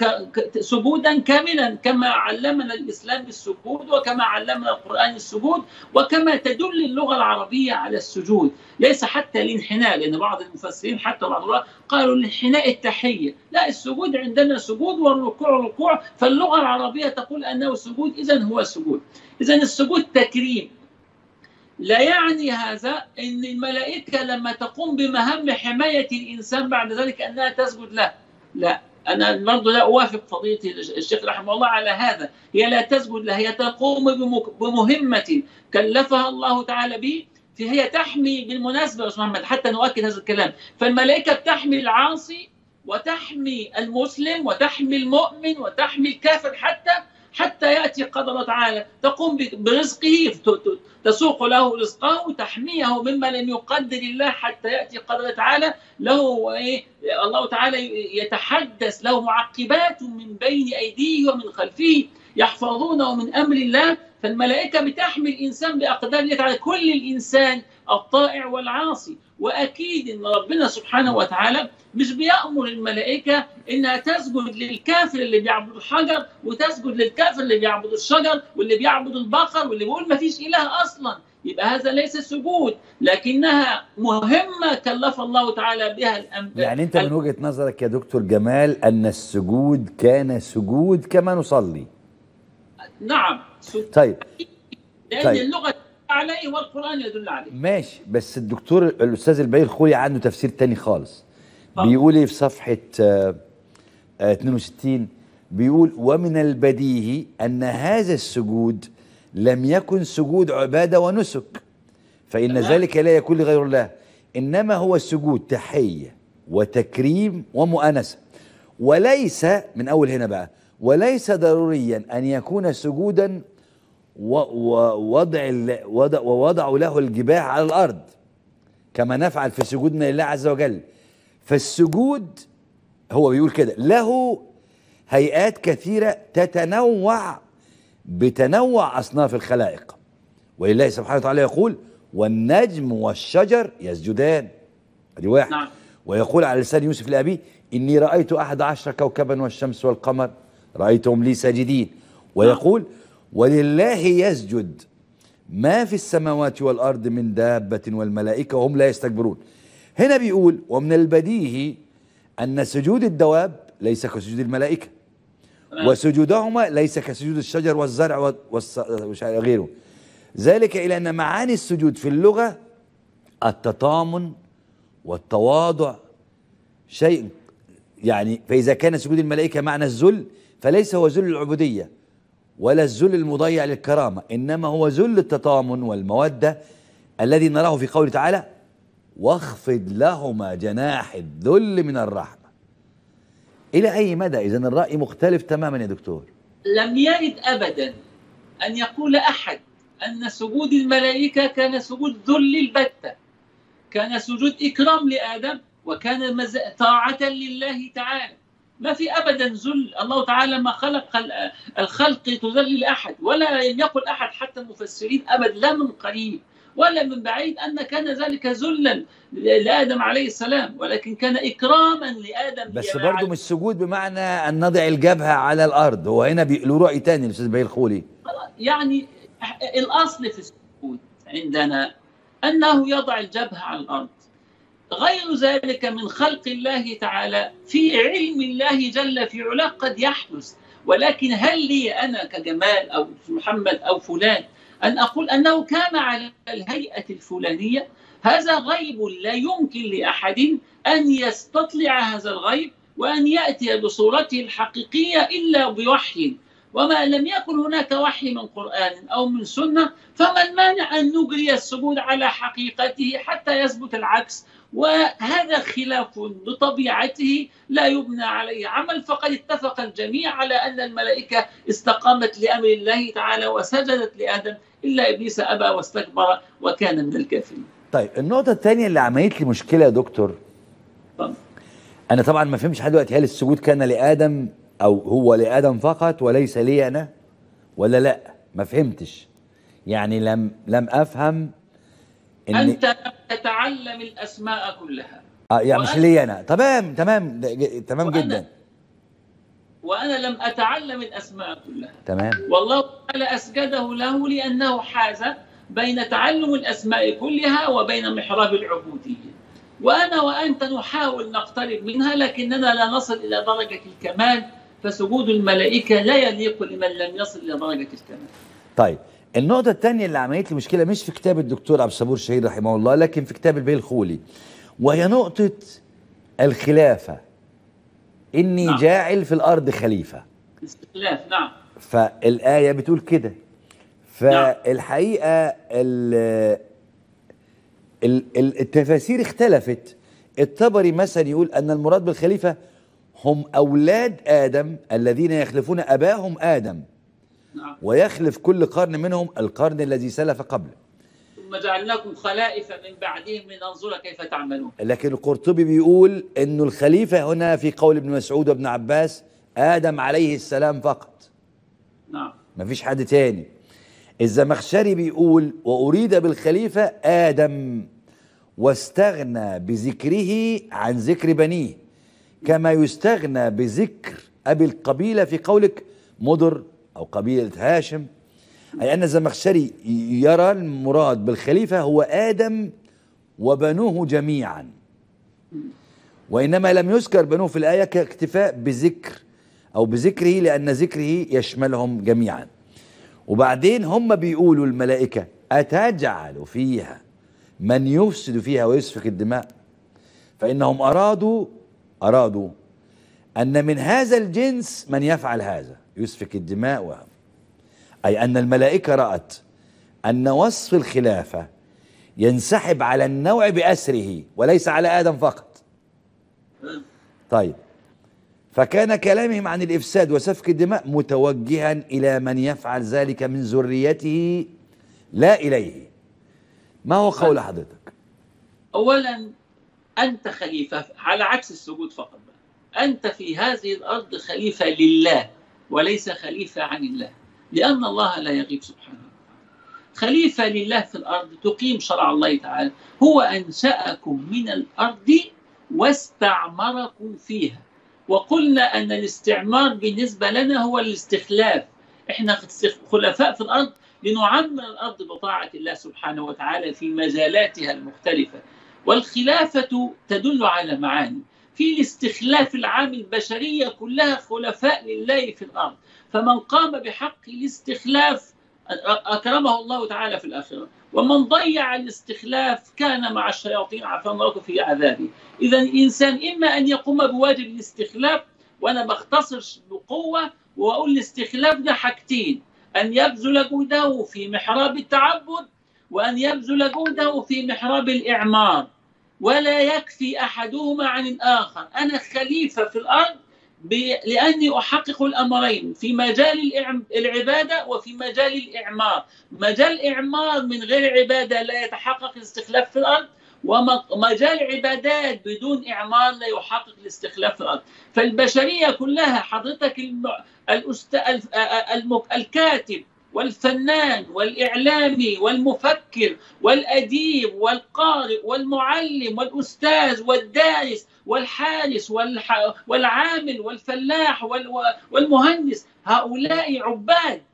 سجودا كاملا كما علمنا الاسلام بالسجود وكما علمنا القران السجود وكما تدل اللغه العربيه على السجود ليس حتى الانحناء لان بعض المفسرين حتى بعض الله قالوا الانحناء التحيه لا السجود عندنا سجود والركوع ركوع فاللغه العربيه تقول انه سجود اذا هو سجود اذا السجود تكريم لا يعني هذا ان الملائكه لما تقوم بمهام حمايه الانسان بعد ذلك انها تسجد له لا انا برضه لا اوافق فضيله الشيخ رحمه الله على هذا هي لا تسجد له هي تقوم بمهمه كلفها الله تعالى به فهي تحمي بالمناسبه يا استاذ محمد حتى نؤكد هذا الكلام فالملائكه بتحمي العاصي وتحمي المسلم وتحمي المؤمن وتحمي الكافر حتى حتى ياتي قدر الله تعالى تقوم برزقه تسوق له رزقه تحميه مما لم يقدر الله حتى ياتي قدر تعالى له إيه الله تعالى يتحدث له معقبات من بين ايديه ومن خلفه يحفظونه من امر الله فالملائكه بتحمي الانسان باقدار الله تعالى كل الانسان الطائع والعاصي واكيد ان ربنا سبحانه وتعالى مش بيامر الملائكه انها تسجد للكافر اللي بيعبد الحجر وتسجد للكافر اللي بيعبد الشجر واللي بيعبد البقر واللي بيقول ما فيش اله اصلا يبقى هذا ليس سجود لكنها مهمه كلف الله تعالى بها الانبياء يعني انت من وجهه نظرك يا دكتور جمال ان السجود كان سجود كما نصلي نعم طيب لان طيب. اللغه عليه والقران يدل عليه ماشي بس الدكتور الاستاذ الباقي الخولي عنده تفسير تاني خالص بيقول ايه في صفحه آه آه 62 بيقول ومن البديهي ان هذا السجود لم يكن سجود عباده ونسك فان ذلك لا يكون لغير الله انما هو سجود تحيه وتكريم ومؤانسه وليس من اول هنا بقى وليس ضروريا ان يكون سجودا ووضع وضع ووضعوا له الجباه على الارض كما نفعل في سجودنا لله عز وجل فالسجود هو بيقول كده له هيئات كثيره تتنوع بتنوع اصناف الخلائق ولله سبحانه وتعالى يقول والنجم والشجر يسجدان ادي واحد نعم. ويقول على لسان يوسف لابيه اني رايت احد عشر كوكبا والشمس والقمر رايتهم لي ساجدين ويقول ولله يسجد ما في السماوات والارض من دابه والملائكه وهم لا يستكبرون هنا بيقول ومن البديهي ان سجود الدواب ليس كسجود الملائكه وسجودهما ليس كسجود الشجر والزرع وغيره ذلك الى ان معاني السجود في اللغه التطامن والتواضع شيء يعني فاذا كان سجود الملائكه معنى الذل فليس هو ذل العبوديه ولا الذل المضيع للكرامه انما هو ذل التطامن والموده الذي نراه في قوله تعالى واخفض لهما جناح الذل من الرحمه الى اي مدى اذا الراي مختلف تماما يا دكتور لم يرد ابدا ان يقول احد ان سجود الملائكه كان سجود ذل البته كان سجود اكرام لادم وكان مز... طاعه لله تعالى ما في ابدا ذل الله تعالى ما خلق الخلق تذل لاحد ولا لم يقل احد حتى المفسرين ابدا لا من قريب ولا من بعيد ان كان ذلك ذلا لادم عليه السلام ولكن كان اكراما لادم بس برضه مش سجود بمعنى ان نضع الجبهه على الارض هو هنا له راي ثاني الاستاذ بهي الخولي يعني الاصل في السجود عندنا انه يضع الجبهه على الارض غير ذلك من خلق الله تعالى في علم الله جل في علاه قد يحدث ولكن هل لي انا كجمال او محمد او فلان أن أقول أنه كان على الهيئة الفلانية هذا غيب لا يمكن لأحد أن يستطلع هذا الغيب وأن يأتي بصورته الحقيقية إلا بوحي وما لم يكن هناك وحي من قرآن أو من سنة فما المانع أن نجري السجود على حقيقته حتى يثبت العكس وهذا خلاف بطبيعته لا يبنى عليه عمل فقد اتفق الجميع على أن الملائكة استقامت لأمر الله تعالى وسجدت لآدم إلا إبليس أبى واستكبر وكان من الكافرين طيب النقطة الثانية اللي عملت لي مشكلة يا دكتور طبعا. أنا طبعا ما فهمش لحد دلوقتي هل السجود كان لآدم أو هو لآدم فقط وليس لي أنا ولا لا ما فهمتش يعني لم لم أفهم إن أنت لم تتعلم الأسماء كلها آه يعني مش وأنا- لي أنا تمام تمام ده ج- تمام وأنا- جدا وأنا لم أتعلم الأسماء كلها تمام والله تعالى أسجده له لأنه حاز بين تعلم الأسماء كلها وبين محراب العبودية وأنا وأنت نحاول نقترب منها لكننا لا نصل إلى درجة الكمال فسجود الملائكة لا يليق لمن لم يصل إلى درجة الكمال طيب النقطة الثانية اللي عملت لي مشكلة مش في كتاب الدكتور عبد الصبور الشهيد رحمه الله لكن في كتاب البيه الخولي وهي نقطة الخلافة إني نعم. جاعل في الأرض خليفة استخلاف نعم فالآية بتقول كده فالحقيقة ال- ال- ال- التفاسير اختلفت الطبري مثلا يقول أن المراد بالخليفة هم أولاد آدم الذين يخلفون أباهم آدم نعم ويخلف كل قرن منهم القرن الذي سلف قبله ثم جعلناكم خلائف من بعدهم لننظر كيف تعملون لكن القرطبي بيقول انه الخليفة هنا في قول ابن مسعود وابن عباس آدم عليه السلام فقط نعم مفيش حد تاني الزمخشري بيقول وأريد بالخليفة آدم واستغنى بذكره عن ذكر بنيه كما يستغنى بذكر أبي القبيلة في قولك مضر أو قبيلة هاشم أي أن الزمخشري يرى المراد بالخليفة هو آدم وبنوه جميعا وإنما لم يذكر بنوه في الآية كاكتفاء بذكر أو بذكره لأن ذكره يشملهم جميعا وبعدين هم بيقولوا الملائكة أتجعل فيها من يفسد فيها ويسفك الدماء فإنهم أرادوا أرادوا أن من هذا الجنس من يفعل هذا يسفك الدماء و... أي أن الملائكة رأت أن وصف الخلافة ينسحب على النوع بأسره وليس على آدم فقط طيب فكان كلامهم عن الإفساد وسفك الدماء متوجها إلى من يفعل ذلك من ذريته لا إليه ما هو قول حضرتك أولا أنت خليفة على عكس السجود فقط بقى. أنت في هذه الأرض خليفة لله وليس خليفة عن الله لأن الله لا يغيب سبحانه وتعالى خليفة لله في الأرض تقيم شرع الله تعالى هو أنشأكم من الأرض واستعمركم فيها وقلنا أن الاستعمار بالنسبة لنا هو الاستخلاف احنا خلفاء في الأرض لنعمر الأرض بطاعة الله سبحانه وتعالى في مجالاتها المختلفة والخلافة تدل على معاني في الاستخلاف العام البشرية كلها خلفاء لله في الأرض فمن قام بحق الاستخلاف أكرمه الله تعالى في الآخرة ومن ضيع الاستخلاف كان مع الشياطين عفى الله في عذابه إذا الإنسان إما أن يقوم بواجب الاستخلاف وأنا بختصر بقوة وأقول الاستخلاف ده حاجتين أن يبذل جهده في محراب التعبد وأن يبذل جهده في محراب الإعمار ولا يكفي أحدهما عن الآخر أنا خليفة في الأرض لأني أحقق الأمرين في مجال العبادة وفي مجال الإعمار مجال الإعمار من غير عبادة لا يتحقق الاستخلاف في الأرض ومجال عبادات بدون إعمار لا يحقق الاستخلاف في الأرض فالبشرية كلها حضرتك الم... الأست... الم... الكاتب والفنان والإعلامي والمفكر والأديب والقارئ والمعلم والأستاذ والدارس والحارس والح... والعامل والفلاح وال... والمهندس هؤلاء عباد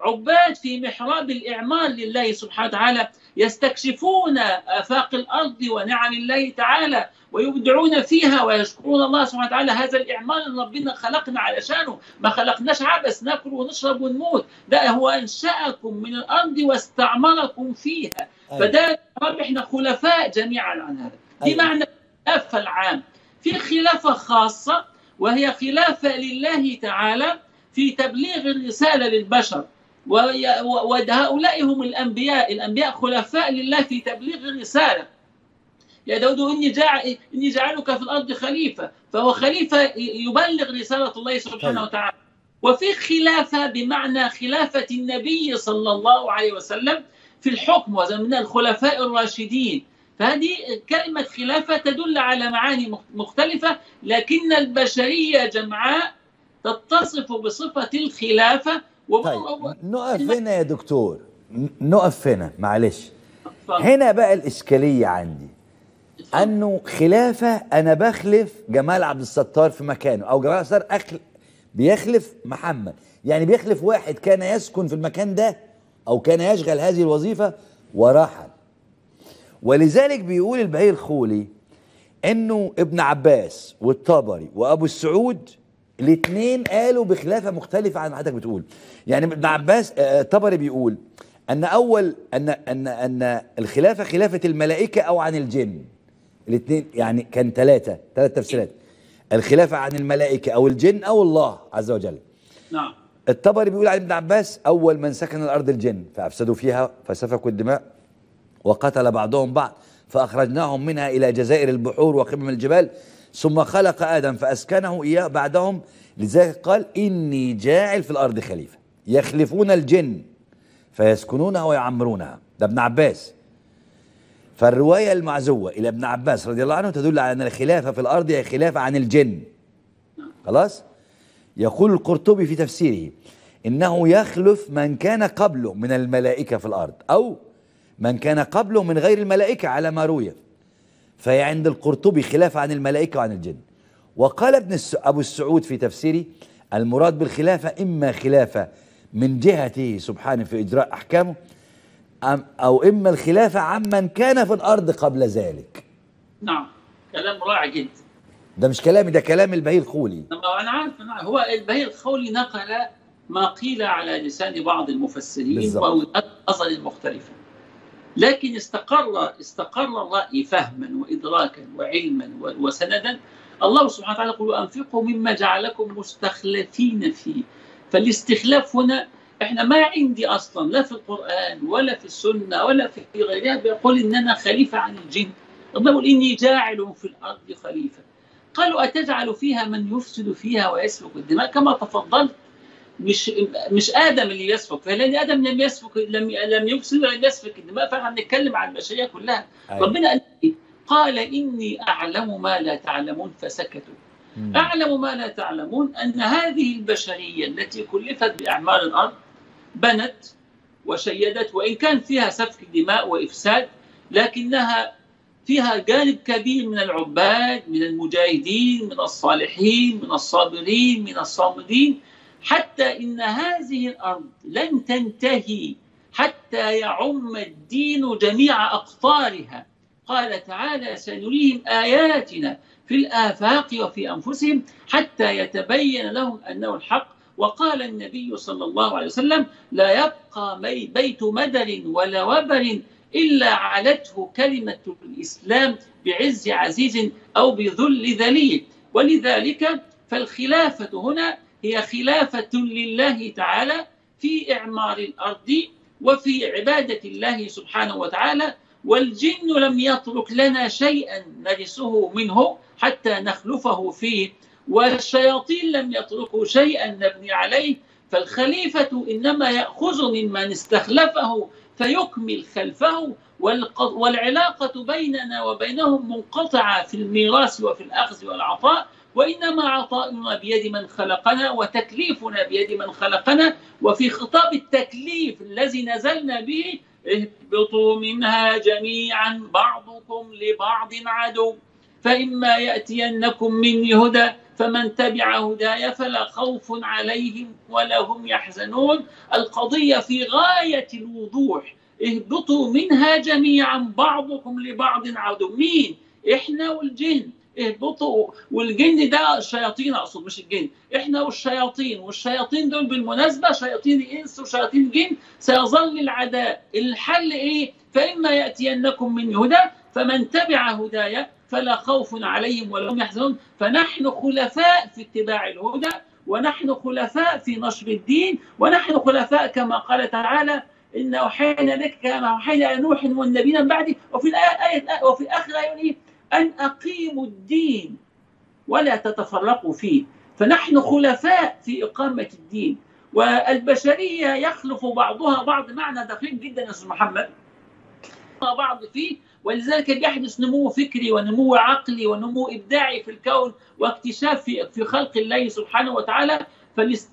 عباد في محراب الإعمار لله سبحانه وتعالى يستكشفون آفاق الأرض ونعم الله تعالى ويبدعون فيها ويشكرون الله سبحانه وتعالى هذا الإعمار اللي ربنا خلقنا علشانه ما خلقناش عبث ناكل ونشرب ونموت ده هو أنشأكم من الأرض واستعمركم فيها أيوة. فده رب احنا خلفاء جميعا عن هذا دي أيوة. معنى الخلافة العام في خلافة خاصة وهي خلافة لله تعالى في تبليغ الرسالة للبشر وي- و- وهؤلاء هم الأنبياء الأنبياء خلفاء لله في تبليغ الرسالة يا داود إني جاع إني جعلك في الأرض خليفة فهو خليفة ي- يبلغ رسالة الله سبحانه طيب. وتعالى وفي خلافة بمعنى خلافة النبي صلى الله عليه وسلم في الحكم ومن الخلفاء الراشدين فهذه كلمة خلافة تدل على معاني مخ- مختلفة لكن البشرية جمعاء تتصف بصفة الخلافة و... طيب و- نقف هنا يا دكتور ن- نقف هنا معلش اتفضل. هنا بقى الإشكالية عندي أنه خلافة أنا بخلف جمال عبد الستار في مكانه أو جمال عبد الستار أخل بيخلف محمد يعني بيخلف واحد كان يسكن في المكان ده أو كان يشغل هذه الوظيفة ورحل ولذلك بيقول البهي الخولي انه ابن عباس والطبري وابو السعود الاثنين قالوا بخلافه مختلفه عن ما حضرتك بتقول يعني ابن عباس آه، الطبري بيقول ان اول ان ان ان الخلافه خلافه الملائكه او عن الجن الاثنين يعني كان ثلاثه ثلاث تفسيرات الخلافه عن الملائكه او الجن او الله عز وجل نعم الطبري بيقول عن ابن عباس اول من سكن الارض الجن فافسدوا فيها فسفكوا الدماء وقتل بعضهم بعض فاخرجناهم منها الى جزائر البحور وقمم الجبال ثم خلق ادم فاسكنه اياه بعدهم لذلك قال اني جاعل في الارض خليفه يخلفون الجن فيسكنونها ويعمرونها ده ابن عباس فالروايه المعزوه الى ابن عباس رضي الله عنه تدل على ان الخلافه في الارض هي خلافه عن الجن خلاص يقول القرطبي في تفسيره انه يخلف من كان قبله من الملائكه في الارض او من كان قبله من غير الملائكه على ما روي فهي عند القرطبي خلاف عن الملائكه وعن الجن وقال ابن الس... ابو السعود في تفسيره المراد بالخلافه اما خلافه من جهته سبحانه في اجراء احكامه أم او اما الخلافه عمن كان في الارض قبل ذلك نعم كلام رائع جدا ده مش كلامي ده كلام البهي الخولي طبعا انا عارف أنا عارف. هو البهير الخولي نقل ما قيل على لسان بعض المفسرين بالظبط. ووجهات النظر المختلفه لكن استقر استقر الراي فهما وادراكا وعلما و- وسندا الله سبحانه وتعالى يقول انفقوا مما جعلكم مستخلفين فيه فالاستخلاف هنا احنا ما عندي اصلا لا في القران ولا في السنه ولا في غيرها بيقول ان انا خليفه عن الجن الله يقول اني جاعل في الارض خليفه قالوا أتجعل فيها من يفسد فيها ويسفك الدماء كما تفضلت مش مش ادم اللي يسفك فلان ادم لم يسفك لم لم يفسد ولم يسفك الدماء فاحنا بنتكلم عن البشريه كلها أيوة. ربنا قال إيه؟ قال اني اعلم ما لا تعلمون فسكتوا مم. اعلم ما لا تعلمون ان هذه البشريه التي كلفت باعمار الارض بنت وشيدت وان كان فيها سفك دماء وافساد لكنها فيها جانب كبير من العباد من المجاهدين من الصالحين من الصابرين من الصامدين حتى ان هذه الارض لن تنتهي حتى يعم الدين جميع اقطارها قال تعالى سنريهم اياتنا في الافاق وفي انفسهم حتى يتبين لهم انه الحق وقال النبي صلى الله عليه وسلم لا يبقى مي- بيت مدر ولا وبر الا علته كلمه الاسلام بعز عزيز او بذل ذليل ولذلك فالخلافه هنا هي خلافه لله تعالى في اعمار الارض وفي عباده الله سبحانه وتعالى والجن لم يترك لنا شيئا نرثه منه حتى نخلفه فيه والشياطين لم يتركوا شيئا نبني عليه فالخليفة إنما يأخذ ممن استخلفه فيكمل خلفه والق- والعلاقة بيننا وبينهم منقطعة في الميراث وفي الأخذ والعطاء وإنما عطاؤنا بيد من خلقنا وتكليفنا بيد من خلقنا وفي خطاب التكليف الذي نزلنا به اهبطوا منها جميعا بعضكم لبعض عدو فإما يأتينكم مني هدى فمن تبع هداي فلا خوف عليهم ولا هم يحزنون القضية في غاية الوضوح اهبطوا منها جميعا بعضكم لبعض عدو مين احنا والجن اهبطوا والجن ده الشياطين اقصد مش الجن احنا والشياطين والشياطين دول بالمناسبه شياطين انس وشياطين جن سيظل العداء الحل ايه فاما ياتينكم من هدى فمن تبع هدايا فلا خوف عليهم ولا هم يحزنون فنحن خلفاء في اتباع الهدى ونحن خلفاء في نشر الدين ونحن خلفاء كما قال تعالى إن أوحينا لك كما أوحينا إلى نوح والنبيين من بعده وفي الآية وفي آخر آية أن أقيموا الدين ولا تتفرقوا فيه فنحن خلفاء في إقامة الدين والبشرية يخلف بعضها بعض معنى دقيق جدا يا أستاذ محمد بعض فيه ولذلك يحدث نمو فكري ونمو عقلي ونمو إبداعي في الكون واكتشاف في في خلق الله سبحانه وتعالى فالاست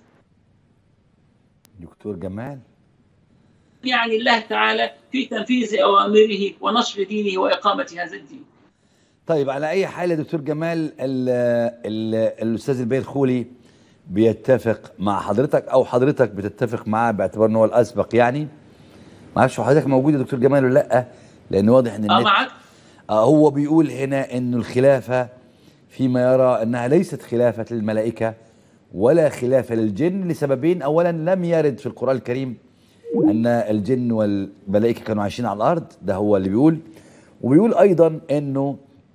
دكتور جمال يعني الله تعالى في تنفيذ أوامره ونشر دينه وإقامة هذا الدين طيب على اي حال يا دكتور جمال ال ال الاستاذ البيه الخولي بيتفق مع حضرتك او حضرتك بتتفق معاه باعتبار ان هو الاسبق يعني ما اعرفش حضرتك موجود يا دكتور جمال ولا لا لان واضح ان اه النت معك آه هو بيقول هنا انه الخلافه فيما يرى انها ليست خلافه للملائكه ولا خلافه للجن لسببين اولا لم يرد في القران الكريم ان الجن والملائكه كانوا عايشين على الارض ده هو اللي بيقول وبيقول ايضا انه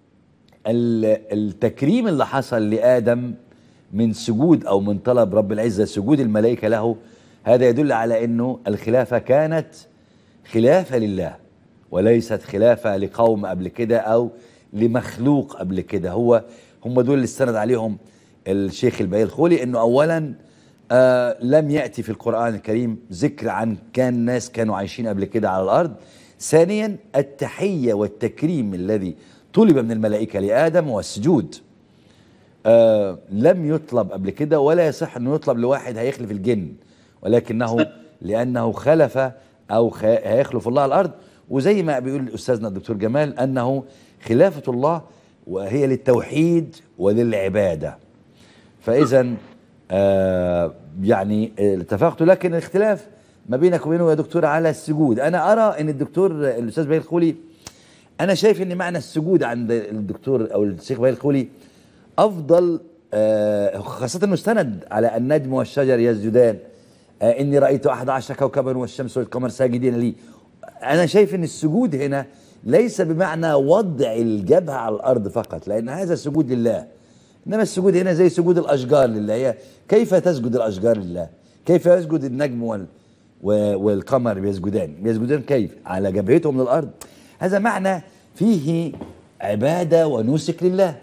ال- التكريم اللي حصل لادم من سجود او من طلب رب العزه سجود الملائكه له هذا يدل على انه الخلافه كانت خلافه لله وليست خلافه لقوم قبل كده او لمخلوق قبل كده هو هم دول اللي استند عليهم الشيخ البهي الخولي انه اولا آه لم ياتي في القران الكريم ذكر عن كان ناس كانوا عايشين قبل كده على الارض ثانيا التحيه والتكريم الذي طلب من الملائكه لادم والسجود آه لم يطلب قبل كده ولا يصح انه يطلب لواحد هيخلف الجن ولكنه لانه خلف او خ- هيخلف الله على الارض وزي ما بيقول استاذنا الدكتور جمال انه خلافه الله وهي للتوحيد وللعباده فاذا آه يعني آه، اتفقت لكن الاختلاف ما بينك وبينه يا دكتور على السجود انا ارى ان الدكتور الاستاذ بهي الخولي انا شايف ان معنى السجود عند الدكتور او الشيخ بهي الخولي افضل آه، خاصه انه استند على النجم والشجر يسجدان آه، اني رايت احد عشر كوكبا والشمس والقمر ساجدين لي انا شايف ان السجود هنا ليس بمعنى وضع الجبهه على الارض فقط لان هذا سجود لله انما السجود هنا زي سجود الاشجار لله هي كيف تسجد الاشجار لله كيف يسجد النجم وال و- والقمر بيسجدان بيسجدان كيف على جبهتهم للارض هذا معنى فيه عباده ونسك لله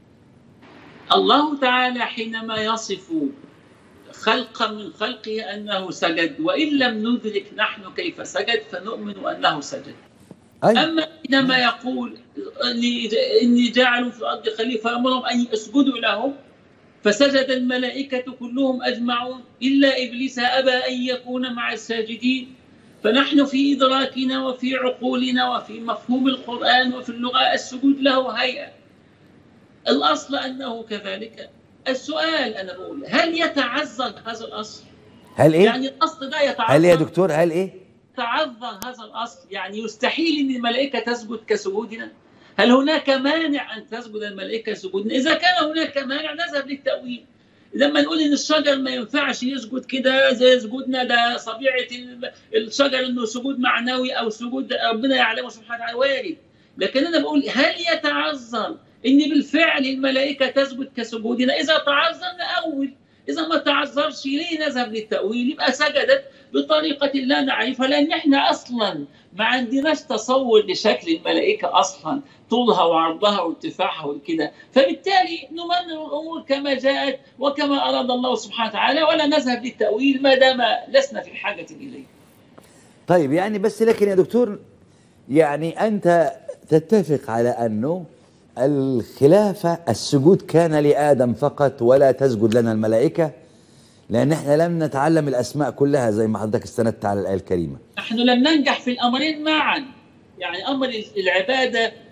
الله تعالى حينما يصف خلقا من خلقه انه سجد وان لم ندرك نحن كيف سجد فنؤمن انه سجد أي. اما حينما يقول اني اني جاعل في الارض خليفه امرهم ان يسجدوا له فسجد الملائكه كلهم اجمعون الا ابليس ابى ان يكون مع الساجدين فنحن في ادراكنا وفي عقولنا وفي مفهوم القران وفي اللغه السجود له هيئه الاصل انه كذلك السؤال انا بقول هل يتعذر هذا الاصل؟ هل ايه يعني الاصل ده يتعذر هل ايه يا دكتور هل ايه يتعذر هذا الاصل يعني يستحيل ان الملائكه تسجد كسجودنا هل هناك مانع ان تسجد الملائكه سجودنا اذا كان هناك مانع نذهب للتاويل لما نقول ان الشجر ما ينفعش يسجد كده زي سجودنا ده طبيعه ال- الشجر انه سجود معنوي او سجود ربنا يعلمه سبحانه وتعالى وارد لكن انا بقول هل يتعذر ان بالفعل الملائكه تسجد كسجودنا اذا تعذر نأول اذا ما تعذرش ليه نذهب للتاويل يبقى سجدت بطريقه لا نعرفها لان احنا اصلا ما عندناش تصور لشكل الملائكه اصلا طولها وعرضها وارتفاعها وكده فبالتالي نمرر الامور كما جاءت وكما اراد الله سبحانه وتعالى ولا نذهب للتاويل ما دام لسنا في حاجه اليه طيب يعني بس لكن يا دكتور يعني انت تتفق على انه الخلافه السجود كان لادم فقط ولا تسجد لنا الملائكه لان احنا لم نتعلم الاسماء كلها زي ما حضرتك استندت على الايه الكريمه نحن لم ننجح في الامرين معا يعني امر العباده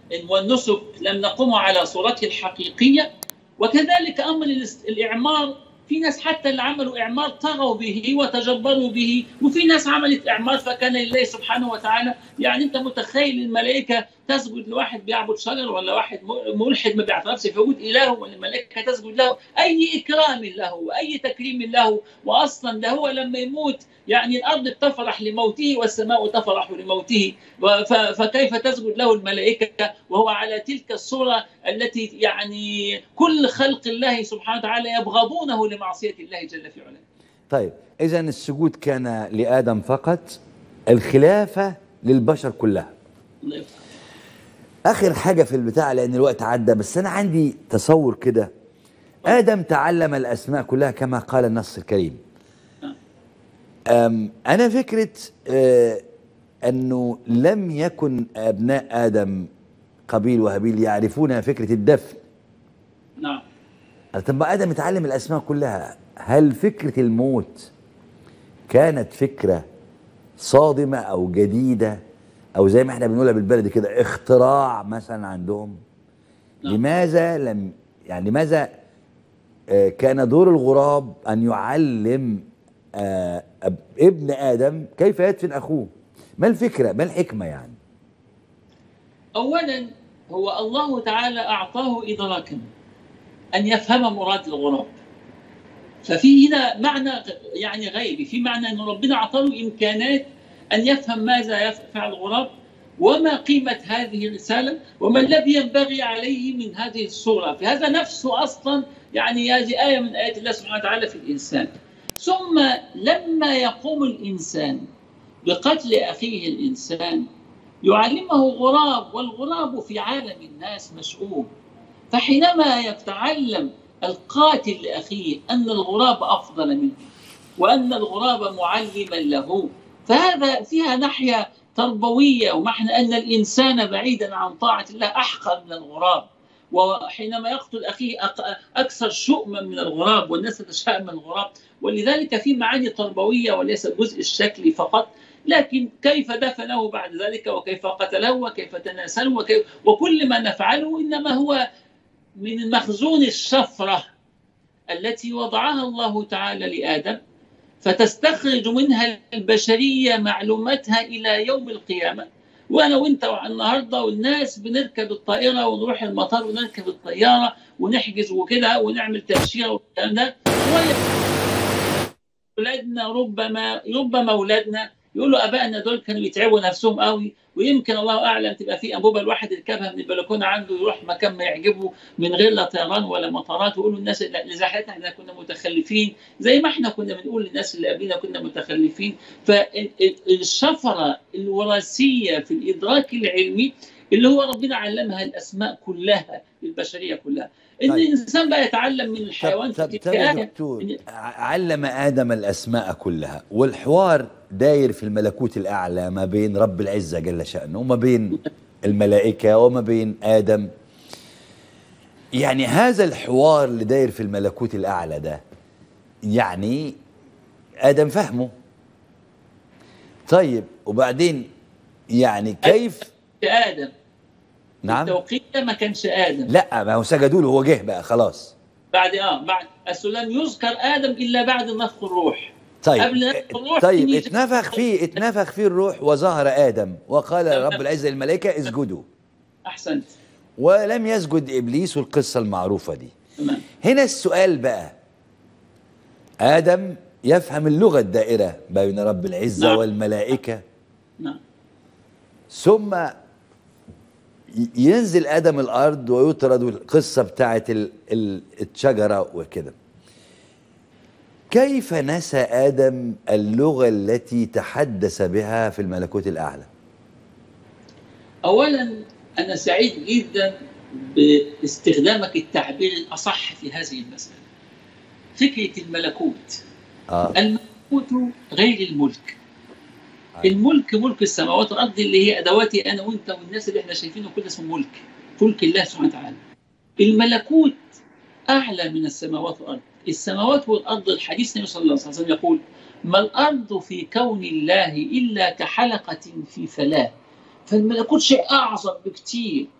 والنسك لم نقوم على صورته الحقيقيه وكذلك امر الاس- الاعمار في ناس حتى اللي عملوا اعمار طغوا به وتجبروا به وفي ناس عملت اعمار فكان لله سبحانه وتعالى يعني انت متخيل الملائكه تسجد لواحد بيعبد شجر ولا واحد م- ملحد ما بيعترفش في وجود اله ولا الملائكه تسجد له اي اكرام له واي تكريم له واصلا ده هو لما يموت يعني الارض تفرح لموته والسماء تفرح لموته ف- فكيف تسجد له الملائكه وهو على تلك الصوره التي يعني كل خلق الله سبحانه وتعالى يبغضونه لمعصيه الله جل في علاه. طيب اذا السجود كان لادم فقط الخلافه للبشر كلها الله يفتح. اخر حاجه في البتاع لان الوقت عدى بس انا عندي تصور كده ادم تعلم الاسماء كلها كما قال النص الكريم أم انا فكره آه، انه لم يكن ابناء ادم قبيل وهابيل يعرفون فكره الدفن نعم طب ما ادم اتعلم الاسماء كلها هل فكره الموت كانت فكره صادمه او جديده او زي ما احنا بنقولها بالبلدي كده اختراع مثلا عندهم نعم. لماذا لم يعني لماذا آه، كان دور الغراب ان يعلم آه، أب- ابن ادم كيف يدفن اخوه ما الفكره ما الحكمه يعني اولا هو الله تعالى اعطاه ادراكا ان يفهم مراد الغراب ففي هنا معنى يعني غيبي في معنى ان ربنا اعطاه امكانات ان يفهم ماذا يفعل الغراب وما قيمة هذه الرسالة وما الذي ينبغي عليه من هذه الصورة في هذا نفسه أصلا يعني هذه آية من آيات الله سبحانه وتعالى في الإنسان ثم لما يقوم الإنسان بقتل أخيه الإنسان يعلمه غراب والغراب في عالم الناس مشؤوم فحينما يتعلم القاتل لأخيه أن الغراب أفضل منه وأن الغراب معلما له فهذا فيها ناحية تربوية ومعنى أن الإنسان بعيدا عن طاعة الله أحقر من الغراب وحينما يقتل أخيه أق- أكثر شؤما من الغراب والناس تتشائم من الغراب ولذلك في معاني تربوية وليس الجزء الشكلي فقط لكن كيف دفنه بعد ذلك وكيف قتله وكيف تناسله وكيف وكل ما نفعله إنما هو من مخزون الشفرة التي وضعها الله تعالى لآدم فتستخرج منها البشرية معلوماتها إلى يوم القيامة وأنا وأنت النهاردة والناس بنركب الطائرة ونروح المطار ونركب الطيارة ونحجز وكده ونعمل تأشيرة والكلام ده أولادنا ربما ربما أولادنا يقولوا ابائنا دول كانوا يتعبوا نفسهم قوي ويمكن الله اعلم تبقى في انبوبه الواحد يركبها من البلكونه عنده يروح مكان ما يعجبه من غير لا طيران ولا مطارات ويقولوا الناس اللي زحلتنا احنا كنا متخلفين زي ما احنا كنا بنقول للناس اللي قبلنا كنا متخلفين فالشفره الوراثيه في الادراك العلمي اللي هو ربنا علمها الاسماء كلها للبشريه كلها ان طيب. الانسان بقى يتعلم من الحيوان طب, في طب يا تلك آية. دكتور ع- علم ادم الاسماء كلها والحوار داير في الملكوت الاعلى ما بين رب العزه جل شانه وما بين الملائكه وما بين ادم يعني هذا الحوار اللي داير في الملكوت الاعلى ده يعني ادم فهمه طيب وبعدين يعني كيف ادم نعم التوقيت ده ما كانش ادم لا ما هو سجدوا له هو جه بقى خلاص بعد اه بعد اصل لم يذكر ادم الا بعد نفخ الروح طيب قبل نفخ الروح طيب تيجي- اتنفخ فيه اتنفخ فيه الروح وظهر ادم وقال تمام. رب العزه للملائكه اسجدوا احسنت ولم يسجد ابليس والقصه المعروفه دي تمام هنا السؤال بقى ادم يفهم اللغه الدائره بين رب العزه نعم. والملائكه نعم ثم ي- ينزل ادم الارض ويطرد القصه بتاعت ال- ال- الشجره وكده كيف نسى ادم اللغه التي تحدث بها في الملكوت الاعلى اولا انا سعيد جدا باستخدامك التعبير الاصح في هذه المساله فكره الملكوت اه الملكوت غير الملك أيوة. الملك ملك السماوات والارض اللي هي ادواتي انا وانت والناس اللي احنا شايفينه كله اسمه ملك ملك الله سبحانه وتعالى الملكوت اعلى من السماوات والارض السماوات والارض الحديث النبي صلى الله عليه وسلم يقول ما الارض في كون الله الا كحلقه في فلاه فالملكوت شيء اعظم بكتير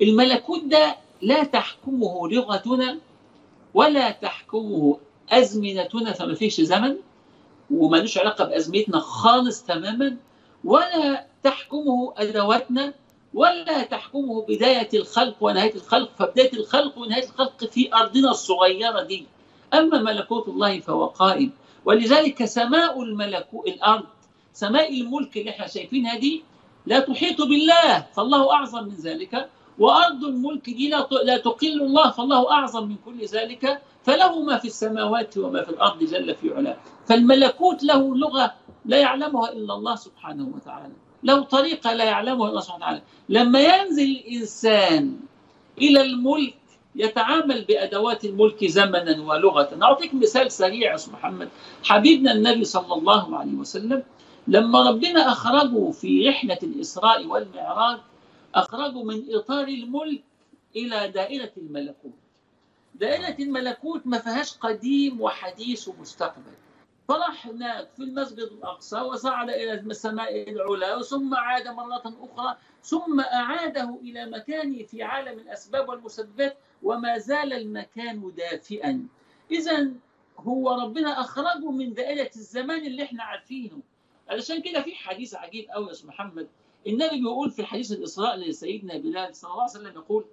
الملكوت ده لا تحكمه لغتنا ولا تحكمه أزمنتنا فما فيش زمن ومالوش علاقة بأزمتنا خالص تماما ولا تحكمه أدواتنا ولا تحكمه بداية الخلق ونهاية الخلق فبداية الخلق ونهاية الخلق في أرضنا الصغيرة دي أما ملكوت الله فهو قائم ولذلك سماء الملكوت الأرض سماء الملك اللي احنا شايفينها دي لا تحيط بالله فالله أعظم من ذلك وأرض الملك دي لا لا تقل الله فالله أعظم من كل ذلك فله ما في السماوات وما في الأرض جل في علاه فالملكوت له لغة لا يعلمها إلا الله سبحانه وتعالى له طريقة لا يعلمها إلا الله سبحانه وتعالى لما ينزل الإنسان إلى الملك يتعامل بأدوات الملك زمنا ولغة أعطيك مثال سريع يا أستاذ محمد حبيبنا النبي صلى الله عليه وسلم لما ربنا أخرجه في رحلة الإسراء والمعراج أخرجه من إطار الملك إلى دائرة الملكوت دائرة الملكوت ما فيهاش قديم وحديث ومستقبل فراح هناك في المسجد الأقصى وصعد إلى السماء العلى ثم عاد مرة أخرى ثم أعاده إلى مكانه في عالم الأسباب والمسببات وما زال المكان دافئا إذا هو ربنا أخرجه من دائرة الزمان اللي احنا عارفينه علشان كده في حديث عجيب قوي يا محمد النبي بيقول في حديث الإسراء لسيدنا بلال صلى الله عليه وسلم يقول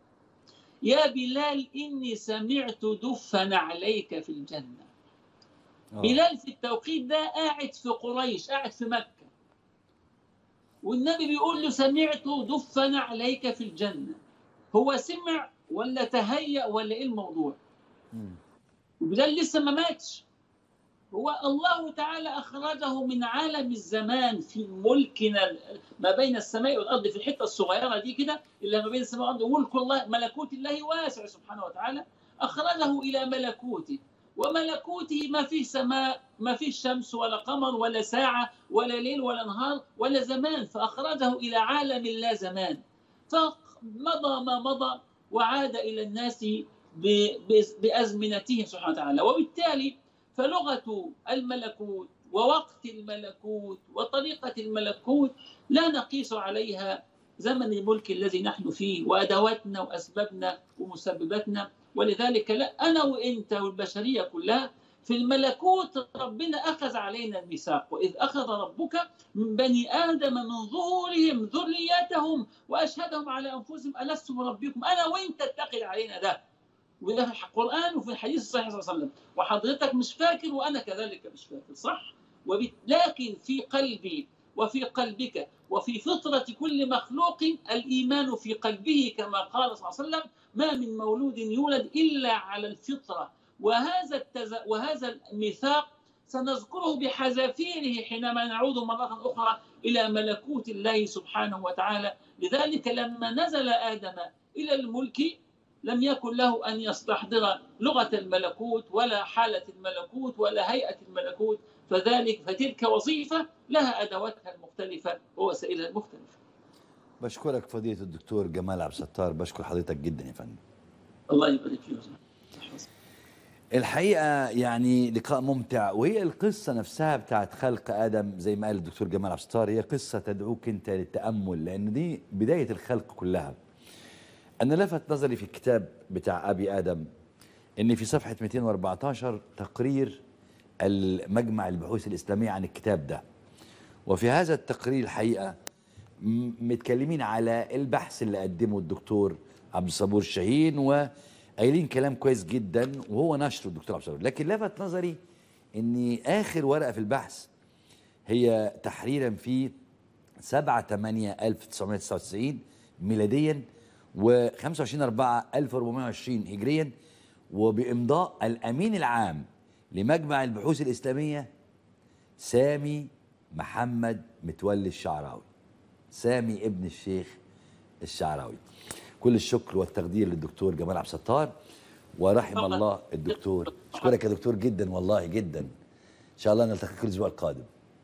يا بلال إني سمعت دف نعليك في الجنة أوه. بلال في التوقيت ده قاعد في قريش قاعد في مكة والنبي بيقول له سمعت دف نعليك في الجنة هو سمع ولا تهيأ ولا إيه الموضوع وبلال لسه ما ماتش هو الله تعالى أخرجه من عالم الزمان في ملكنا ما بين السماء والأرض في الحتة الصغيرة دي كده اللي ما بين السماء والأرض ملك الله ملكوت الله واسع سبحانه وتعالى أخرجه إلى ملكوته وملكوته ما فيه سماء ما فيه شمس ولا قمر ولا ساعة ولا ليل ولا نهار ولا زمان فأخرجه إلى عالم لا زمان فمضى ما مضى وعاد إلى الناس بأزمنتهم سبحانه وتعالى وبالتالي فلغة الملكوت ووقت الملكوت وطريقة الملكوت لا نقيس عليها زمن الملك الذي نحن فيه وأدواتنا وأسبابنا ومسبباتنا ولذلك لا أنا وإنت والبشرية كلها في الملكوت ربنا أخذ علينا الميثاق وإذ أخذ ربك من بني آدم من ظهورهم ذريتهم وأشهدهم على أنفسهم ألست بربكم أنا وإنت اتقل علينا ده وده في القرآن وفي الحديث الصحيح صلى الله عليه وسلم وحضرتك مش فاكر وأنا كذلك مش فاكر صح؟ لكن في قلبي وفي قلبك وفي فطرة كل مخلوق الإيمان في قلبه كما قال صلى الله عليه وسلم ما من مولود يولد إلا على الفطرة وهذا التز... وهذا الميثاق سنذكره بحذافيره حينما نعود مرة أخرى إلى ملكوت الله سبحانه وتعالى لذلك لما نزل آدم إلى الملك لم يكن له أن يستحضر لغة الملكوت ولا حالة الملكوت ولا هيئة الملكوت فذلك فتلك وظيفة لها أدواتها المختلفة ووسائلها المختلفة بشكرك فضيلة الدكتور جمال عبد الستار بشكر حضرتك جدا يا فندم الله يبارك فيك الحقيقة يعني لقاء ممتع وهي القصة نفسها بتاعت خلق آدم زي ما قال الدكتور جمال عبد الستار هي قصة تدعوك أنت للتأمل لأن دي بداية الخلق كلها أنا لفت نظري في الكتاب بتاع أبي آدم إن في صفحة 214 تقرير المجمع البحوث الإسلامية عن الكتاب ده وفي هذا التقرير الحقيقة متكلمين على البحث اللي قدمه الدكتور عبد الصبور الشاهين وقايلين كلام كويس جدا وهو نشره الدكتور عبد الصبور لكن لفت نظري ان اخر ورقه في البحث هي تحريرا في 7 8 1999 ميلاديا و 25 4 1420 هجريا وبامضاء الامين العام لمجمع البحوث الاسلاميه سامي محمد متولي الشعراوي سامي ابن الشيخ الشعراوي كل الشكر والتقدير للدكتور جمال عبد الستار ورحم الله الدكتور اشكرك يا دكتور جدا والله جدا ان شاء الله نلتقي كل الاسبوع القادم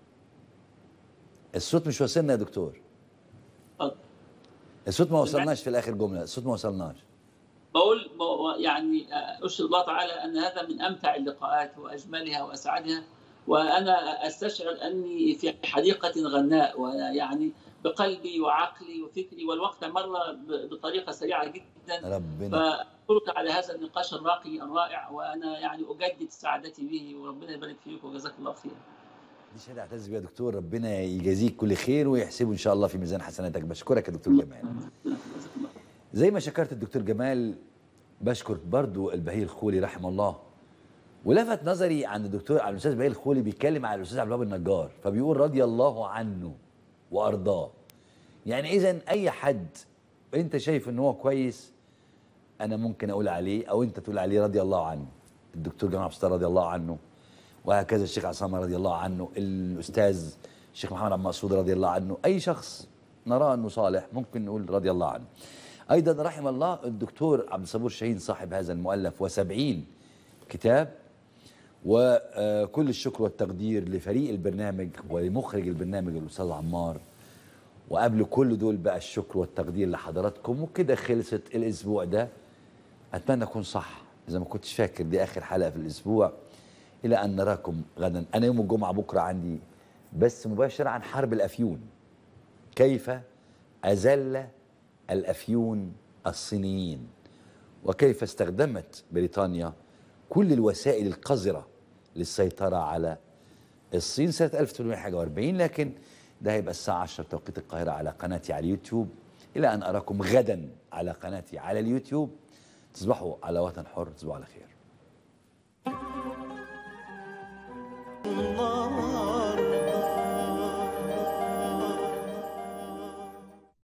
الصوت مش واصلنا يا دكتور الصوت ما وصلناش في الاخر جمله الصوت ما وصلناش بقول يعني اشهد الله تعالى ان هذا من امتع اللقاءات واجملها واسعدها وانا استشعر اني في حديقه غناء ويعني بقلبي وعقلي وفكري والوقت مر ب- بطريقه سريعه جدا ربنا فأشكرك على هذا النقاش الراقي الرائع وانا يعني اجدد سعادتي به وربنا يبارك فيك وجزاك الله خير. دي شهاده اعتز بيها يا دكتور ربنا يجازيك كل خير ويحسبه ان شاء الله في ميزان حسناتك بشكرك يا دكتور جمال جزاك الله زي ما شكرت الدكتور جمال بشكر برضو البهي الخولي رحمه الله ولفت نظري عن الدكتور عن الاستاذ بهي الخولي بيتكلم على الاستاذ عبد الوهاب النجار فبيقول رضي الله عنه وارضاه يعني اذا اي حد انت شايف ان هو كويس انا ممكن اقول عليه او انت تقول عليه رضي الله عنه الدكتور جمال عبد الستار رضي الله عنه وهكذا الشيخ عصام رضي الله عنه الاستاذ الشيخ محمد عبد المقصود رضي الله عنه اي شخص نراه انه صالح ممكن نقول رضي الله عنه ايضا رحم الله الدكتور عبد الصبور شاهين صاحب هذا المؤلف وسبعين كتاب وكل الشكر والتقدير لفريق البرنامج ولمخرج البرنامج الاستاذ عمار وقبل كل دول بقى الشكر والتقدير لحضراتكم وكده خلصت الاسبوع ده اتمنى اكون صح اذا ما كنتش فاكر دي اخر حلقه في الاسبوع الى ان نراكم غدا انا يوم الجمعه بكره عندي بس مباشر عن حرب الافيون كيف أذل الأفيون الصينيين وكيف استخدمت بريطانيا كل الوسائل القذرة للسيطرة على الصين سنة 1841 لكن ده هيبقى الساعة 10 توقيت القاهرة على قناتي على اليوتيوب إلى أن أراكم غدا على قناتي على اليوتيوب تصبحوا على وطن حر تصبحوا على خير